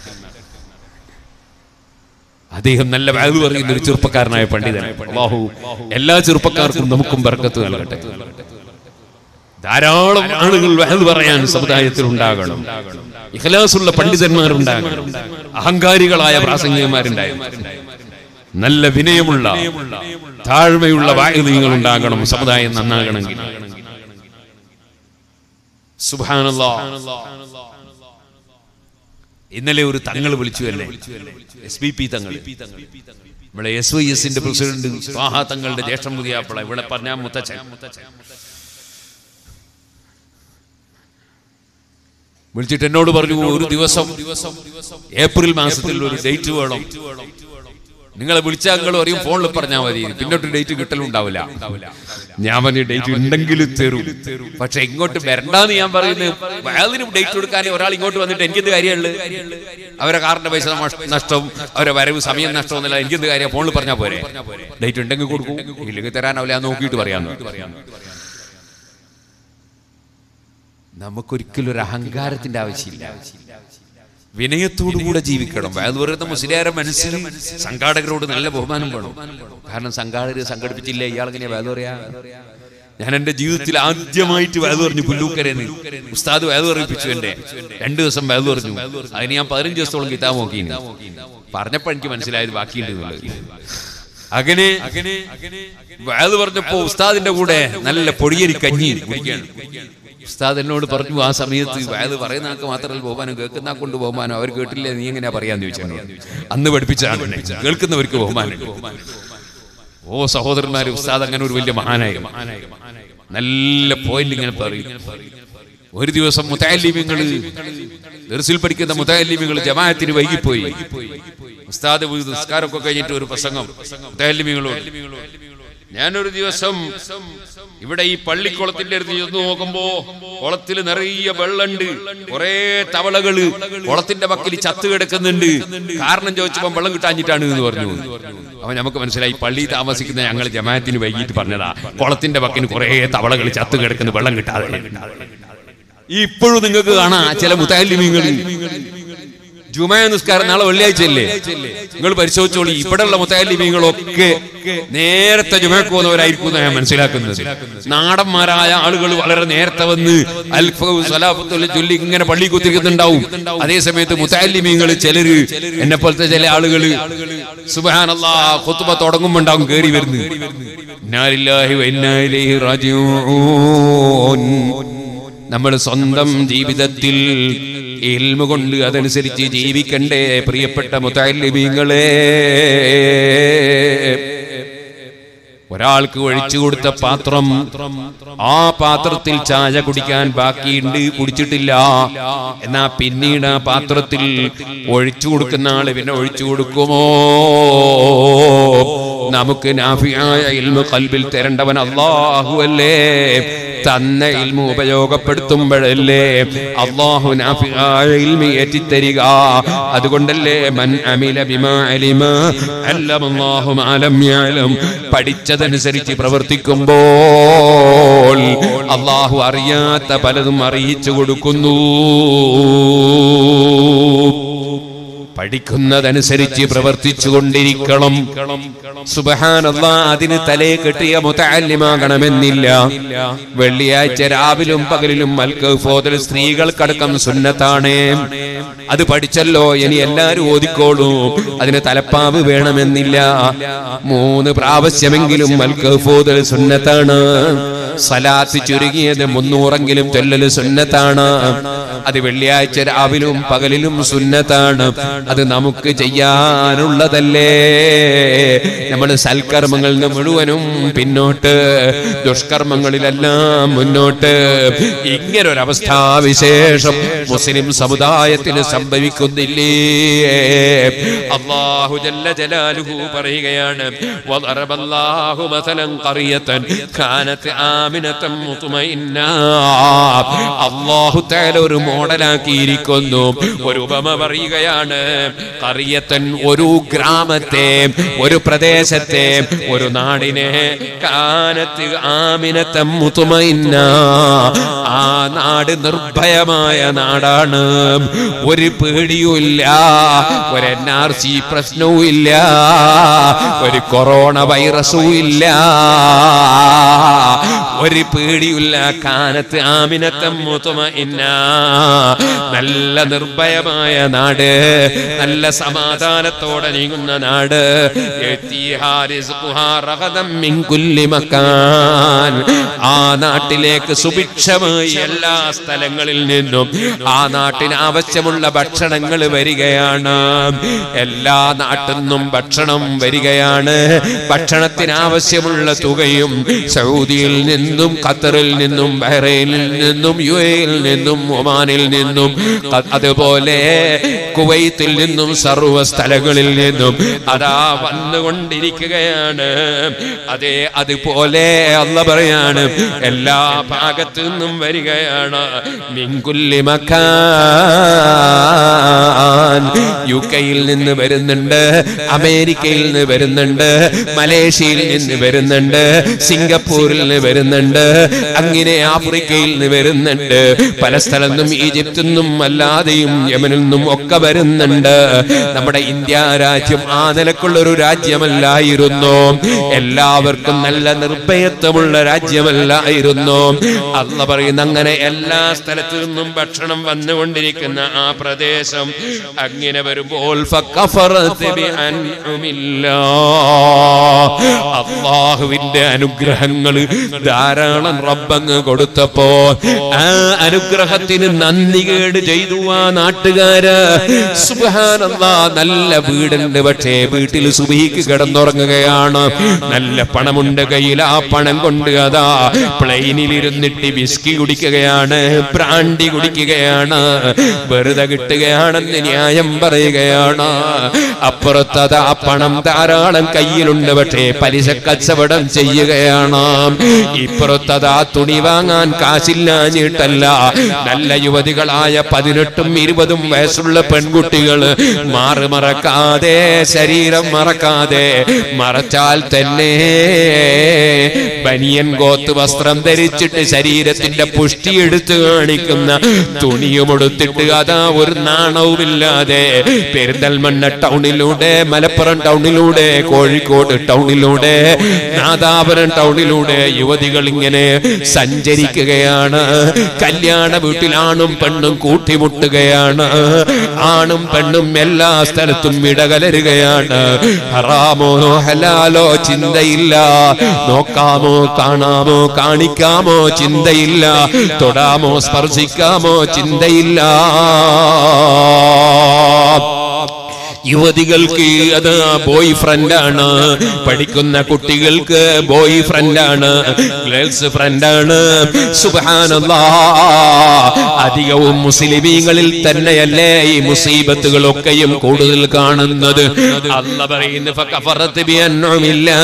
അദ്ദേഹം നല്ല വാല്യൂ പറയുന്ന ഒരു ചെറുപ്പക്കാരനായ പണ്ഡിതൻ അള്ളാഹു എല്ലാ ചെറുപ്പക്കാർക്കും നമുക്കും ബർക്കത്ത് നൽകട്ടെ ധാരാളം ആളുകൾ വാല്യൂ പറയാൻ സമുദായത്തിൽ ഉണ്ടാകണം ഇഖലാസുള്ള പണ്ഡിതന്മാരുണ്ടാകണം അഹങ്കാരികളായ പ്രാസംഗികന്മാരുണ്ടായിരുന്നു നല്ല വിനയമുള്ള താഴ്മയുള്ള വായുനീയങ്ങൾ ഉണ്ടാകണം സമുദായം നന്നാകണമെങ്കിൽ സുബാനല്ലാ ഇന്നലെ ഒരു തങ്ങൾ വിളിച്ചു അല്ലേ എസ് ബി പി തങ്ങൾ ഇവിടെ എസ് വൈ എസിന്റെ പ്രസിഡന്റ് സ്വാഹ തങ്ങളുടെ ജ്യേഷ്ഠം മുതിയാപ്പള ഇവിടെ പറഞ്ഞ മുത്തച്ഛൻ വിളിച്ചിട്ട് എന്നോട് പറഞ്ഞു ഒരു ദിവസം ഏപ്രിൽ മാസത്തിൽ ഒരു ഡേറ്റ് വേണം നിങ്ങളെ വിളിച്ചാൽ നിങ്ങൾ അറിയും ഫോണിൽ പറഞ്ഞാൽ മതി പിന്നോട്ട് ഡേറ്റ് കിട്ടലുണ്ടാവില്ല ഞാൻ പറഞ്ഞ ഡേറ്റ് ഉണ്ടെങ്കിൽ തരും പക്ഷെ ഇങ്ങോട്ട് വരണ്ടാന്ന് ഞാൻ പറയുന്നത് വയലിന് ഡേറ്റ് കൊടുക്കാൻ ഒരാൾ ഇങ്ങോട്ട് വന്നിട്ട് എനിക്കെന്ത് കാര്യമുള്ളു അവരെ കാറിന്റെ പൈസ നഷ്ടവും അവരെ വരവ് സമയം നഷ്ടവും എന്നല്ല എനിക്കെന്ത് കാര്യം ഫോണിൽ പറഞ്ഞാൽ പോരെ ഡേറ്റ് ഉണ്ടെങ്കിൽ കൊടുക്കും ഇല്ലെങ്കിൽ തരാനാവില്ല നോക്കിയിട്ട് പറയാന്ന് നമുക്കൊരിക്കലും ഒരു അഹങ്കാരത്തിന്റെ ആവശ്യമില്ല വിനയത്തോടുകൂടെ ജീവിക്കണം അത് പറയുന്ന മുസ്ലിയാരെ മനസ്സിൽ സംഘാടകരോട് നല്ല ബഹുമാനം വേണം കാരണം സംഘാടകർ സംഘടിപ്പിച്ചില്ല ഇയാളെങ്ങനെയാ വേദ പറയാ ഞാൻ എന്റെ ജീവിതത്തിൽ ആദ്യമായിട്ട് വേദ പറഞ്ഞു പുല്ലൂക്കരേന്ന് ഉസ്താദ് വേദ പറയിപ്പിച്ചു എന്റെ രണ്ടു ദിവസം വേദ പറഞ്ഞു അതിന് ഞാൻ പതിനഞ്ച് ദിവസത്തോളം കിതാബ് നോക്കി പറഞ്ഞപ്പോ എനിക്ക് മനസ്സിലായത് ബാക്കിയുണ്ട് എന്നുള്ളത് അങ്ങനെ വേദ പറഞ്ഞപ്പോ ഉസ്താദിന്റെ കൂടെ നല്ല പൊടിയരി കഞ്ഞി കുടിക്കുകയാണ് ഉസ്താദ് എന്നോട് പറഞ്ഞു ആ സമയത്ത് വയത് പറയുന്ന ആൾക്ക് മാത്രമല്ല ബഹുമാനം കേൾക്കുന്ന കൊണ്ട് ബഹുമാനം അവർ കേട്ടില്ലേ നീ എങ്ങനെയാ പറയാന്ന് ചോദിച്ചു അന്ന് പഠിപ്പിച്ചാണ് എന്നെ. കേൾക്കുന്നവർക്ക് ബഹുമാനം ഓ സഹോദരന്മാര് ഉസ്താദ് അങ്ങനെ ഒരു വലിയ മഹാനായ നല്ല പോയിന്റ് ഇങ്ങനെ പറയും ഒരു ദിവസം മുത്താലിമ്യങ്ങള് ദർസിൽ പഠിക്കുന്ന മുത്താലിമ്യങ്ങൾ ജമാഅത്തിന് വൈകിപ്പോയി ഉസ്താദ് നിസ്കാരമൊക്കെ കഴിഞ്ഞിട്ട് ഒരു പ്രസംഗം മുത്താലിമ്യങ്ങളോട് ഞാനൊരു ദിവസം ഇവിടെ ഈ പള്ളിക്കുളത്തിന്റെ അടുത്ത് ചെന്ന് നോക്കുമ്പോ കുളത്തിൽ നിറയെ വെള്ളമുണ്ട് കുറെ തവളകള് കുളത്തിന്റെ പക്കൽ ചത്ത് കിടക്കുന്നുണ്ട് കാരണം ചോദിച്ചപ്പോ വെള്ളം കിട്ടാഞ്ഞിട്ടാണ് എന്ന് പറഞ്ഞു അപ്പൊ നമുക്ക് മനസ്സിലായി പള്ളി താമസിക്കുന്ന ഞങ്ങൾ ജമാഅത്തിന് വൈകിട്ട് പറഞ്ഞതാ കുളത്തിന്റെ പക്കിന് കുറെ തവളകൾ ചത്ത് കിടക്കുന്നു വെള്ളം കിട്ടാതെ ഇപ്പോഴും നിങ്ങൾക്ക് കാണാം ചില മുത്താലിമീങ്ങൾ ജുമാ നിസ്കാരം നാളെ വെള്ളിയാഴ്ച അല്ലേ നിങ്ങൾ പരിശോധിച്ചോളി ഇവിടെയുള്ള മുത്താലിമീങ്ങളൊക്കെ നേരത്തെ ജുമക്ക് പോകുന്നവരായിരിക്കും എന്നാണ് ഞാൻ മനസ്സിലാക്കുന്നത് നാടന്മാരായ ആളുകൾ വളരെ നേരത്തെ വന്ന് അൽഫ സലാഫത്തുൽ ചൊല്ലി ഇങ്ങനെ പള്ളി കുത്തിരിക്കുന്നുണ്ടാവും അതേ സമയത്ത് മുത്താലിമീങ്ങൾ ചിലര് എന്നെ പോലത്തെ ചില ആളുകള് സുബാനല്ലാ കൊത്തുബ തുടങ്ങുമ്പോ ഉണ്ടാവും കേറി വരുന്നു ഇന്നാലില്ലാഹി വ ഇന്നാ ഇലൈഹി റാജിഊൻ നമ്മൾ സ്വന്തം ജീവിതത്തിൽ ഇൽമ കൊണ്ട് അതനുസരിച്ച് ജീവിക്കണ്ടേ പ്രിയപ്പെട്ട മുത്താലിമീങ്ങളെ ഒരാൾക്ക് ഒഴിച്ചു കൊടുത്ത പാത്രം ആ പാത്രത്തിൽ ചായ കുടിക്കാൻ ബാക്കിയുണ്ട് കുടിച്ചിട്ടില്ല എന്നാ പിന്നീട് ആ പാത്രത്തിൽ ഒഴിച്ചു കൊടുക്കുന്ന ആള് പിന്നെ ഒഴിച്ചു കൊടുക്കുമോ നമുക്ക് നാഫിയായ ഇൽമ കൽബിൽ തരേണ്ടവൻ അള്ളാഹു അല്ലേ തന്ന ഇൽമ ഉപയോഗപ്പെടുത്തുമ്പോഴല്ലേ അള്ളാഹു നാഫിയായ ഇൽമ ഏറ്റിത്തരിക അതുകൊണ്ടല്ലേ മൻ അമില ബിമാ അലിമ അല്ലമല്ലാഹു മാ ലം യഅലം പഠിച്ചതനുസരിച്ച് പ്രവർത്തിക്കുമ്പോൾ അള്ളാഹു അറിയാത്ത പലതും അറിയിച്ചു കൊടുക്കുന്നു പഠിക്കുന്നതനുസരിച്ച് പ്രവർത്തിച്ചു കൊണ്ടിരിക്കണം സുബഹാനല്ല അതിന് തലേ കെട്ടിയ മുതല്യമാകണമെന്നില്ല വെള്ളിയാഴ്ച രാവിലും പകലിലും മൽക്കോതൽ സ്ത്രീകൾക്കടക്കം സുന്നത്താണ് അത് പഠിച്ചല്ലോ ഇനി എല്ലാരും ഓതിക്കോളൂ അതിന് തലപ്പാവ് വേണമെന്നില്ല മൂന്ന് പ്രാവശ്യമെങ്കിലും മൽക്കോതൽ സുന്നത്താണ് സലാത്ത് ചുരുങ്ങിയത് മുന്നൂറെങ്കിലും ചൊല്ലല് സുന്നത്താണ് അത് വെള്ളിയാഴ്ച രാവിലും പകലിലും സുന്നത്താണ് അത് നമുക്ക് ചെയ്യാനുള്ളതല്ലേ നമ്മൾ സൽക്കർമ്മങ്ങളിൽ നിന്ന് മുഴുവനും പിന്നോട്ട് ദുഷ്കർമ്മങ്ങളിലെല്ലാം മുന്നോട്ട് ഇങ്ങനൊരവസ്ഥാവിശേഷം മുസ്ലിം സമുദായത്തിന് സംഭവിക്കുന്നില്ലേ അള്ളാഹു ജല്ല ജലാലുഹു പറയുകയാണ് വദറബല്ലാഹു മസലൻ ഖറിയതൻ കാനത് ആമിനതൻ മുത്മഇന്ന അള്ളാഹു തആല ഒരു മോഡലാക്കിയിരിക്കുന്നു ഒരു ഉപമ പറയുകയാണ് കറിയത്തൻ ഒരു ഗ്രാമത്തെ ഒരു പ്രദേശത്തെ ഒരു നാടിനെ കാനത്ത് ആമിനത്തം മുത്തുമൈന്ന ആ നാട് നിർഭയമായ നാടാണ് ഒരു പേടിയുമില്ല ഒരു എൻ ആർ സി പ്രശ്നവും ഇല്ല ഒരു കൊറോണ വൈറസും ഇല്ല ഒരു പേടിയില്ല കാനത്ത് ആമിനത്തം മുത്തുമഇന്ന നല്ല നിർഭയമായ നാട് നല്ല സമാധാനത്തോടെ നീങ്ങുന്ന നാട് യഅ്തിഹാ റിസ്ഖുഹാ റഗദം മിൻ കുല്ലി മക്കാൻ. ആ നാട്ടിലേക്ക് സുഭിക്ഷമായി എല്ലാ സ്ഥലങ്ങളിൽ നിന്നും ആ നാട്ടിന് ആവശ്യമുള്ള ഭക്ഷണങ്ങൾ വരികയാണ് എല്ലാ നാട്ടിൽ നിന്നും ഭക്ഷണം വരികയാണ് ഭക്ഷണത്തിന് ആവശ്യമുള്ള തുകയും സൗദിയിൽ നിന്നും ഖത്തറിൽ നിന്നും ബഹ്റൈനിൽ നിന്നും യു എയിൽ നിന്നും ഒമാനിൽ നിന്നും ക- അതുപോലെ കുവൈത്തിൽ നിന്നും സർവ്വ സ്ഥലങ്ങളിൽ നിന്നും അതാ വന്നുകൊണ്ടിരിക്കുകയാണ് അതെ അതുപോലെ അല്ല പറയാണ് എല്ലാ ഭാഗത്തു നിന്നും വരികയാണ് മിങ്കുല്ലി മക്കാൻ യു കെയിൽ നിന്ന് വരുന്നുണ്ട് അമേരിക്കയിൽ നിന്ന് വരുന്നുണ്ട് മലേഷ്യയിൽ നിന്ന് വരുന്നുണ്ട് സിംഗപ്പൂരിൽ നിന്ന് വരുന്നുണ്ട് അങ്ങനെ ആഫ്രിക്കയിൽ നിന്ന് വരുന്നുണ്ട് പല സ്ഥലത്തും ഈജിപ്തിൽ നിന്നും അല്ലാതെയും യമനിൽ നിന്നും ഒക്കെ വരുന്നുണ്ട് നമ്മുടെ ഇന്ത്യ രാജ്യം ആ നിലക്കുള്ള ഒരു രാജ്യമല്ലായിരുന്നു എല്ലാവർക്കും നല്ല നിർഭയത്വമുള്ള രാജ്യമല്ലായിരുന്നു അല്ല പറയുന്ന അങ്ങനെ എല്ലാ സ്ഥലത്തു നിന്നും ഭക്ഷണം വന്നുകൊണ്ടിരിക്കുന്ന ആ പ്രദേശം അങ്ങനെ വരുമ്പോൾ ഫക്കഫറത്ത് ബിഅൻഉമില്ലാ. അള്ളാഹുവിന്റെ അനുഗ്രഹങ്ങൾ ധാരാളം റബ്ബങ്ങ് കൊടുത്തപ്പോ ആ അനുഗ്രഹത്തിന് നന്ദി കേട് ചെയ്തു ആ നാട്ടുകാര് സുബ്ഹാനല്ലാ നല്ല വീടുണ്ട് പക്ഷേ വീട്ടിൽ സുബഹിക്ക് കിടന്നുറങ്ങുകയാണ് നല്ല പണമുണ്ട് കയ്യിൽ ആ പണം കൊണ്ട് അതാ പ്ലെയിനിൽ ഇരുന്നിട്ട് വിസ്കി കുടിക്കുകയാണ് ബ്രാൻഡി കുടിക്കുകയാണ് വെറുതെ കിട്ടുകയാണെന്ന് ന്യായം പറയുകയാണ് അപ്പുറത്തത് ആ പണം ധാരാളം കയ്യിലുണ്ട് പക്ഷേ പലിശ കച്ചവടം ചെയ്യുകയാണ് ഇപ്പുറത്തത് ആ തുണി വാങ്ങാൻ കാശില്ലാഞ്ഞിട്ടല്ല നല്ല യുവതികളായ പതിനെട്ടും ഇരുപതും വയസ്സുള്ള പെൺകുട്ടികൾ മാറി മറക്കാതെ ശരീരം മറക്കാതെ മറച്ചാൽ തന്നെ ബനിയൻ ഗോത്ത് വസ്ത്രം ധരിച്ചിട്ട് ശരീരത്തിന്റെ പുഷ്ടി എടുത്തു കാണിക്കുന്ന തുണിയും എടുത്തിട്ട് അതാ ഒരു നാണവുമില്ലാതെ പെരിന്തൽമണ്ണ ടൗണിലൂടെ മലപ്പുറം ടൗണിലൂടെ കോഴിക്കോട് ടൗണിലൂടെ നാദാപുരം ടൗണിലൂടെ യുവതികൾ ഇങ്ങനെ സഞ്ചരിക്കുകയാണ് കല്യാണ വീട്ടിലാണും പെണ്ണും കൂട്ടിമുട്ടുകയാണ് ആണും പെണ്ണും എല്ലാ സ്ഥലത്തും ഇടകലരുകയാണ് ഹറാമോ ഹലാലോ ചിന്തയില്ല നോക്കാമോ കാണാമോ കാണിക്കാമോ ചിന്തയില്ല തൊടാമോ സ്പർശിക്കാമോ ചിന്തയില്ല യുവതികൾക്ക് അത് ബോയ് ഫ്രണ്ടാണ് പഠിക്കുന്ന കുട്ടികൾക്ക് ബോയ് ഫ്രണ്ടാണ് ഗേൾസ് ഫ്രണ്ടാണ് സുബാനല്ലാ അധികവും മുസ്ലിമീങ്ങളിൽ തന്നെയല്ലേ ഈ മുസീബത്തുകളൊക്കെയും കൂടുതൽ കാണുന്നത് അല്ല പറയുന്നു ഫകഫറത്ത് ബിഅൻഉമില്ലാ.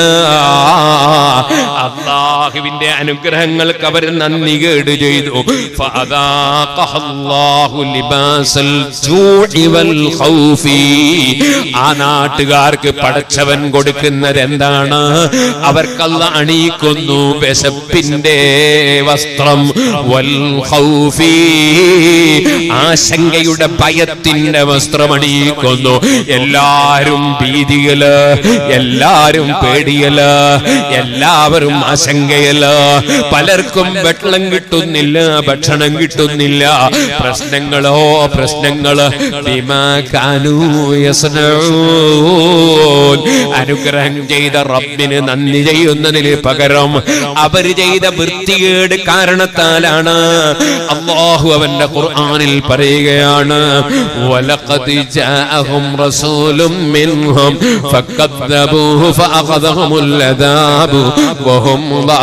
അള്ളാഹുവിന്റെ അനുഗ്രഹങ്ങൾക്ക് അവർ നന്ദി കേട് ചെയ്തു ഫഅദാഖഹല്ലാഹു ലിബാസൽ ജൂഇ വൽ ഖൗഫി ആ നാട്ടുകാർക്ക് പടച്ചവൻ കൊടുക്കുന്നത് എന്താണ് അവർക്കല്ല അണിയിക്കുന്നു വിശപ്പിന്റെ വസ്ത്രം വൽ ഖൗഫി ആശങ്കയുടെ ഭയത്തിന്റെ വസ്ത്രം അണിയിക്കുന്നു എല്ലാരും ഭീതിയില് എല്ലാരും പേടിയല് എല്ലാവരും ആശങ്കയില് പലർക്കും വെള്ളം കിട്ടുന്നില്ല ഭക്ഷണം കിട്ടുന്നില്ല പ്രശ്നങ്ങളോ പ്രശ്നങ്ങള് ബിമാ കാനൂ യസ്നഊൻ. അനുഗ്രഹം ചെയ്ത റബ്ബിന് നന്ദി ചെയ്യുന്നതിന് പകരം അവർ ചെയ്ത വൃത്തികേട് കാരണത്താലാണ് അള്ളാഹു അവന്റെ ഖുർആനിൽ പറയുകയാണ് വലഖദ് ജാഅഹും റസൂലും മിൻഹും ഫകദ്ദബൂഹു ഫഅഖദഹുൽ അദാബു വഹും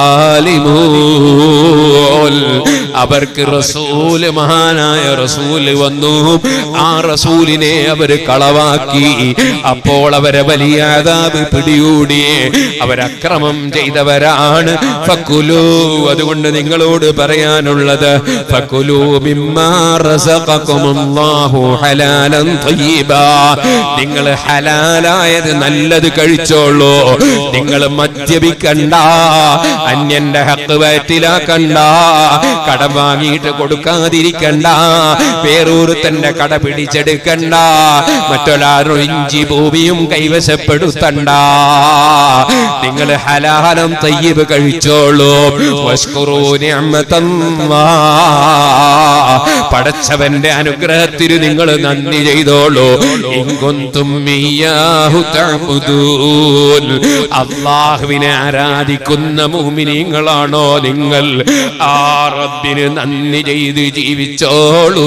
ളാലിമൂൻ അവർക്ക് റസൂല് മഹാനായ റസൂല് വന്നു ആ റസൂലിനെ അവർ കളവാക്കി അപ്പോൾ അവരെ വലിയ അതാബ് പിടികൂടി അവരക്രമം ചെയ്തവരാണ് ഫക്കുലു അതുകൊണ്ട് നിങ്ങളോട് പറയാനുള്ളത് ഫക്കുലു മിമ്മാ റസഖക്കുമുല്ലാഹു ഹലാലൻ തയ്യിബാ നിങ്ങൾ ഹലാലായത് നല്ലത് കഴിച്ചോളൂ നിങ്ങൾ മദ്യപിക്കണ്ട അന്യന്റെ ഹക്ക് വയറ്റിലാക്കണ്ട കടം വാങ്ങിയിട്ട് കൊടുക്കാതിരിക്കണ്ട വേറൊരുത്തന്റെ കട പിടിച്ചെടുക്കണ്ട മറ്റൊരാളും ഇഞ്ചി ഭൂമിയും കൈവശപ്പെടുത്തണ്ട നിങ്ങൾ ഹലാലം തയ്യബ് കഴിച്ചോളൂ വഷ്കുറൂ നിഅമതല്ലാ. പടച്ചവന്റെ അനുഗ്രഹത്തിന് നിങ്ങൾ നന്ദി ചെയ്തോളൂ ഇങ്കൊന്തും അള്ളാഹുവിനെ ആരാധിക്കുന്ന മൂമിനീങ്ങളാണോ നിങ്ങൾ ആ റബ്ബിന് നന്ദി ചെയ്ത് ജീവിച്ചോളൂ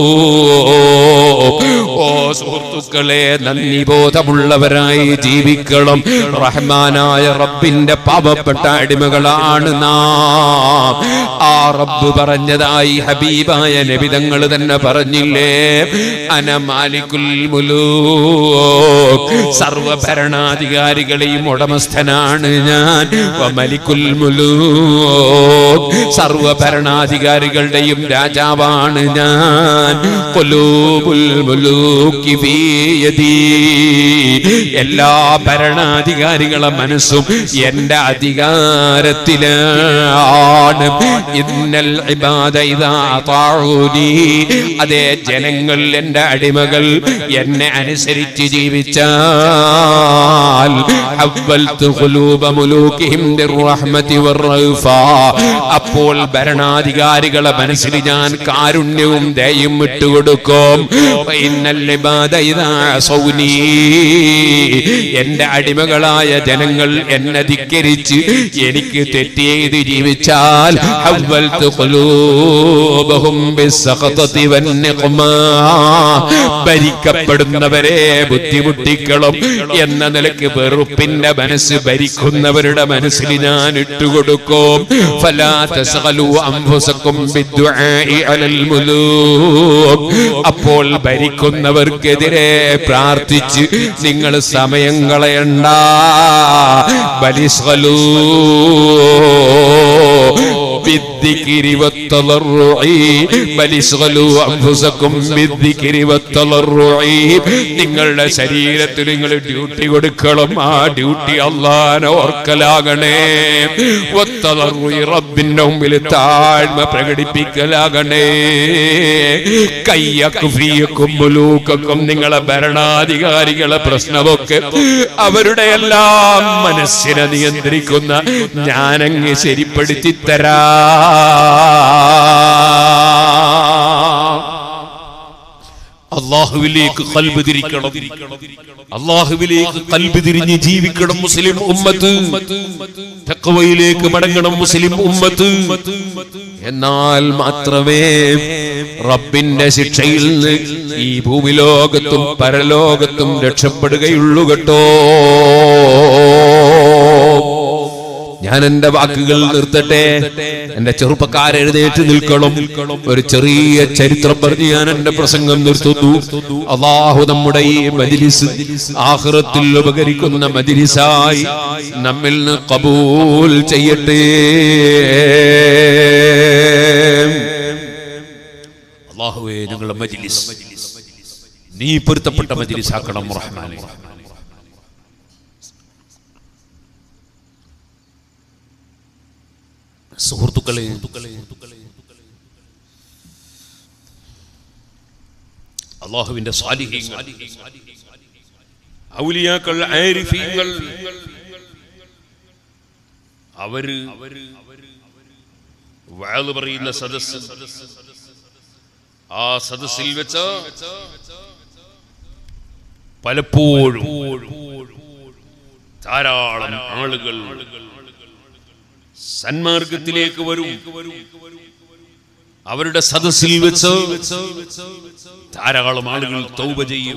ഓ സുഹൃത്തുക്കളെ നന്ദി ബോധമുള്ളവരായി ജീവിക്കണം റഹ്മാനായ റബ്ബിന്റെ പാവപ്പെട്ട അടിമകളാണ് നാം ആ റബ്ബ് പറഞ്ഞതായി ഹബീബായ നബിതങ്ങൾ തന്നെ പറഞ്ഞില്ലേ അന മാലിക്കുൽ മുലൂക്ക് സർവ ഭരണാധികാരികളെയും ഉടമസ്ഥനാണ് ഞാൻ വ മലിക്കുൽ മുലൂക്ക് സർവ ഭരണാധികാരികളുടെയും രാജാവാണ് ഞാൻ ഖുലൂബുൽ മുലൂക്കി ഫീ യദീ. എല്ലാ ഭരണാധികാരികളെ മനസ്സും എന്റെ അധികാരത്തിലാണ് ഇന്നൽ ഇബാദ ഇദാ അതാഊനി. അതേ ജനങ്ങൾ എന്റെ അടിമകൾ എന്നെ അനുസരിച്ച് ജീവിച്ചാൽ ഹവ്വൽതു ഖുലൂബ മുലൂകിഹിം ബിർറഹ്മതി വറൗഫാ. അപ്പോൾ ഭരണാധികാരികളെ മനസ്സിൽ ഞാൻ കാരുണ്യവും ദയയും ഇട്ടുകൊടുക്കും ഇന്നൽ ഇബാദ ഇദാ അസൗനി. എന്റെ അടിമകളായ ജനങ്ങൾ എന്നെ ധിക്കരിച്ച് എനിക്ക് തെറ്റ് ചെയ്ത് ജീവിച്ചാൽ ഹവ്വൽതു ഖുലൂബഹും ബിസ്സഖതതി വന്നിഖ്മാ. ഭരിക്കപ്പെടുന്നവരെ ബുദ്ധിമുട്ടിക്കണം എന്ന നിലക്ക് വെറുപ്പിന്റെ മനസ്സ് ഭരിക്കുന്നവരുടെ മനസ്സിൽ ഞാൻ ഇട്ടുകൊടുക്കും ഫലാ തസ്ഗലൂ അൻഫുസക്കും ബിദ്ദുആഇ അലൽ മുലൂക്. അപ്പോൾ ഭരിക്കുന്നവർക്കെതിരെ പ്രാർത്ഥിച്ച് നിങ്ങൾ സമയം കളയണ്ട ബലിസ്വലൂ بالذكر والتضرع بل اشغلوا انفسكم بالذكر والتضرع നിങ്ങളുടെ ശരീരത്തിൽ നിങ്ങൾ ഡ്യൂട്ടി കൊടുക്കണം ആ ഡ്യൂട്ടി അള്ളാനെ ഓർക്കലാകണേ ഒത്തതറുയി റബ്ബിന്റെ മുമ്പിൽ താഴ്മ പ്രകടിപ്പിക്കലാകണേ കയ്യക്കും ഫ്രീയക്കും മുലൂക്കും നിങ്ങളെ ഭരണാധികാരികളെ പ്രശ്നമൊക്കെ അവരുടെ എല്ലാം മനസ്സിനെ നിയന്ത്രിക്കുന്ന ഞാനങ്ങ് ശരിപ്പെടുത്തി തരാ അള്ളാഹുവിലേക്ക് കൽബ് തിരിക്കണം അള്ളാഹുവിലേക്ക് കൽബ് തിരിഞ്ഞ് ജീവിക്കണം മുസ്ലിം ഉമ്മത്ത് തക്കവയിലേക്ക് മടങ്ങണം മുസ്ലിം ഉമ്മത്ത് എന്നാൽ മാത്രമേ റബ്ബിന്റെ ശിക്ഷയിൽ നിന്ന് ഈ ഭൂമിലോകത്തും പരലോകത്തും രക്ഷപ്പെടുകയുള്ളൂ കേട്ടോ ഞാൻ എന്റെ വാക്കുകൾ നിർത്തട്ടെ എന്റെ ചെറുപ്പക്കാർ എഴുന്നേറ്റ് നിൽക്കണം ഒരു ചെറിയ ചരിത്രം പറഞ്ഞ് ഞാൻ എന്റെ പ്രസംഗം നിർത്തുന്നു അള്ളാഹു നമ്മുടെ ഈ മജിലിസ് ആഹ്റത്തിൽ ഉപകരിക്കുന്ന മജിലിസായി നമ്മിൽ നിന്ന് കബൂൽ ചെയ്യട്ടെ അള്ളാഹുവേ ഞങ്ങളുടെ മജിലിസ് നീ പൊരുത്തപ്പെട്ട മജിലിസാക്കണം റഹ്മാനെ സുഹൃത്തുക്കളെ അള്ളാഹുവിന്റെ സ്വാലിഹീങ്ങൾ ഔലിയാക്കൾ ആരിഫീങ്ങൾ അവര് വാള് പറയുന്ന സദസ് ആ സദസ്സിൽ വെച്ച് പലപ്പോഴും ധാരാളം ആളുകൾ സന്മാർഗത്തിലേക്ക് വരും അവരുടെ സദസ്സിൽ വെച്ച് ധാരാളം ആളുകൾ തൗബ ചെയ്യും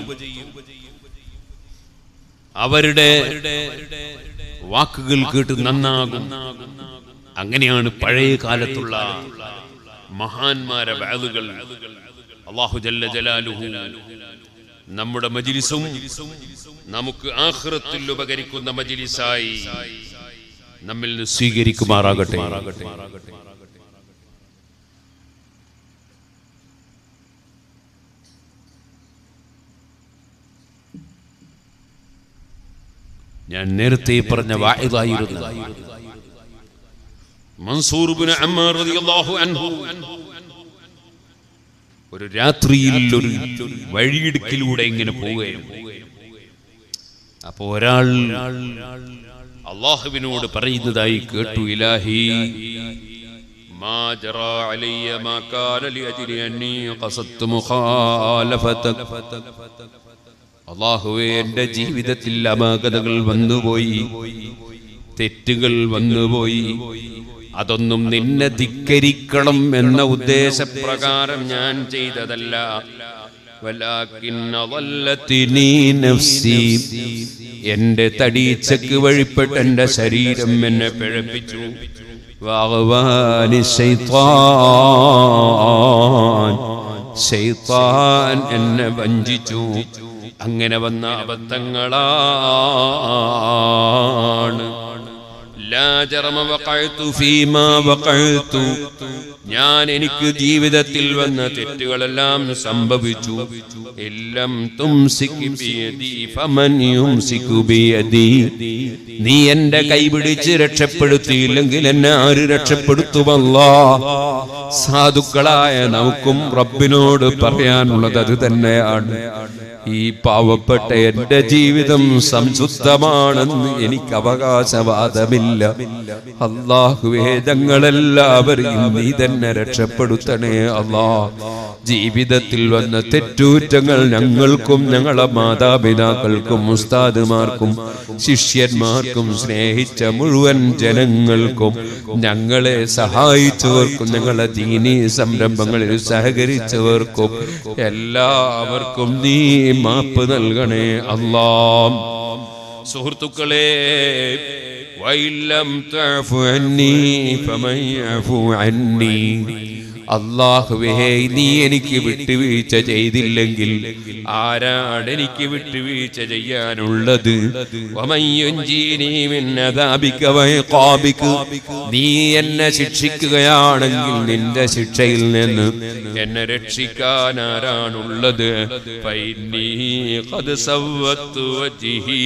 അവരുടെ വാക്കുകൾ കേട്ട് നന്നാകും അങ്ങനെയാണ് പഴയ കാലത്തുള്ള മഹാന്മാരെ വാലുകൾ അള്ളാഹു ജല്ല ജലാലുഹു നമ്മുടെ മജിലിസും നമുക്ക് ആഹ്റത്തിൽ ഉപകരിക്കുന്ന മജിലിസായി നമ്മിൽ നിന്ന് സ്വീകരിക്കുമാറാകട്ടെ ഞാൻ നേരത്തെ പറഞ്ഞ വാഹിദായിരുന്നു മൻസൂർ ഇബ്നു അമ്മാർ റളിയല്ലാഹു അൻഹു ഒരു രാത്രിയിൽ ഒരു വഴിയിടുക്കിലൂടെ ഇങ്ങനെ പോവുകയാണ് അപ്പൊ ഒരാൾ അള്ളാഹുവിനോട് പറയുന്നതായി കേട്ടു ഇലാഹി ما جرى علي ما كان لأجل أني قصدت مخالفتك അള്ളാഹുവെ എന്റെ ജീവിതത്തിൽ അപാകതകൾ വന്നുപോയി തെറ്റുകൾ വന്നുപോയി അതൊന്നും നിന്നെ ധിക്കരിക്കണം എന്ന ഉദ്ദേശപ്രകാരം ഞാൻ ചെയ്തതല്ല വലാകിൻ അളല്ലത്തിനീ നഫ്സി. എന്റെ തടീച്ചക്ക് വഴിപ്പെട്ട് എന്റെ ശരീരം എന്നെ പിഴപ്പിച്ചു വാഗ്വാനി ശൈത്താൻ ശൈത്താൻ എന്നെ വഞ്ചിച്ചു അങ്ങനെ വന്ന അബദ്ധങ്ങളാണ് ലാ ജറമ വഖഅതു ഫീമാ വഖഅതു ഞാൻ എനിക്ക് ജീവിതത്തിൽ വന്ന തെറ്റുകളെല്ലാം സംഭവിച്ചു എല്ലാം തുംസിക് ബിയദി ഫമൻ യുംസികു ബിയദി നീ എന്റെ കൈപിടിച്ച് രക്ഷപ്പെടുത്തിയില്ലെങ്കിൽ എന്നെ ആര് രക്ഷപ്പെടുത്തുമല്ലാ സാധുക്കളായ നമുക്കും റബ്ബിനോട് പറയാനുള്ളത് അത് തന്നെയാണ് ഈ പാവപ്പെട്ട എന്റെ ജീവിതം സംശുദ്ധമാണെന്ന് എനിക്ക് അവകാശവാദമില്ല അള്ളാഹുവേ ഞങ്ങളെല്ലാവരെയും നീ തന്നെ രക്ഷപ്പെടുത്തണേ അള്ളാ ജീവിതത്തിൽ വന്ന തെറ്റൂറ്റങ്ങൾ ഞങ്ങൾക്കും ഞങ്ങളെ മാതാപിതാക്കൾക്കും ഉസ്താദുമാർക്കും ശിഷ്യന്മാർക്കും സ്നേഹിച്ച മുഴുവൻ ജനങ്ങൾക്കും ഞങ്ങളെ സഹായിച്ചവർക്കും ഞങ്ങളെ ദീനീ സംരംഭങ്ങളിൽ സഹകരിച്ചവർക്കും എല്ലാവർക്കും നീ മാപ്പ് നൽകണേ അല്ലാ സുഹൃത്തുക്കളെ വൈലം തഅഫു അന്നി ഫമൻ യഅഫു അന്നി അള്ളാഹുവേ നീ എനിക്ക് വിട്ടുവീഴ്ച ചെയ്തില്ലെങ്കിൽ ആരാണ് എനിക്ക് വിട്ടുവീഴ്ച ചെയ്യാനുള്ളത് വമൻ യുൻജീനി മിൻ അദാബിക വഇഖാബിക. നീ എന്നെ ശിക്ഷിക്കുകയാണെങ്കിൽ നിന്റെ ശിക്ഷയിൽ നിന്ന് എന്നെ രക്ഷിക്കാൻ ആരാണുള്ളത് ഫൈന്നീ ഖദ് സവ്വത്തു വജ്ഹി.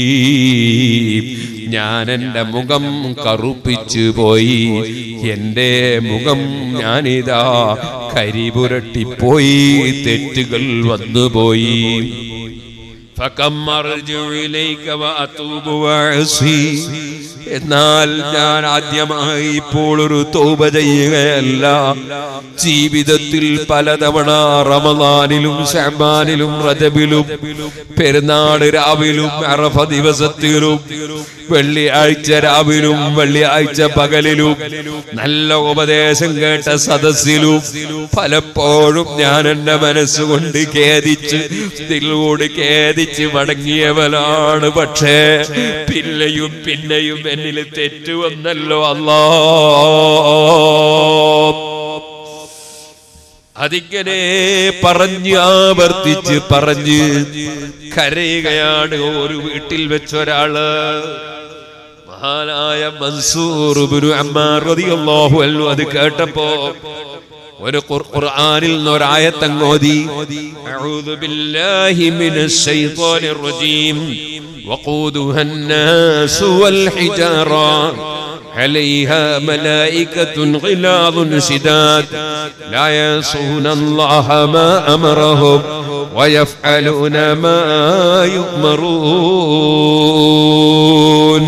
ഞാൻ എന്റെ മുഖം കറുപ്പിച്ചു പോയി എന്റെ മുഖം ഞാനിതാ കരിപുരട്ടിപ്പോയി തെറ്റുകൾ വന്നുപോയി فكم أرجع إليك وأتوب وأعصي എന്നാൽ ഞാൻ ആദ്യമായി ഇപ്പോൾ ഒരു തോപ ചെയ്യുകയല്ല ജീവിതത്തിൽ പലതവണ റമദാനിലും ഷഹബാനിലും റജബിലും പെരുന്നാട് രാവിലും അറഫ ദിവസത്തിലും വെള്ളിയാഴ്ച രാവിലും വെള്ളിയാഴ്ച പകലിലും നല്ല ഉപദേശം കേട്ട സദസ്സിലും പലപ്പോഴും ഞാൻ എന്റെ മനസ്സുകൊണ്ട് ഖേദിച്ച് ഇതിലൂടെ ഖേദിച്ച് മടങ്ങിയവനാണ് പക്ഷേ പിന്നെയും പിന്നെയും എന്നിൽ തെറ്റുവന്നല്ലോ അല്ലാ അതിങ്ങനെ പറഞ്ഞ് ആവർത്തിച്ച് പറഞ്ഞ് കരയുകയാണ് ഒരു വീട്ടിൽ വെച്ചൊരാള് മഹാനായ മൻസൂർ ഇബ്നു അമ്മാർ റളിയല്ലാഹു അൻഹു അത് കേട്ടപ്പോ ഒരു ഖുർ- ഖുർആനിൽ നിന്ന് ഒരായത്തങ്ങോതി അഊദു ബില്ലാഹി മിനശ് ശൈത്വാനിർ റജീം വഖൂദുഹ الناس والحجارة عليها ملائكة غلاظ شداد لا يعصون الله ما أمرهم ويفعلون ما يؤمرون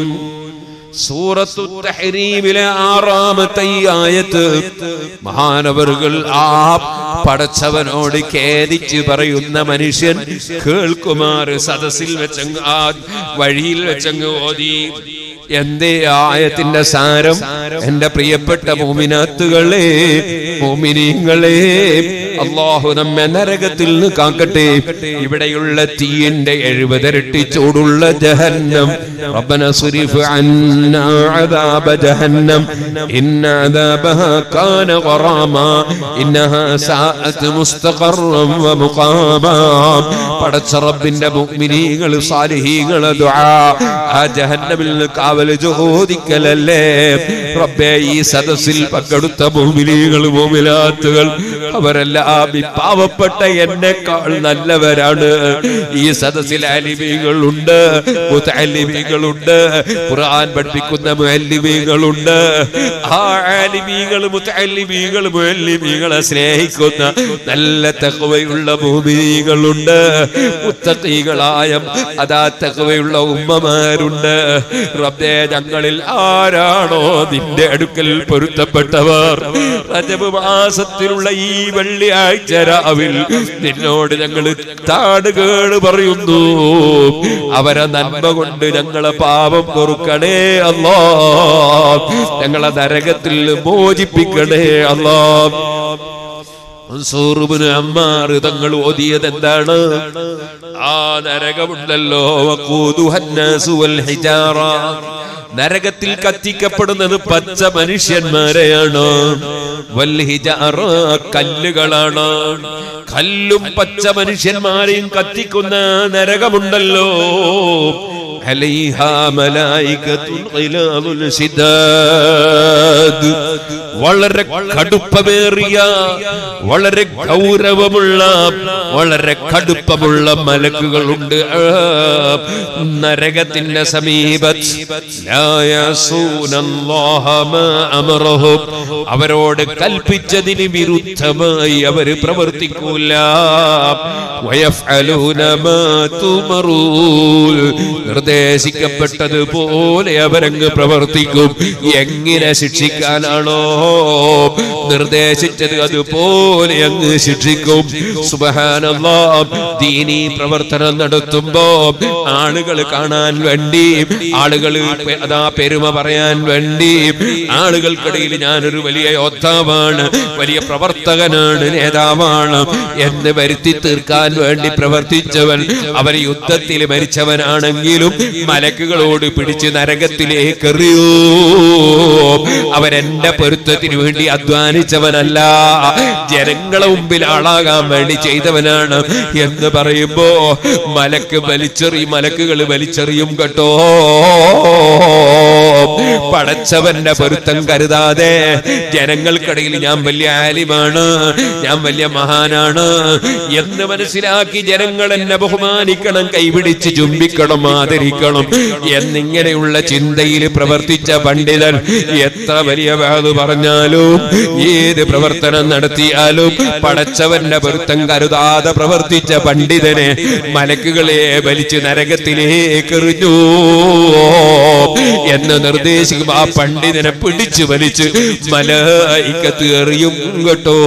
സൂറത്തു തഹരീമിലെ ആറാമത്തെ ഈ ആയത്ത് മഹാനവറുകൾ ആ പടച്ചവനോട് ഖേദിച്ച് പറയുന്ന മനുഷ്യൻ കേൾക്കുമാർ സദസ്സിൽ വെച്ചങ്ങ് ആ വഴിയിൽ വെച്ചങ്ങ് ഓതി എന്തേ ആയത്തിന്റെ സാരം എന്റെ പ്രിയപ്പെട്ട മോമിനാത്തുകളെ മോമിനിങ്ങളെ അള്ളാഹു നമ്മെ നരകത്തിൽ നിന്ന് കാക്കട്ടെ ഇവിടെയുള്ള തീയിന്റെ എഴുപതിരട്ടി ചൂടുള്ള ജഹന്നം ربنا صرف عنا عذاب جهنم إن عذابها كان غراما إنها ساءت مستقرا ومقاما പടച്ച റബ്ബിന്റെ മുഅ്മിനീങ്ങൾ സാലിഹീങ്ങൾ ദുആ ആ ജഹന്നമിൽ നിന്ന് കാവൽ ചോദിക്കലല്ലേ റബ്ബേ ഈ സദസ്സിൽ പങ്കെടുത്ത മുഅ്മിനീകൾ മുഅ്മിനാത്തുകൾ അവരെല്ലാം ഈ പാവപ്പെട്ട എന്നെക്കാൾ നല്ലവരാണ് ഈ സദസ്സിൽ അലിമീകളുണ്ട് മുത്തലിമീകളുണ്ട് ഖുർആൻ പഠിപ്പിക്കുന്ന മുഅല്ലിമീകളുണ്ട് ആ ആലിമീകൾ മുത്തലിമീകൾ മുഅല്ലിമീകളെ സ്നേഹിക്കുന്ന നല്ല തഖ്വയുള്ള മുഅ്മിനീകളുണ്ട് മുത്തഖീകളായ അതാ തഖ്വയുള്ള ഉമ്മമാരുണ്ട് റബ്ബേ ഞങ്ങളിൽ ആരാണോ നിന്റെ അടുക്കൽ പൊരുത്തപ്പെട്ടവർ റജബ് മാസത്തിലുള്ള ഈ വെള്ളിയാഴ്ച രാവിൽ നിന്നോട് ഞങ്ങൾ താടുകേട് പറയുന്നു അവരെ നന്മ കൊണ്ട് ഞങ്ങളെ പാപം പൊറുക്കണേ അല്ലോ ഞങ്ങളെ നരകത്തിൽ മോചിപ്പിക്കണേ അല്ലോ മൻസൂറുബ്നു അമ്മാർ തങ്ങൾ ഓതിയത് എന്താണ് ആ നരകമുണ്ടല്ലോ വഖൂദുഹന്നാസു വൽ ഹിജാറ നരകത്തിൽ കത്തിക്കപ്പെടുന്നത് പച്ച മനുഷ്യന്മാരെയാണ് വൽ ഹിജാറ കല്ലുകളാണ് കല്ലും പച്ച മനുഷ്യന്മാരെയും കത്തിക്കുന്ന നരകമുണ്ടല്ലോ عليها ملائكة غلاظ شداد വളരെ കടുപ്പമേറിയ വളരെ ഗൗരവമുള്ള വളരെ കടുപ്പമുള്ള മലക്കുകളുണ്ട് ആ, നരകത്തിന്റെ സമീപത്ത് ലാ യസൂനല്ലാഹ മാ അമറഹും. അവരോട് കൽപ്പിച്ചതിന് വിരുദ്ധമായി അവര് പ്രവർത്തിക്കൂല വയഫ്അലൂന മാ തുമറൂൻ. നിർദ്ദേശിക്കപ്പെട്ടതുപോലെ അവരങ്ങ് പ്രവർത്തിക്കും എങ്ങനെ ശിക്ഷിക്കാനാണോ നിർദ്ദേശിച്ചത് അതുപോലെ അങ്ങ് ശിക്ഷിക്കും സുബഹാനല്ലാ ദീനീ പ്രവർത്തനം നടത്തുമ്പോ ആളുകൾ കാണാൻ വേണ്ടി ആളുകൾ പെ- അതാ പെരുമ പറയാൻ വേണ്ടി ആളുകൾക്കിടയിൽ ഞാനൊരു വലിയ യോദ്ധാവാണ് വലിയ പ്രവർത്തകനാണ് നേതാവാണ് എന്ന് വരുത്തി തീർക്കാൻ വേണ്ടി പ്രവർത്തിച്ചവൻ അവൻ യുദ്ധത്തിൽ മരിച്ചവനാണെങ്കിലും മലക്കുകളോട് പിടിച്ച് നരകത്തിലേക്ക് എറിയൂ അവരെന്റെ പൊരുത്തത്തിന് വേണ്ടി അധ്വാനിച്ചവനല്ല ജനങ്ങളെ മുമ്പിൽ ആളാകാൻ വേണ്ടി ചെയ്തവനാണ് എന്ന് പറയുമ്പോ മലക്ക് വലിച്ചെറിയും മലക്കുകൾ വലിച്ചെറിയും കേട്ടോ പടച്ചവന്റെ പൊരുത്തം കരുതാതെ ജനങ്ങൾക്കിടയിൽ ഞാൻ വലിയ ആലിമാണ് ഞാൻ വലിയ മഹാനാണ് എന്ന് മനസ്സിലാക്കി ജനങ്ങൾ എന്നെ ബഹുമാനിക്കണം കൈപിടിച്ച് ചുംബിക്കണം ആദരിക്കണം എന്നിങ്ങനെയുള്ള ചിന്തയിൽ പ്രവർത്തിച്ച പണ്ഡിതൻ എത്ര വലിയ വാത് പറഞ്ഞാലും ഏത് പ്രവർത്തനം നടത്തിയാലും പടച്ചവന്റെ പൊരുത്തം കരുതാതെ പ്രവർത്തിച്ച പണ്ഡിതനെ മലക്കുകളെ വലിച്ച് നരകത്തിലേക്ക് എറിഞ്ഞു എന്ന് നിർദ്ദേശിക്കും ആ പണ്ഡിതനെ പിടിച്ചു വലിച്ച് മലയിക്കത്ത് എറിയും കേട്ടോ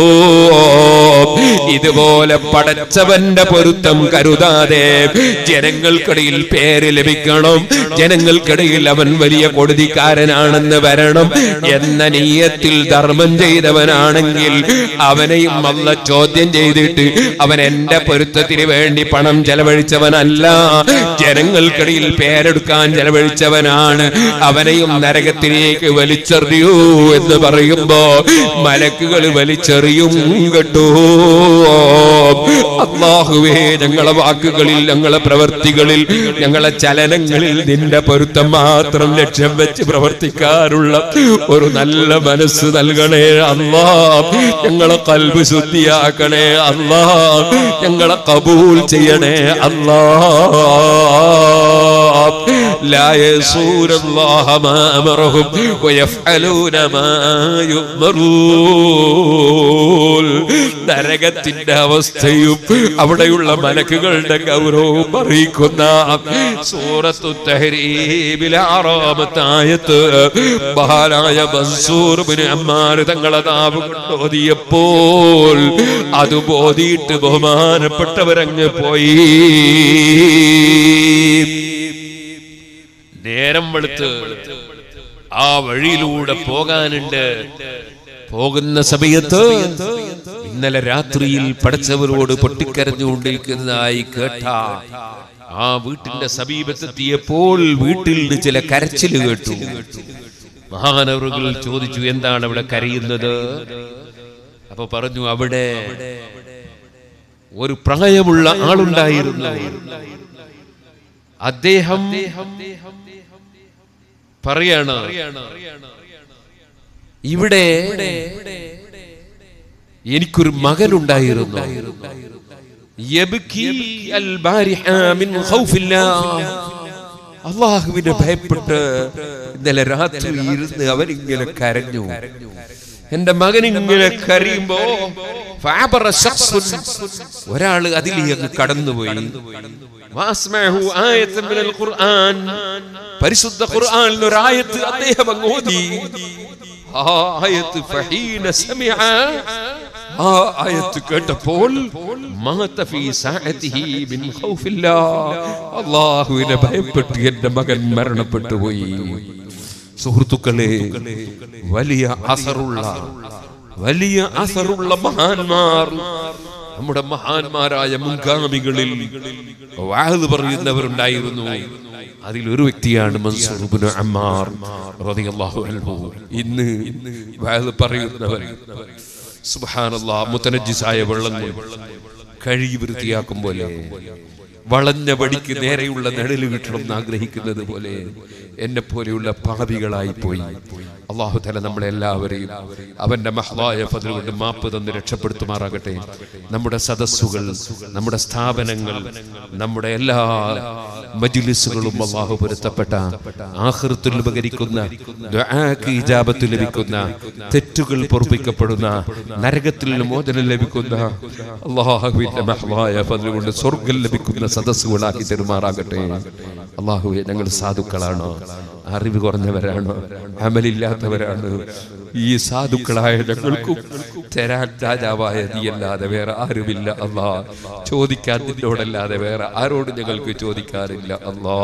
ഇതുപോലെ പടച്ചവന്റെ പൊരുത്തം കരുതാതെ ജനങ്ങൾക്കിടയിൽ പേര് ലഭിക്കണം ജനങ്ങൾക്കിടയിൽ അവൻ വലിയ കൊടുതിക്കാരനാണെന്ന് വരണം എന്ന നീയത്തിൽ ധർമ്മം ചെയ്തവനാണെങ്കിൽ അവനെയും അല്ല ചോദ്യം ചെയ്തിട്ട് അവൻ എന്റെ പൊരുത്തത്തിന് വേണ്ടി പണം ചെലവഴിച്ചവനല്ല ജനങ്ങൾക്കിടയിൽ പേരെടുക്കാൻ ചെലവഴിച്ചവനാണ് അവനെയും നര നരകത്തിലേക്ക് വലിച്ചെറിയൂ എന്ന് പറയുമ്പോ മലക്കുകൾ വലിച്ചെറിയും കേട്ടോ അള്ളാഹുവേ ഞങ്ങളെ വാക്കുകളിൽ ഞങ്ങളെ പ്രവർത്തികളിൽ ഞങ്ങളെ ചലനങ്ങളിൽ നിന്റെ പൊരുത്തം മാത്രം ലക്ഷ്യം വെച്ച് പ്രവർത്തിക്കാനുള്ള ഒരു നല്ല മനസ്സ് നൽകണേ അല്ലാ ഞങ്ങളെ കൽബ് ശുദ്ധിയാക്കണേ അല്ലാ ഞങ്ങളെ കബൂൽ ചെയ്യണേ അല്ലാ لا يسور الله ما أمرهم ويفعلون ما يؤمرون നരകത്തിന്റെ അവസ്ഥയും അവിടെയുള്ള മലക്കുകളുടെ ഗൗരവവും അറിയിക്കുന്ന സൂറത്തു തഹരീബിലെ ആറാമത്തെ ആയത്ത് മഹാനായ മൻസൂർ ബിൻ അമ്മാർ തങ്ങളെ നാവ് കൊണ്ട് ഓതിയപ്പോൾ അത് ബോധിയിട്ട് ബഹുമാനപ്പെട്ടവരങ്ങ് പോയി നേരം വെളുത്ത് ആ വഴിയിലൂടെ പോകാനുണ്ട് പോകുന്ന സമയത്ത് ഇന്നലെ രാത്രിയിൽ പഠിച്ചവരോട് പൊട്ടിക്കരഞ്ഞുകൊണ്ടിരിക്കുന്നതായി കേട്ട ആ വീട്ടിന്റെ സമീപത്തെത്തിയപ്പോൾ വീട്ടിൽ നിന്ന് ചില കരച്ചില് കേട്ടു മഹാനവറുകൾ ചോദിച്ചു എന്താണ് അവിടെ കരയുന്നത് അപ്പൊ പറഞ്ഞു അവിടെ ഒരു പ്രായമുള്ള ആളുണ്ടായിരുന്നു അദ്ദേഹം പറയാണ് ഇവിടെ എനിക്കൊരു മകനുണ്ടായിരുന്നു യബ്കി അൽ ബാരിഹ മിൻ ഖൗഫില്ലാ. അള്ളാഹുവിനെ ഭയപ്പെട്ട് ഇന്നലെ രാത്രി ഇരുന്ന് അവൻ ഇങ്ങനെ കരഞ്ഞു എന്റെ മകൻ ഇങ്ങനെ കരയുമ്പോ ഫഅബറ ശഖ്സുൻ. ഒരാള് അതിലേക്ക് കടന്നുപോയി വാസ്മഅഹു ആയത്തൻ മിനൽ ഖുർആൻ പരിശുദ്ധ ഖുർആനിൽ ഒരു ആയത്ത് അദ്ദേഹം അങ്ങ് ഓതി ആ ആയത്ത് ഫഹീന സമിഅ ആ ആയത്ത് കേട്ടപ്പോൾ മാത ഫീ സഅതിഹി മിൻ ഖൗഫില്ലാ അല്ലാഹുവിനെ ഭയപ്പെട്ട് എന്റെ മകൻ മരണപ്പെട്ടു പോയി സുഹൃത്തുക്കളെ വലിയ അസറുള്ള വലിയ അസറുള്ള മഹാന്മാർ നമ്മുടെ മഹാന്മാരായ മുൻഗാമികളിൽ വാഹ് പറയുന്നവരുണ്ടായിരുന്നു അതിൽ ഒരു വ്യക്തിയാണ് മൻസൂർ ഇബ്നു അമ്മാർ റളിയല്ലാഹു അൻഹു ഇന്ന് വാഹ് പറയുന്നവർ സുബ്ഹാനല്ലാഹ് മുതനജ്ജിസായ വെള്ളം കഴുകി വൃത്തിയാക്കും പോലെ വളഞ്ഞ വടിക്ക് നേരെയുള്ള നിഴല് കിട്ടണം എന്ന് ആഗ്രഹിക്കുന്നത് പോലെ എന്നെ പോലെയുള്ള പാപികളായി പോയി അള്ളാഹു തല നമ്മളെ എല്ലാവരെയും അവന്റെ മഹ്ലായ ഫതിൽ കൊണ്ട് മാപ്പ് തന്ന് രക്ഷപ്പെടുത്തുമാറാകട്ടെ നമ്മുടെ സദസ്സുകൾ നമ്മുടെ സ്ഥാപനങ്ങൾ നമ്മുടെ എല്ലാ മജിലിസുകളും അള്ളാഹു പൊരുത്തപ്പെട്ട ആഹൃത്തിൽ ഉപകരിക്കുന്ന ദുആക്ക് ഇജാബത്ത് ലഭിക്കുന്ന തെറ്റുകൾ പൊറുപ്പിക്കപ്പെടുന്ന നരകത്തിൽ നിന്ന് മോചനം ലഭിക്കുന്ന അള്ളാഹുവിന്റെ മഹ്ലായ ഫതിൽ കൊണ്ട് സ്വർഗം ലഭിക്കുന്ന സദസ്സുകളാക്കി തെരുമാറാകട്ടെ അള്ളാഹുവെ ഞങ്ങൾ സാധുക്കളാണോ അറിവ് കുറഞ്ഞവരാണോ അമലില്ലാത്തവരാണ് ഈ സാധുക്കളായ ഞങ്ങൾക്കും തരാൻ രാജാവായ നീയല്ലാതെ വേറെ ആരുമില്ല അല്ലാ ചോദിക്കാൻ നിന്നോടല്ലാതെ വേറെ ആരോട് ഞങ്ങൾക്ക് ചോദിക്കാറില്ല അല്ലാ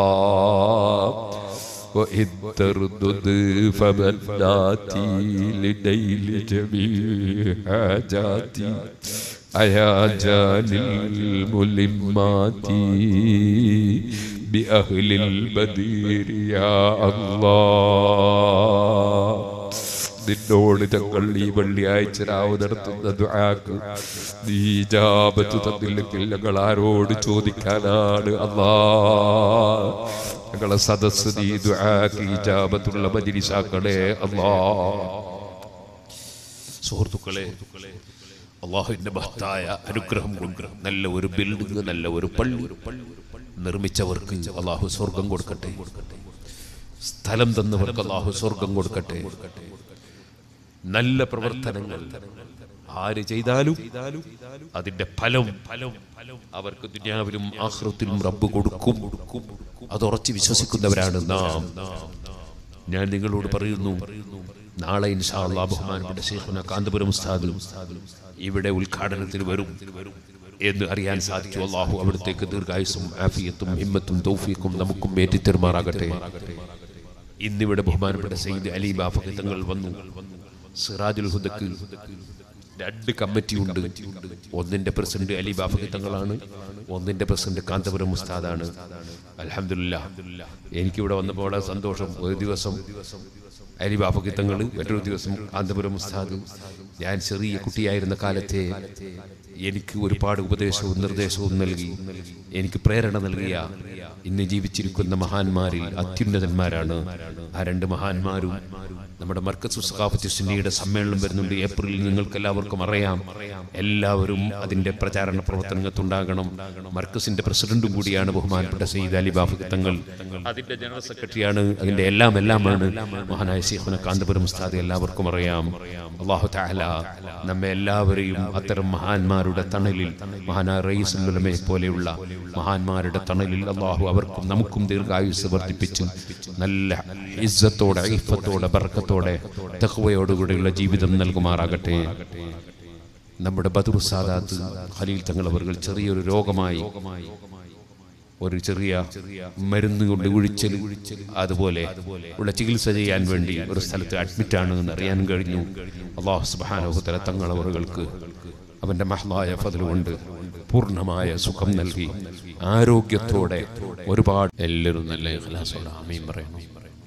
وإن تردد فمناتي لنيل جميع حاجاتي أيا جاني الملمات بأهل البدير يا الله നിന്നോട് ഞങ്ങൾ ഈ വെള്ളിയാഴ്ച രാവ് നടത്തുന്ന ദുആക്ക് നീ ജാപത്ത് തന്നില്ലെങ്കിൽ ഞങ്ങൾ ആരോട് ചോദിക്കാനാണ് അല്ലാ ഞങ്ങളെ സദസ് നീ ദുആക്ക് ഇജാബത്തുള്ള മജ്ലിസാക്കളെ അല്ലാ സുഹൃത്തുക്കളെ അള്ളാഹുവിന്റെ മഹത്തായ അനുഗ്രഹം കൊണ്ട് നല്ല ഒരു ബിൽഡിംഗ് നല്ല ഒരു പള്ളി നിർമ്മിച്ചവർക്ക് അള്ളാഹു സ്വർഗം കൊടുക്കട്ടെ സ്ഥലം തന്നവർക്ക് അള്ളാഹു സ്വർഗം കൊടുക്കട്ടെ നല്ല പ്രവർത്തനങ്ങൾ ആര് ചെയ്താലും അതിന്റെ ഫലം ഫലം അവർക്ക് ദുനിയാവിലും ആഹ്റത്തിലും റബ്ബ് കൊടുക്കും അത് ഉറച്ച് വിശ്വസിക്കുന്നവരാണ് നാം ഞാൻ നിങ്ങളോട് പറയുന്നു നാളെ ഇൻഷാ അല്ലാഹ് ബഹുമാനപ്പെട്ട ശേഖന കാന്തപുരം ഉസ്താദ് ഇവിടെ ഉദ്ഘാടനത്തിന് വരും എന്ന് അറിയാൻ സാധിച്ചു അള്ളാഹു അവിടത്തേക്ക് ദീർഘായുസും ആഫിയത്തും ഹിമ്മത്തും തൗഫീഖും നമുക്കും ഏറ്റിത്തെരുമാറാകട്ടെ ഇന്നിവിടെ ബഹുമാനപ്പെട്ട സയ്യിദ് അലി ബാഫ തങ്ങൾ വന്നു സിറാജുൽ ഹുദക്ക് രണ്ട് കമ്മിറ്റി ഉണ്ട് ഒന്നിന്റെ പ്രസിഡന്റ് അലി ബാഫക്കി തങ്ങളാണ് ഒന്നിന്റെ പ്രസിഡന്റ് കാന്തപുരം ഉസ്താദാണ് അലഹമില്ല എനിക്കിവിടെ വന്നപ്പോൾ വളരെ സന്തോഷം ഒരു ദിവസം അലി ബാഫക്കി തങ്ങൾ മറ്റൊരു ദിവസം കാന്തപുരം ഉസ്താദ് ഞാൻ ചെറിയ കുട്ടിയായിരുന്ന കാലത്തെ എനിക്ക് ഒരുപാട് ഉപദേശവും നിർദ്ദേശവും നൽകി എനിക്ക് പ്രേരണ നൽകിയ ഇന്ന് ജീവിച്ചിരിക്കുന്ന മഹാന്മാരിൽ അത്യുന്നതന്മാരാണ് ആ രണ്ട് മഹാന്മാരും നമ്മുടെ മർക്കസ് സഖാഫത്ത് സുന്നിയുടെ സമ്മേളനം വരുന്നുണ്ട് ഏപ്രിലിൽ നിങ്ങൾക്ക് എല്ലാവർക്കും അറിയാം എല്ലാവരും അതിന്റെ പ്രചാരണ പ്രവർത്തനങ്ങൾക്കുണ്ടാകണം മർക്കസിന്റെ പ്രസിഡന്റും കൂടിയാണ് ബഹുമാനപ്പെട്ട സയ്യിദ് അലി ബാഫി തങ്ങൾ അതിന്റെ ജനറൽ സെക്രട്ടറിയാണ് അതിന്റെ എല്ലാം എല്ലാമാണ് മഹാനായ ശേഖുന കാന്തപുരം ഉസ്താദ് എല്ലാവർക്കും അറിയാം അള്ളാഹു താല നമ്മെ എല്ലാവരെയും അത്തരം മഹാന്മാരുടെ തണലിൽ മഹാനായ റയീസുല്ലമയെ പോലെയുള്ള മഹാന്മാരുടെ തണലിൽ അള്ളാഹു അവർക്കും നമുക്കും ദീർഘായുസ് വർദ്ധിപ്പിച്ച് നല്ല ഇസ്സത്തോടെ ഐഫത്തോടെ ബർക്കത്തോടെ തഹ്വയോടുകൂടെയുള്ള ജീവിതം നൽകുമാറാകട്ടെ നമ്മുടെ ബദുർ സാദാത്ത് ഖലീൽ തങ്ങൾ അവർ ചെറിയൊരു രോഗമായി ഒരു ചെറിയ മരുന്ന് കൊണ്ട് ഒഴിച്ചൽ അതുപോലെ ഉള്ള ചികിത്സ ചെയ്യാൻ വേണ്ടി ഒരു സ്ഥലത്ത് അഡ്മിറ്റ് ആണ് എന്ന് അറിയാൻ കഴിഞ്ഞു അള്ളാഹു സുബാനോഹുത്തല തങ്ങളവറുകൾക്ക് അവന്റെ മഹ്ലായ ഫതിലുകൊണ്ട് പൂർണ്ണമായ സുഖം നൽകി ആരോഗ്യത്തോടെ ഒരുപാട് എല്ലാവരും നല്ല ഇഖ്ലാസോടെ ആമീൻ പറയുന്നു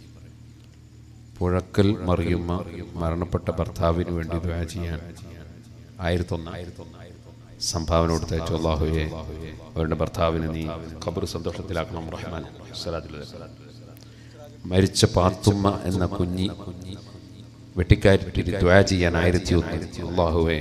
പുഴക്കൽ മറിയുമ്മ മരണപ്പെട്ട ഭർത്താവിന് വേണ്ടി ദ്വാ ചെയ്യാൻ ആയിരത്തൊന്ന് സംഭാവന കൊടുത്തയച്ചു അള്ളാഹുവെ അവരുടെ ഭർത്താവിന് നീ ഖബർ സന്തോഷത്തിലാക്കണം റഹ്മാൻ സ്വലാത്തിലെ മരിച്ച പാത്തുമ്മ എന്ന കുഞ്ഞി വെട്ടിക്കാറ്റിട്ട് ദ്വാ ചെയ്യാൻ ആയിരത്തി ഒന്ന് അള്ളാഹുവെ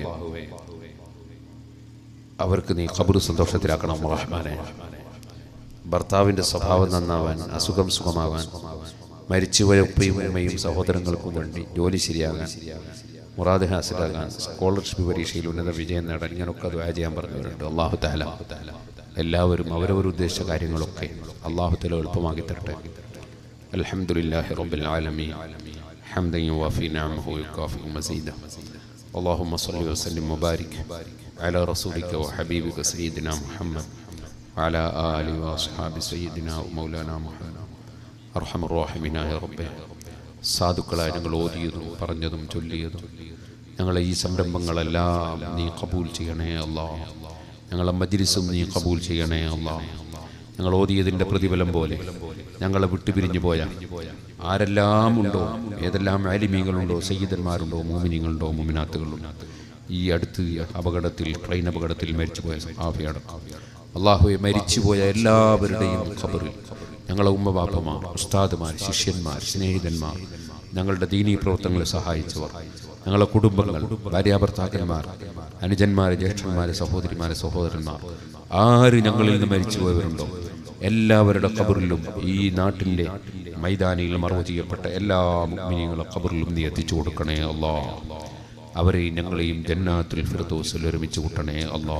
അവർക്ക് നീ ഖബർ സന്തോഷത്തിലാക്കണം റഹ്മാനെ ഭർത്താവിന്റെ സ്വഭാവം നന്നാവാൻ അസുഖം സുഖമാവാൻ മരിച്ചുപോയ ഉപ്പയും ഉമ്മയും സഹോദരങ്ങൾക്കും വേണ്ടി ജോലി ശരിയാകാൻ മുറാദ് ഹാസിലാകാൻ സ്കോളർഷിപ്പ് പരീക്ഷയിൽ ഉന്നത വിജയം നേടാൻ ഇങ്ങനൊക്കെ ദ്വാ ചെയ്യാൻ പറഞ്ഞവരുണ്ട് അള്ളാഹു താല എല്ലാവരും അവരവർ ഉദ്ദേശിച്ച കാര്യങ്ങളൊക്കെ അള്ളാഹു തല എളുപ്പമാക്കി തരട്ടെ അൽഹംദുലില്ലാഹി റബ്ബിൽ ആലമീൻ حمدا يوافي نعمه ويكافئ مزيدا اللهم صل وسلم وبارك على رسولك وحبيبك سيدنا محمد وعلى آله وأصحاب سيدنا ومولانا محمد അർഹമ റോഹിമിനായ റബ്ബെ സാധുക്കളായ ഞങ്ങൾ ഓതിയതും പറഞ്ഞതും ചൊല്ലിയതും ഞങ്ങളെ ഈ സംരംഭങ്ങളെല്ലാം നീ കബൂൽ ചെയ്യണേ അല്ലാ ഞങ്ങളെ മജ്ലിസും നീ കബൂൽ ചെയ്യണേ അല്ലാ ഞങ്ങൾ ഓതിയതിൻ്റെ പ്രതിഫലം പോലെ ഞങ്ങളെ വിട്ടുപിരിഞ്ഞു പോയ ആരെല്ലാം ഉണ്ടോ ഏതെല്ലാം ആലിമീങ്ങളുണ്ടോ സയ്യിദന്മാരുണ്ടോ മോമിനികളുണ്ടോ മോമിനാത്തുകളുണ്ടോ ഈ അടുത്ത് അപകടത്തിൽ ട്രെയിൻ അപകടത്തിൽ മരിച്ചുപോയ ആഫിയടക്കം അള്ളാഹുയെ മരിച്ചുപോയ എല്ലാവരുടെയും ഖബറിൽ ഞങ്ങളെ ഉമ്മബാപ്പമാർ ഉസ്താദുമാർ ശിഷ്യന്മാർ സ്നേഹിതന്മാർ ഞങ്ങളുടെ ദീനീ പ്രവർത്തനങ്ങളെ സഹായിച്ചവർ ഞങ്ങളെ കുടുംബങ്ങൾ ഭാര്യാഭർത്താക്കന്മാർ അനുജന്മാർ ജ്യേഷ്ഠന്മാർ സഹോദരിമാർ സഹോദരന്മാർ ആര് ഞങ്ങളിൽ നിന്ന് മരിച്ചുപോയവരുണ്ടോ എല്ലാവരുടെ ഖബറിലും ഈ നാട്ടിൻ്റെ മൈതാനിയിൽ മറവ് ചെയ്യപ്പെട്ട എല്ലാ മുഗ്മിനികളെ ഖബറിലും നീ എത്തിച്ചു കൊടുക്കണേ അല്ലാ അവരെയും ഞങ്ങളെയും ജന്നാത്തുൽ ഫിർദോസിൽ ഒരുമിച്ച് കൂട്ടണേ അല്ലാ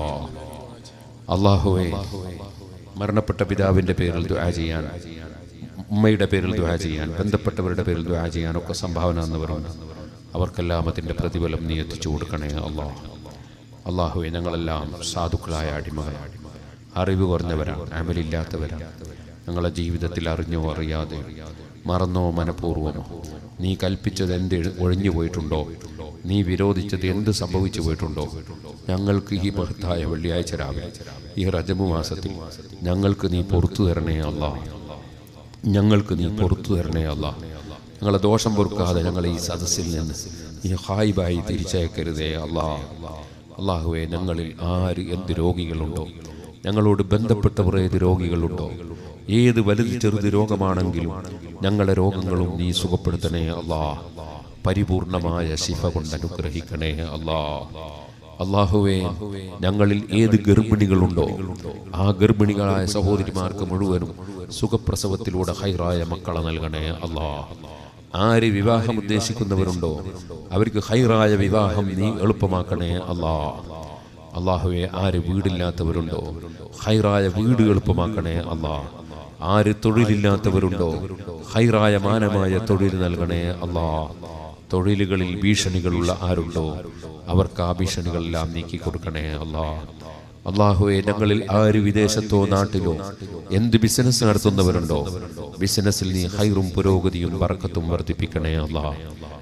അള്ളാഹുവെ മരണപ്പെട്ട പിതാവിൻ്റെ പേരിൽ ദുആ ചെയ്യാൻ ഉമ്മയുടെ പേരിൽ ദുആ ചെയ്യാൻ ബന്ധപ്പെട്ടവരുടെ പേരിൽ ദുആ ചെയ്യാൻ ഒക്കെ സംഭാവന എന്നവരുണ്ട് അവർക്കെല്ലാം അതിൻ്റെ പ്രതിഫലം നീ എത്തിച്ചു കൊടുക്കണേ അള്ളാഹ് അള്ളാഹുവെ ഞങ്ങളെല്ലാം സാധുക്കളായ അടിമകളാണ് അറിവ് കുറഞ്ഞവരാണ് അമലില്ലാത്തവരാണ് ഞങ്ങളെ ജീവിതത്തിൽ അറിഞ്ഞോ അറിയാതെ മറന്നോ മനഃപൂർവ്വമോ നീ കൽപ്പിച്ചത് എന്ത് ഒഴിഞ്ഞു പോയിട്ടുണ്ടോ നീ വിരോധിച്ചത് എന്ത് സംഭവിച്ചു പോയിട്ടുണ്ടോ ഞങ്ങൾക്ക് ഈ മഹത്തായ വെള്ളിയാഴ്ച രാവിലെ ഈ റജബു മാസത്തിൽ ഞങ്ങൾക്ക് നീ പുറത്തു തരണേ അല്ല ഞങ്ങൾക്ക് നീ പുറത്തു തരണേ അല്ല ഞങ്ങളെ ദോഷം പൊറുക്കാതെ ഞങ്ങളെ ഈ സദസ്സിൽ നിന്ന് നീ ഹായിബായി തിരിച്ചയക്കരുതേ അല്ലാ അള്ളാഹുവെ ഞങ്ങളിൽ ആര് എന്ത് രോഗികളുണ്ടോ ഞങ്ങളോട് ബന്ധപ്പെട്ടവർ ഏത് രോഗികളുണ്ടോ ഏത് വലുത് ചെറുത് രോഗമാണെങ്കിലും ഞങ്ങളുടെ രോഗങ്ങളും നീ സുഖപ്പെടുത്തണേ അല്ലാ പരിപൂർണമായ ശിഫ കൊണ്ട് അനുഗ്രഹിക്കണേ അല്ലാ അള്ളാഹുവേ ഞങ്ങളിൽ ഏത് ഗർഭിണികളുണ്ടോ ആ ഗർഭിണികളായ സഹോദരിമാർക്ക് മുഴുവനും സുഖപ്രസവത്തിലൂടെ ഹൈറായ മക്കളെ നൽകണേ അല്ലാ ആര് വിവാഹം ഉദ്ദേശിക്കുന്നവരുണ്ടോ അവർക്ക് ഹൈറായ വിവാഹം നീ എളുപ്പമാക്കണേ അല്ലാ അള്ളാഹുവെ ആര് വീടില്ലാത്തവരുണ്ടോ ഹൈറായ വീട് എളുപ്പമാക്കണേ അല്ലാ ആര് തൊഴിലില്ലാത്തവരുണ്ടോ ഹൈറായ മാനമായ തൊഴിൽ നൽകണേ അല്ലാ തൊഴിലുകളിൽ ഭീഷണികളുള്ള ആരുണ്ടോ അവർക്ക് ആ ഭീഷണികളെല്ലാം നീക്കി കൊടുക്കണേ അല്ലാ അള്ളാഹുവെ ഞങ്ങളിൽ ആര് വിദേശത്തോ നാട്ടിലോ എന്ത് ബിസിനസ് നടത്തുന്നവരുണ്ടോ ബിസിനസ്സിൽ നീ ഹൈറും പുരോഗതിയും ബർക്കത്തും വർദ്ധിപ്പിക്കണേ അല്ലാ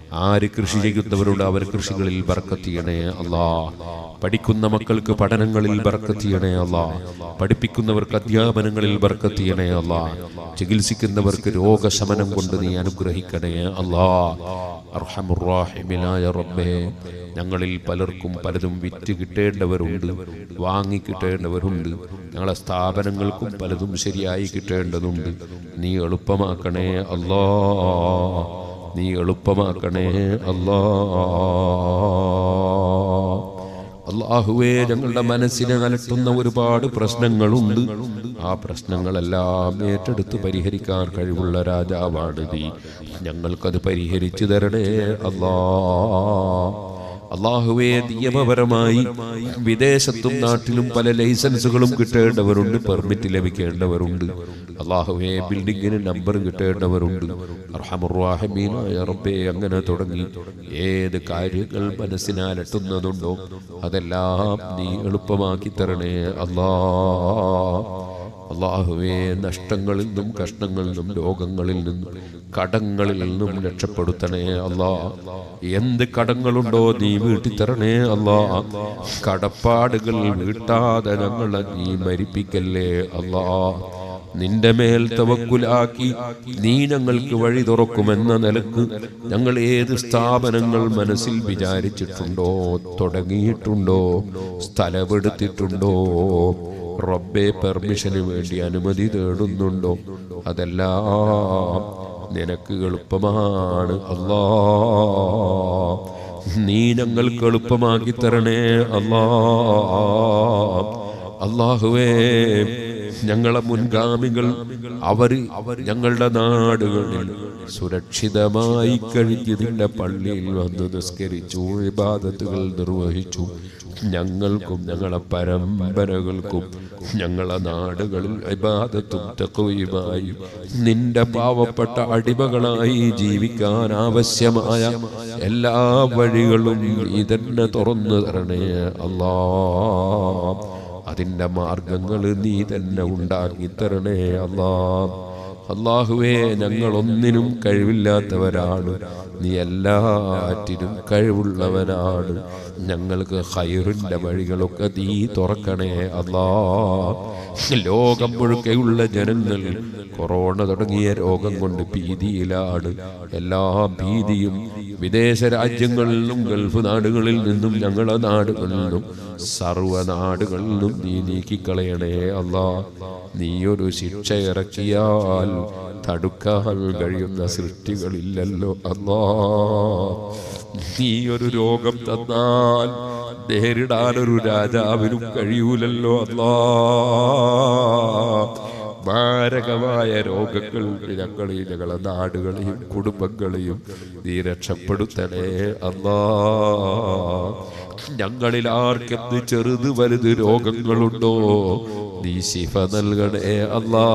ആര് കൃഷി ചെയ്യുന്നവരുണ്ട് അവർ കൃഷികളിൽ ബർക്കത്തിയണേ അല്ലാ പഠിക്കുന്ന മക്കൾക്ക് പഠനങ്ങളിൽ ബർക്കത്തിയണേ അല്ലാ പഠിപ്പിക്കുന്നവർക്ക് അധ്യാപനങ്ങളിൽ ബർക്കത്തിയണേ അല്ലാ ചികിത്സിക്കുന്നവർക്ക് രോഗശമനം കൊണ്ട് നീ അനുഗ്രഹിക്കണേ അല്ലാ അർഹമുറാഹിമിലായ റബ്ബേ ഞങ്ങളിൽ പലർക്കും പലതും വിറ്റ് കിട്ടേണ്ടവരുണ്ട് വാങ്ങി കിട്ടേണ്ടവരുണ്ട് ഞങ്ങളെ സ്ഥാപനങ്ങൾക്കും പലതും ശരിയായി കിട്ടേണ്ടതുണ്ട് നീ എളുപ്പമാക്കണേ അല്ലാ നീ എളുപ്പമാക്കണേ അല്ലാ അള്ളാഹുവേ ഞങ്ങളുടെ മനസ്സിനെ അലട്ടുന്ന ഒരുപാട് പ്രശ്നങ്ങളുണ്ട് ആ പ്രശ്നങ്ങളെല്ലാം ഏറ്റെടുത്ത് പരിഹരിക്കാൻ കഴിവുള്ള രാജാവാണ് നീ ഞങ്ങൾക്കത് പരിഹരിച്ചു തരണേ അല്ലാ അള്ളാഹുവേ നിയമപരമായി വിദേശത്തും നാട്ടിലും പല ലൈസൻസുകളും കിട്ടേണ്ടവരുണ്ട് പെർമിറ്റ് ലഭിക്കേണ്ടവരുണ്ട് അള്ളാഹുവേ ബിൽഡിങ്ങിന് നമ്പർ കിട്ടേണ്ടവരുണ്ട് അർഹമുറാഹിമീനായ റബ്ബേ അങ്ങനെ തുടങ്ങി ഏത് കാര്യങ്ങൾ മനസ്സിനാലട്ടുന്നതുണ്ടോ അതെല്ലാം നീ എളുപ്പമാക്കി തരണേ അല്ലാ അള്ളാഹുവേ നഷ്ടങ്ങളിൽ നിന്നും കഷ്ടങ്ങളിൽ നിന്നും രോഗങ്ങളിൽ നിന്നും കടങ്ങളിൽ നിന്നും രക്ഷപ്പെടുത്തണേ അല്ലാ എന്ത് കടങ്ങളുണ്ടോ നീ വീട്ടിത്തരണേ അല്ലാ കടപ്പാടുകൾ വീട്ടാതെ ഞങ്ങളെ നീ മരിപ്പിക്കല്ലേ അല്ലാ നിന്റെ മേൽ തവക്കുലാക്കി നീ ഞങ്ങൾക്ക് വഴി തുറക്കുമെന്ന നിലക്ക് ഞങ്ങൾ ഏത് സ്ഥാപനങ്ങൾ മനസ്സിൽ വിചാരിച്ചിട്ടുണ്ടോ തുടങ്ങിയിട്ടുണ്ടോ സ്ഥലമെടുത്തിട്ടുണ്ടോ റബ്ബെ പെർമിഷന് വേണ്ടി അനുമതി തേടുന്നുണ്ടോ അതെല്ലാം നിനക്ക് എളുപ്പമാണ് അല്ലാ നീ ഞങ്ങൾക്ക് എളുപ്പമാക്കി തരണേ അല്ലാ അള്ളാഹുവേ ഞങ്ങളെ മുൻഗാമികൾ അവര് ഞങ്ങളുടെ നാടുകളിൽ സുരക്ഷിതമായി കഴിഞ്ഞതിന്റെ പള്ളിയിൽ വന്ന് നിസ്കരിച്ചു ഇബാദത്തുകൾ നിർവഹിച്ചു ഞങ്ങൾക്കും ഞങ്ങളെ പരമ്പരകൾക്കും ഞങ്ങളെ നാടുകളിൽ ഇബാദത്തും തക്കവയുമായി നിന്റെ പാവപ്പെട്ട അടിമകളായി ജീവിക്കാൻ ആവശ്യമായ എല്ലാ വഴികളും നീ തന്നെ തുറന്നു തരണേ അല്ലാ അതിൻ്റെ മാർഗങ്ങൾ നീ തന്നെ ഉണ്ടാക്കി തരണേ അല്ലാ അള്ളാഹുവേ ഞങ്ങളൊന്നിനും കഴിവില്ലാത്തവരാണ് നീ എല്ലാറ്റിനും കഴിവുള്ളവനാണ് ഞങ്ങൾക്ക് ഹൈറിൻ്റെ വഴികളൊക്കെ നീ തുറക്കണേ അല്ലാ ലോകം മുഴുക്കെയുള്ള ജനങ്ങൾ കൊറോണ തുടങ്ങിയ രോഗം കൊണ്ട് ഭീതിയിലാണ് എല്ലാ ഭീതിയും വിദേശ രാജ്യങ്ങളിൽ നിന്നും ഗൾഫ് നാടുകളിൽ നിന്നും ഞങ്ങളുടെ നാടുകളിൽ നിന്നും സർവ്വ നാടുകളിൽ നിന്നും നീ നീക്കിക്കളയണേ അല്ലാ നീ ഒരു ശിക്ഷ ഇറക്കിയാൽ തടുക്കാൻ കഴിയുന്ന സൃഷ്ടികളില്ലല്ലോ അല്ലാ നീ ഒരു രോഗം തന്നാൽ നേരിടാൻ ഒരു രാജാവിനും കഴിയൂലല്ലോ അല്ലാ മാരകമായ രോഗങ്ങൾ ഞങ്ങളെയും ഞങ്ങളെ നാടുകളെയും കുടുംബങ്ങളെയും നീ രക്ഷപ്പെടുത്തണേ അല്ലാ ഞങ്ങളിൽ ആർക്കെന്ത് ചെറുത് വലുത് രോഗങ്ങളുണ്ടോ നീ ശിഫ നൽകണേ അല്ലാ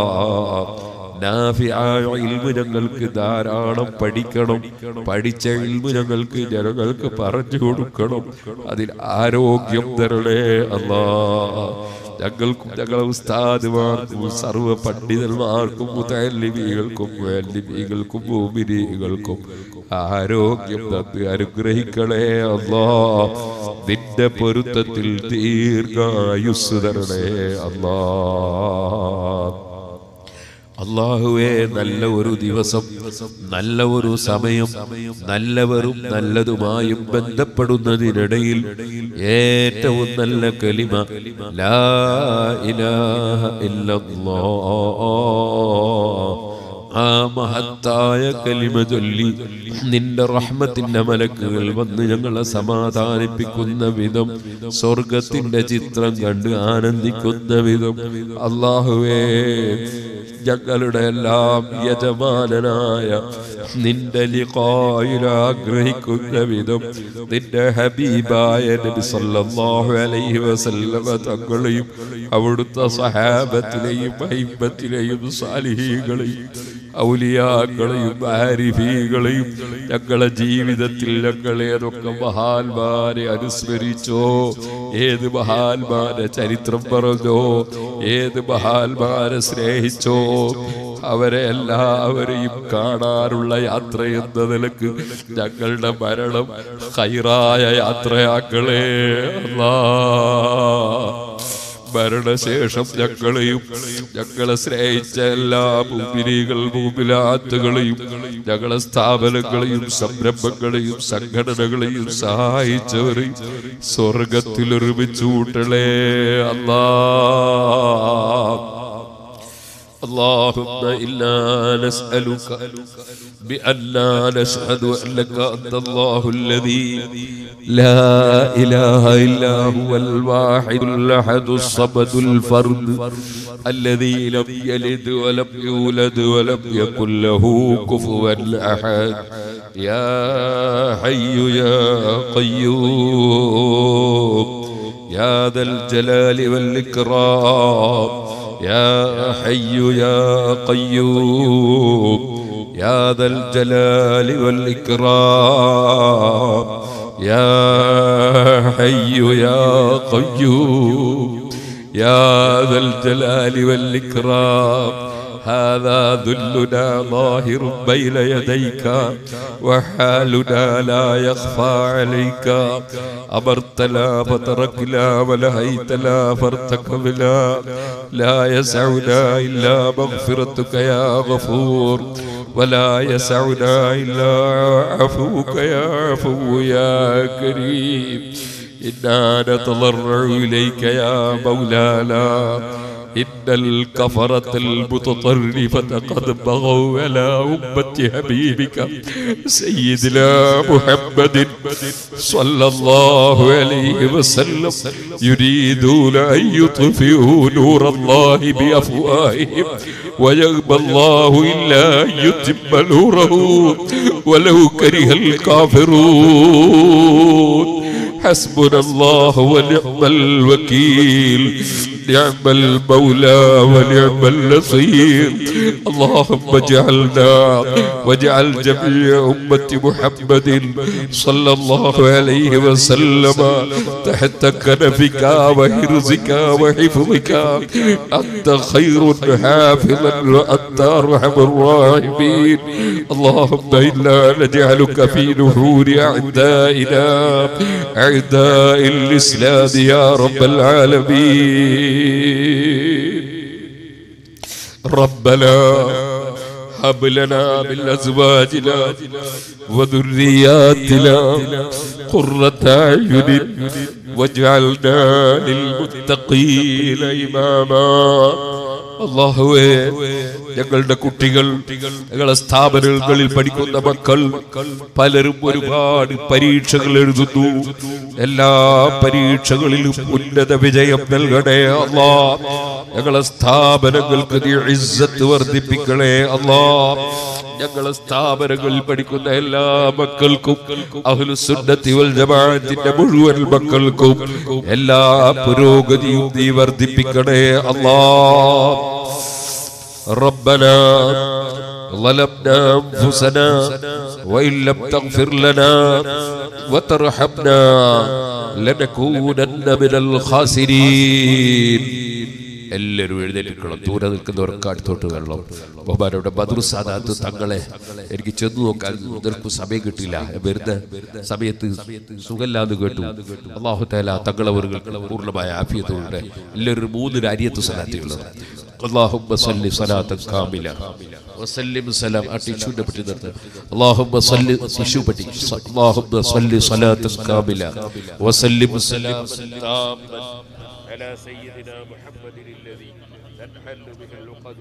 നാഫിയായ ഇൽമു ഞങ്ങൾക്ക് ധാരാളം പഠിക്കണം പഠിച്ച ഇൽമു ഞങ്ങൾക്ക് ജനങ്ങൾക്ക് പറഞ്ഞു കൊടുക്കണം അതിൽ ആരോഗ്യം തരണേ അല്ലാ ഞങ്ങൾക്കും ഞങ്ങളെ ഉസ്താദുമാർക്കും സർവ്വ പണ്ഡിതന്മാർക്കും മുതലിമികൾക്കും വേലിമികൾക്കും ഭൂമിനികൾക്കും ആരോഗ്യം തന്ന് അനുഗ്രഹിക്കണേ അല്ലാ നിന്റെ പൊരുത്തത്തിൽ ദീർഘായുസ് തരണേ അല്ലാ അള്ളാഹുവേ നല്ല ഒരു ദിവസം നല്ല ഒരു സമയം നല്ലവരും നല്ലതുമായും ബന്ധപ്പെടുന്നതിനിടയിൽ ഏറ്റവും നല്ല കലിമ ലാ ഇലാഹ ഇല്ലല്ലാഹ് ആ മഹത്തായ കലിമ ചൊല്ലി നിന്റെ റഹ്മത്തിന്റെ മലക്കുകൾ വന്ന് ഞങ്ങളെ സമാധാനിപ്പിക്കുന്ന വിധം സ്വർഗത്തിന്റെ ചിത്രം കണ്ട് ആനന്ദിക്കുന്ന വിധം അള്ളാഹുവേ ഞങ്ങളുടെ എല്ലാം യജമാനനായ നിന്റെ ലിഖായിൽ ആഗ്രഹിക്കുന്ന വിധം നിന്റെ ഹബീബായ നബി സല്ലല്ലാഹു അലൈഹി വസല്ലമ തങ്ങളെയും അവിടുത്തെ സഹാബത്തിലെയും അയിമ്പത്തിലെയും സാലിഹീകളെയും ഔലിയാക്കളെയും ആരിഫീകളെയും ഞങ്ങളെ ജീവിതത്തിൽ ഞങ്ങൾ ഏതൊക്കെ മഹാന്മാരെ അനുസ്മരിച്ചോ ഏത് മഹാന്മാരെ ചരിത്രം പറഞ്ഞോ ഏത് മഹാന്മാരെ സ്നേഹിച്ചോ അവരെ എല്ലാവരെയും കാണാനുള്ള യാത്ര എന്ന നിലക്ക് ഞങ്ങളുടെ മരണം ഹൈറായ യാത്രയാക്കളെ അല്ലാ മരണശേഷം ഞങ്ങളെയും ഞങ്ങളെ സ്നേഹിച്ച എല്ലാ ഭൂമിനികൾ ഭൂമിലാത്തുകളെയും ഞങ്ങളെ സ്ഥാപനങ്ങളെയും സംരംഭങ്ങളെയും സംഘടനകളെയും സഹായിച്ചവരെയും സ്വർഗത്തിൽ ഒരുമിച്ച് കൂട്ടളേ അല്ലാ اللهم إنا نسألك بأننا نشهد أنك أنت الله الذي لا إله إلا هو الواحد الأحد الصمد الفرد الذي لم يلد ولم يولد ولم يكن له كفوا أحد يا حي يا قيوم يا ذا الجلال والإكرام يا حي يا قيوم يا ذا الجلال والإكرام يا حي يا قيوم يا ذا الجلال والإكرام هذا ذلنا ظاهر بين يديك وحالنا لا يخفى عليك أمرتنا فتركنا ونهيتنا فارتكبنا لا يسعنا إلا مغفرتك يا غفور ولا يسعنا إلا عفوك يا عفو يا كريم إنا نتضرع إليك يا مولانا إن الكفرة المتطرفة قد بغوا على أمة حبيبك سيدنا محمد صلى الله عليه وسلم يريدون أن يطفئوا نور الله بأفواههم ويغبى الله إلا أن يتم نوره ولو كره الكافرون حسبنا الله ونعم الوكيل نعم المولى ونعم النصير اللهم اجعلنا واجعل جميع أمة محمد صلى الله عليه وسلم تحت كنفك وحرزك وحفظك أنت خير حافظا وأنت أرحم الراحمين اللهم إنا نجعلك في نحور أعدائنا أعداء الإسلام يا رب العالمين ربنا هب لنا من أزواجنا وذرياتنا قرة أعين واجعلنا للمتقين إماما അള്ളാഹുവേ ഞങ്ങളുടെ കുട്ടികൾ ഞങ്ങളുടെ സ്ഥാപനങ്ങളിൽ പഠിക്കുന്ന മക്കൾ പലരും ഒരുപാട് പരീക്ഷകൾ എഴുതുന്നു എല്ലാ പരീക്ഷകളിലും ഉന്നത വിജയം നൽകണേ അള്ളാ ഞങ്ങളെ സ്ഥാപനങ്ങൾക്ക് നീ ഇസ്സത്ത് വർദ്ധിപ്പിക്കണേ അള്ളാ ഞങ്ങളെ സ്ഥാപനങ്ങളിൽ പഠിക്കുന്ന എല്ലാ മക്കൾക്കും അഹ്ലുസുന്നത്തി വൽ ജമാഅത്തിന്റെ മുഴുവൻ മക്കൾക്കും എല്ലാ പുരോഗതിയും നീ വർദ്ധിപ്പിക്കണേ അല്ലാ ربنا ظلمنا أنفسنا وإن لم تغفر لنا وترحمنا لنكونن من الخاسرين എല്ലാവരും എഴുന്നേറ്റിക്കണം ദൂരെ നിൽക്കുന്നവർക്ക് അടുത്തോട്ട് വെള്ളം ബഹുമാനയുടെ ബദർ സാദാത്ത് തങ്ങളെ എനിക്ക് ചെന്ന് നോക്കാൻ നിൽക്കും സമയം കിട്ടിയില്ല വരുന്ന സമയത്ത് സുഖമില്ലാന്ന് കേട്ടു അള്ളാഹു തേല തങ്ങളെ ഒരു പൂർണ്ണമായ ആഫിയത്തോടെ എല്ലാവരും മൂന്നൊരു അരിയത്ത് സലാത്തുള്ളത് اللهم صل صلاة كاملة وسلم سلام أتي شو نبتي درد اللهم صل شو بدي اللهم صل صلاة كاملة وسلم سلام تاما على سيدنا محمد الذي تنحل به العقد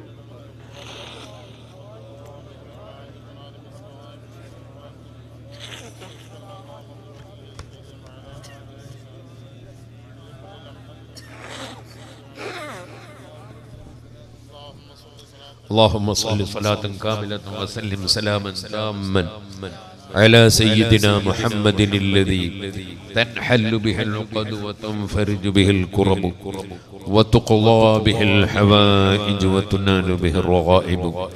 اللهم صل صلاة كاملة وسلم سلاما تاما على سيدنا محمد الذي تنحل به العقد وتنفرج به الكرب وتقضى به الحوائج وتنال به الرغائب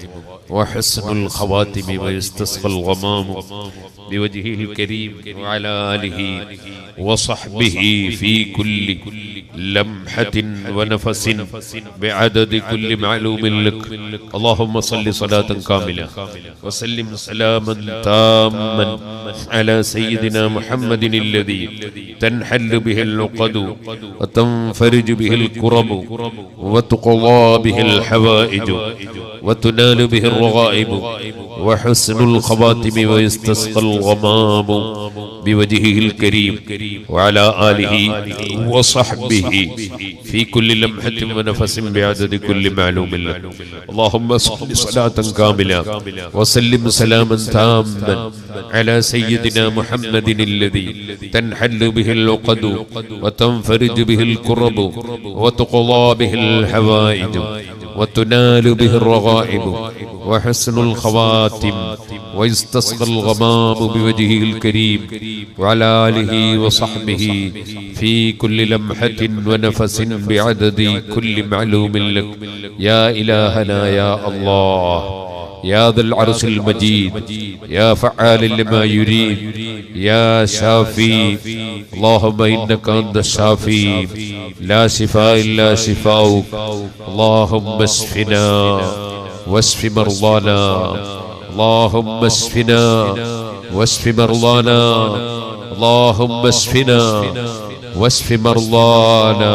وحسن الخواتم ويستسقى الغمام بوجهه الكريم وعلى آله وصحبه في كل لمحة ونفس بعدد كل معلوم لك اللهم صل صلاة كاملة وسلم سلاما تاما على سيدنا محمد الذي تنحل به العقد وتنفرج به الكرب وتقضى به الحوائج وتنال به الرغائب وحسن الخواتم ويستسقى الغمام بوجهه الكريم وعلى آله وصحبه في كل لمحة ونفس بعدد كل معلوم لك اللهم صل صلاة كاملة وسلم سلاما تاما على سيدنا محمد الذي تنحل به العقد وتنفرج به الكرب وتقضى به الحوائج وتنال به الرغائب وحسن الخواتم ويستسقى الغمام بوجهه الكريم وعلى آله وصحبه في كل لمحة ونفس بعدد كل معلوم لك يا إلهنا يا الله يا ذا العرش المجيد يا فعال لما يريد يا شافي اللهم إنك أنت الشافي لا شفاء إلا شفاؤك اللهم اشفنا واشف مرضانا اللهم اشفنا واشف مرضانا اللهم اشفنا واشف مرضانا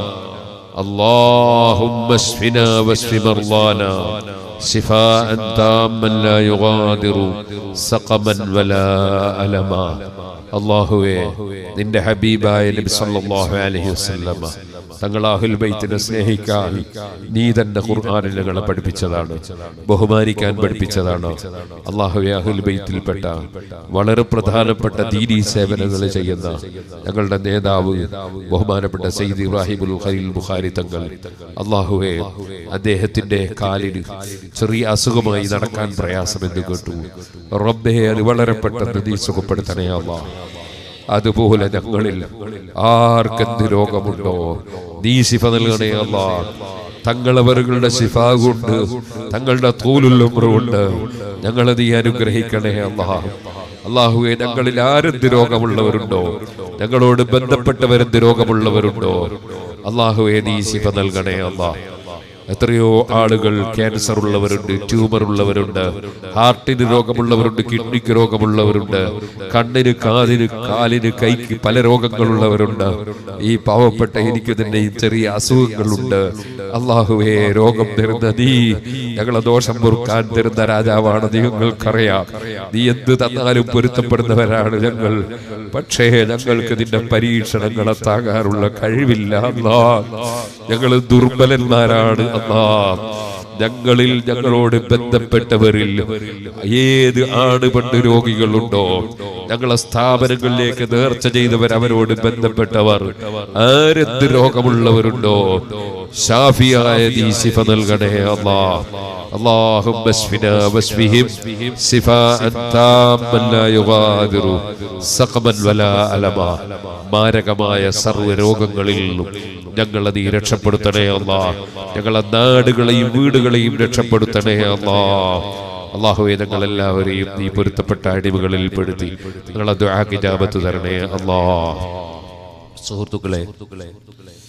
اللهم اشفنا واشف مرضانا شفاء تاما لا يغادر سقما ولا ألما അള്ളാഹുവേ നിന്റെ ഹബീബായ നബി സല്ലല്ലാഹു അലൈഹി വസല്ലമ തങ്ങൾ അഹുൽ ബൈത്തിനെ സ്നേഹിക്കാൻ നീ തന്നെ ഖുർആനിൽ ഞങ്ങളെ പഠിപ്പിച്ചതാണ് ബഹുമാനിക്കാൻ പഠിപ്പിച്ചതാണ് അള്ളാഹുവെ അഹുൽ ബൈത്തിൽപ്പെട്ട വളരെ പ്രധാനപ്പെട്ട ദീനീ സേവനങ്ങൾ ചെയ്യുന്ന ഞങ്ങളുടെ നേതാവ് ബഹുമാനപ്പെട്ട സയ്യിദ് ഇബ്രാഹിമുൽ ഖലീൽ ബുഖാരി തങ്ങൾ അള്ളാഹുവെ അദ്ദേഹത്തിന്റെ കാലിന് ചെറിയ അസുഖമായി നടക്കാൻ പ്രയാസമെന്ന് കേട്ടു റബ്ബെ അത് വളരെ പെട്ടെന്ന് നീ സുഖപ്പെടുത്തണേ അള്ളാഹ് അതുപോലെ ഞങ്ങളിൽ ആർക്കെന്ത് രോഗമുണ്ടോ നീ ശിഫ നൽകണേ അല്ല തങ്ങളവരുടെ ശിഫ കൊണ്ട് തങ്ങളുടെ തൂലുള്ളുമുണ്ട് ഞങ്ങളെ നീ അനുഗ്രഹിക്കണേ അല്ല അള്ളാഹുവെ ഞങ്ങളിൽ ആരെന്ത് രോഗമുള്ളവരുണ്ടോ ഞങ്ങളോട് ബന്ധപ്പെട്ടവരെന്ത് രോഗമുള്ളവരുണ്ടോ അള്ളാഹുവെ നീ ശിഫ നൽകണേ അല്ലാ എത്രയോ ആളുകൾ ക്യാൻസർ ഉള്ളവരുണ്ട് ട്യൂമർ ഉള്ളവരുണ്ട് ഹാർട്ടിന് രോഗമുള്ളവരുണ്ട് കിഡ്നിക്ക് രോഗമുള്ളവരുണ്ട് കണ്ണിന് കാതിന് കാലിന് കൈക്ക് പല രോഗങ്ങളുള്ളവരുണ്ട് ഈ പാവപ്പെട്ട എനിക്ക് തന്നെ ഈ ചെറിയ അസുഖങ്ങളുണ്ട് അള്ളാഹുവേ രോഗം തരുന്ന നീ ഞങ്ങളെ ദോഷം പൊറുക്കാൻ തരുന്ന രാജാവാണ് നീ ഞങ്ങൾക്കറിയാം നീ എന്ത് തന്നാലും പൊരുത്തപ്പെടുന്നവരാണ് ഞങ്ങൾ പക്ഷേ ഞങ്ങൾക്ക് നിന്റെ പരീക്ഷണങ്ങളെ താങ്ങാനുള്ള കഴിവില്ല അല്ലാ ഞങ്ങൾ ദുർബലന്മാരാണ് അല്ലാ ഞങ്ങളിൽ ഞങ്ങളോട് ബന്ധപ്പെട്ടവരിൽ ഏത് ആണ് പണ്ട് രോഗികളുണ്ടോ ഞങ്ങളെ സ്ഥാപനങ്ങളിലേക്ക് നേർച്ച ചെയ്തവർ അവരോട് ബന്ധപ്പെട്ടവർ ആരെന്ത് രോഗമുള്ളവരുണ്ടോ ഷാഫിയായ നീ ശിഫ നൽകണേ അല്ലാ اللهم اشفنا واشفهم شفاء تاما لا يغادر سقما ولا ألما മാരകമായ സർവ്വ രോഗങ്ങളിൽ നിന്നും ഞങ്ങളെ നീ രക്ഷപ്പെടുത്തണേ അല്ലാ ഞങ്ങളെ നാടുകളെയും വീടുകളെയും രക്ഷപ്പെടുത്തണേ അല്ലാ അള്ളാഹുവെ ഞങ്ങൾ എല്ലാവരെയും നീ പൊരുത്തപ്പെട്ട അടിവുകളിൽ പെടുത്തി ഞങ്ങളെ ദ്വാ കിജാബത്ത് തരണേ അല്ലാ സുഹൃത്തുക്കളെ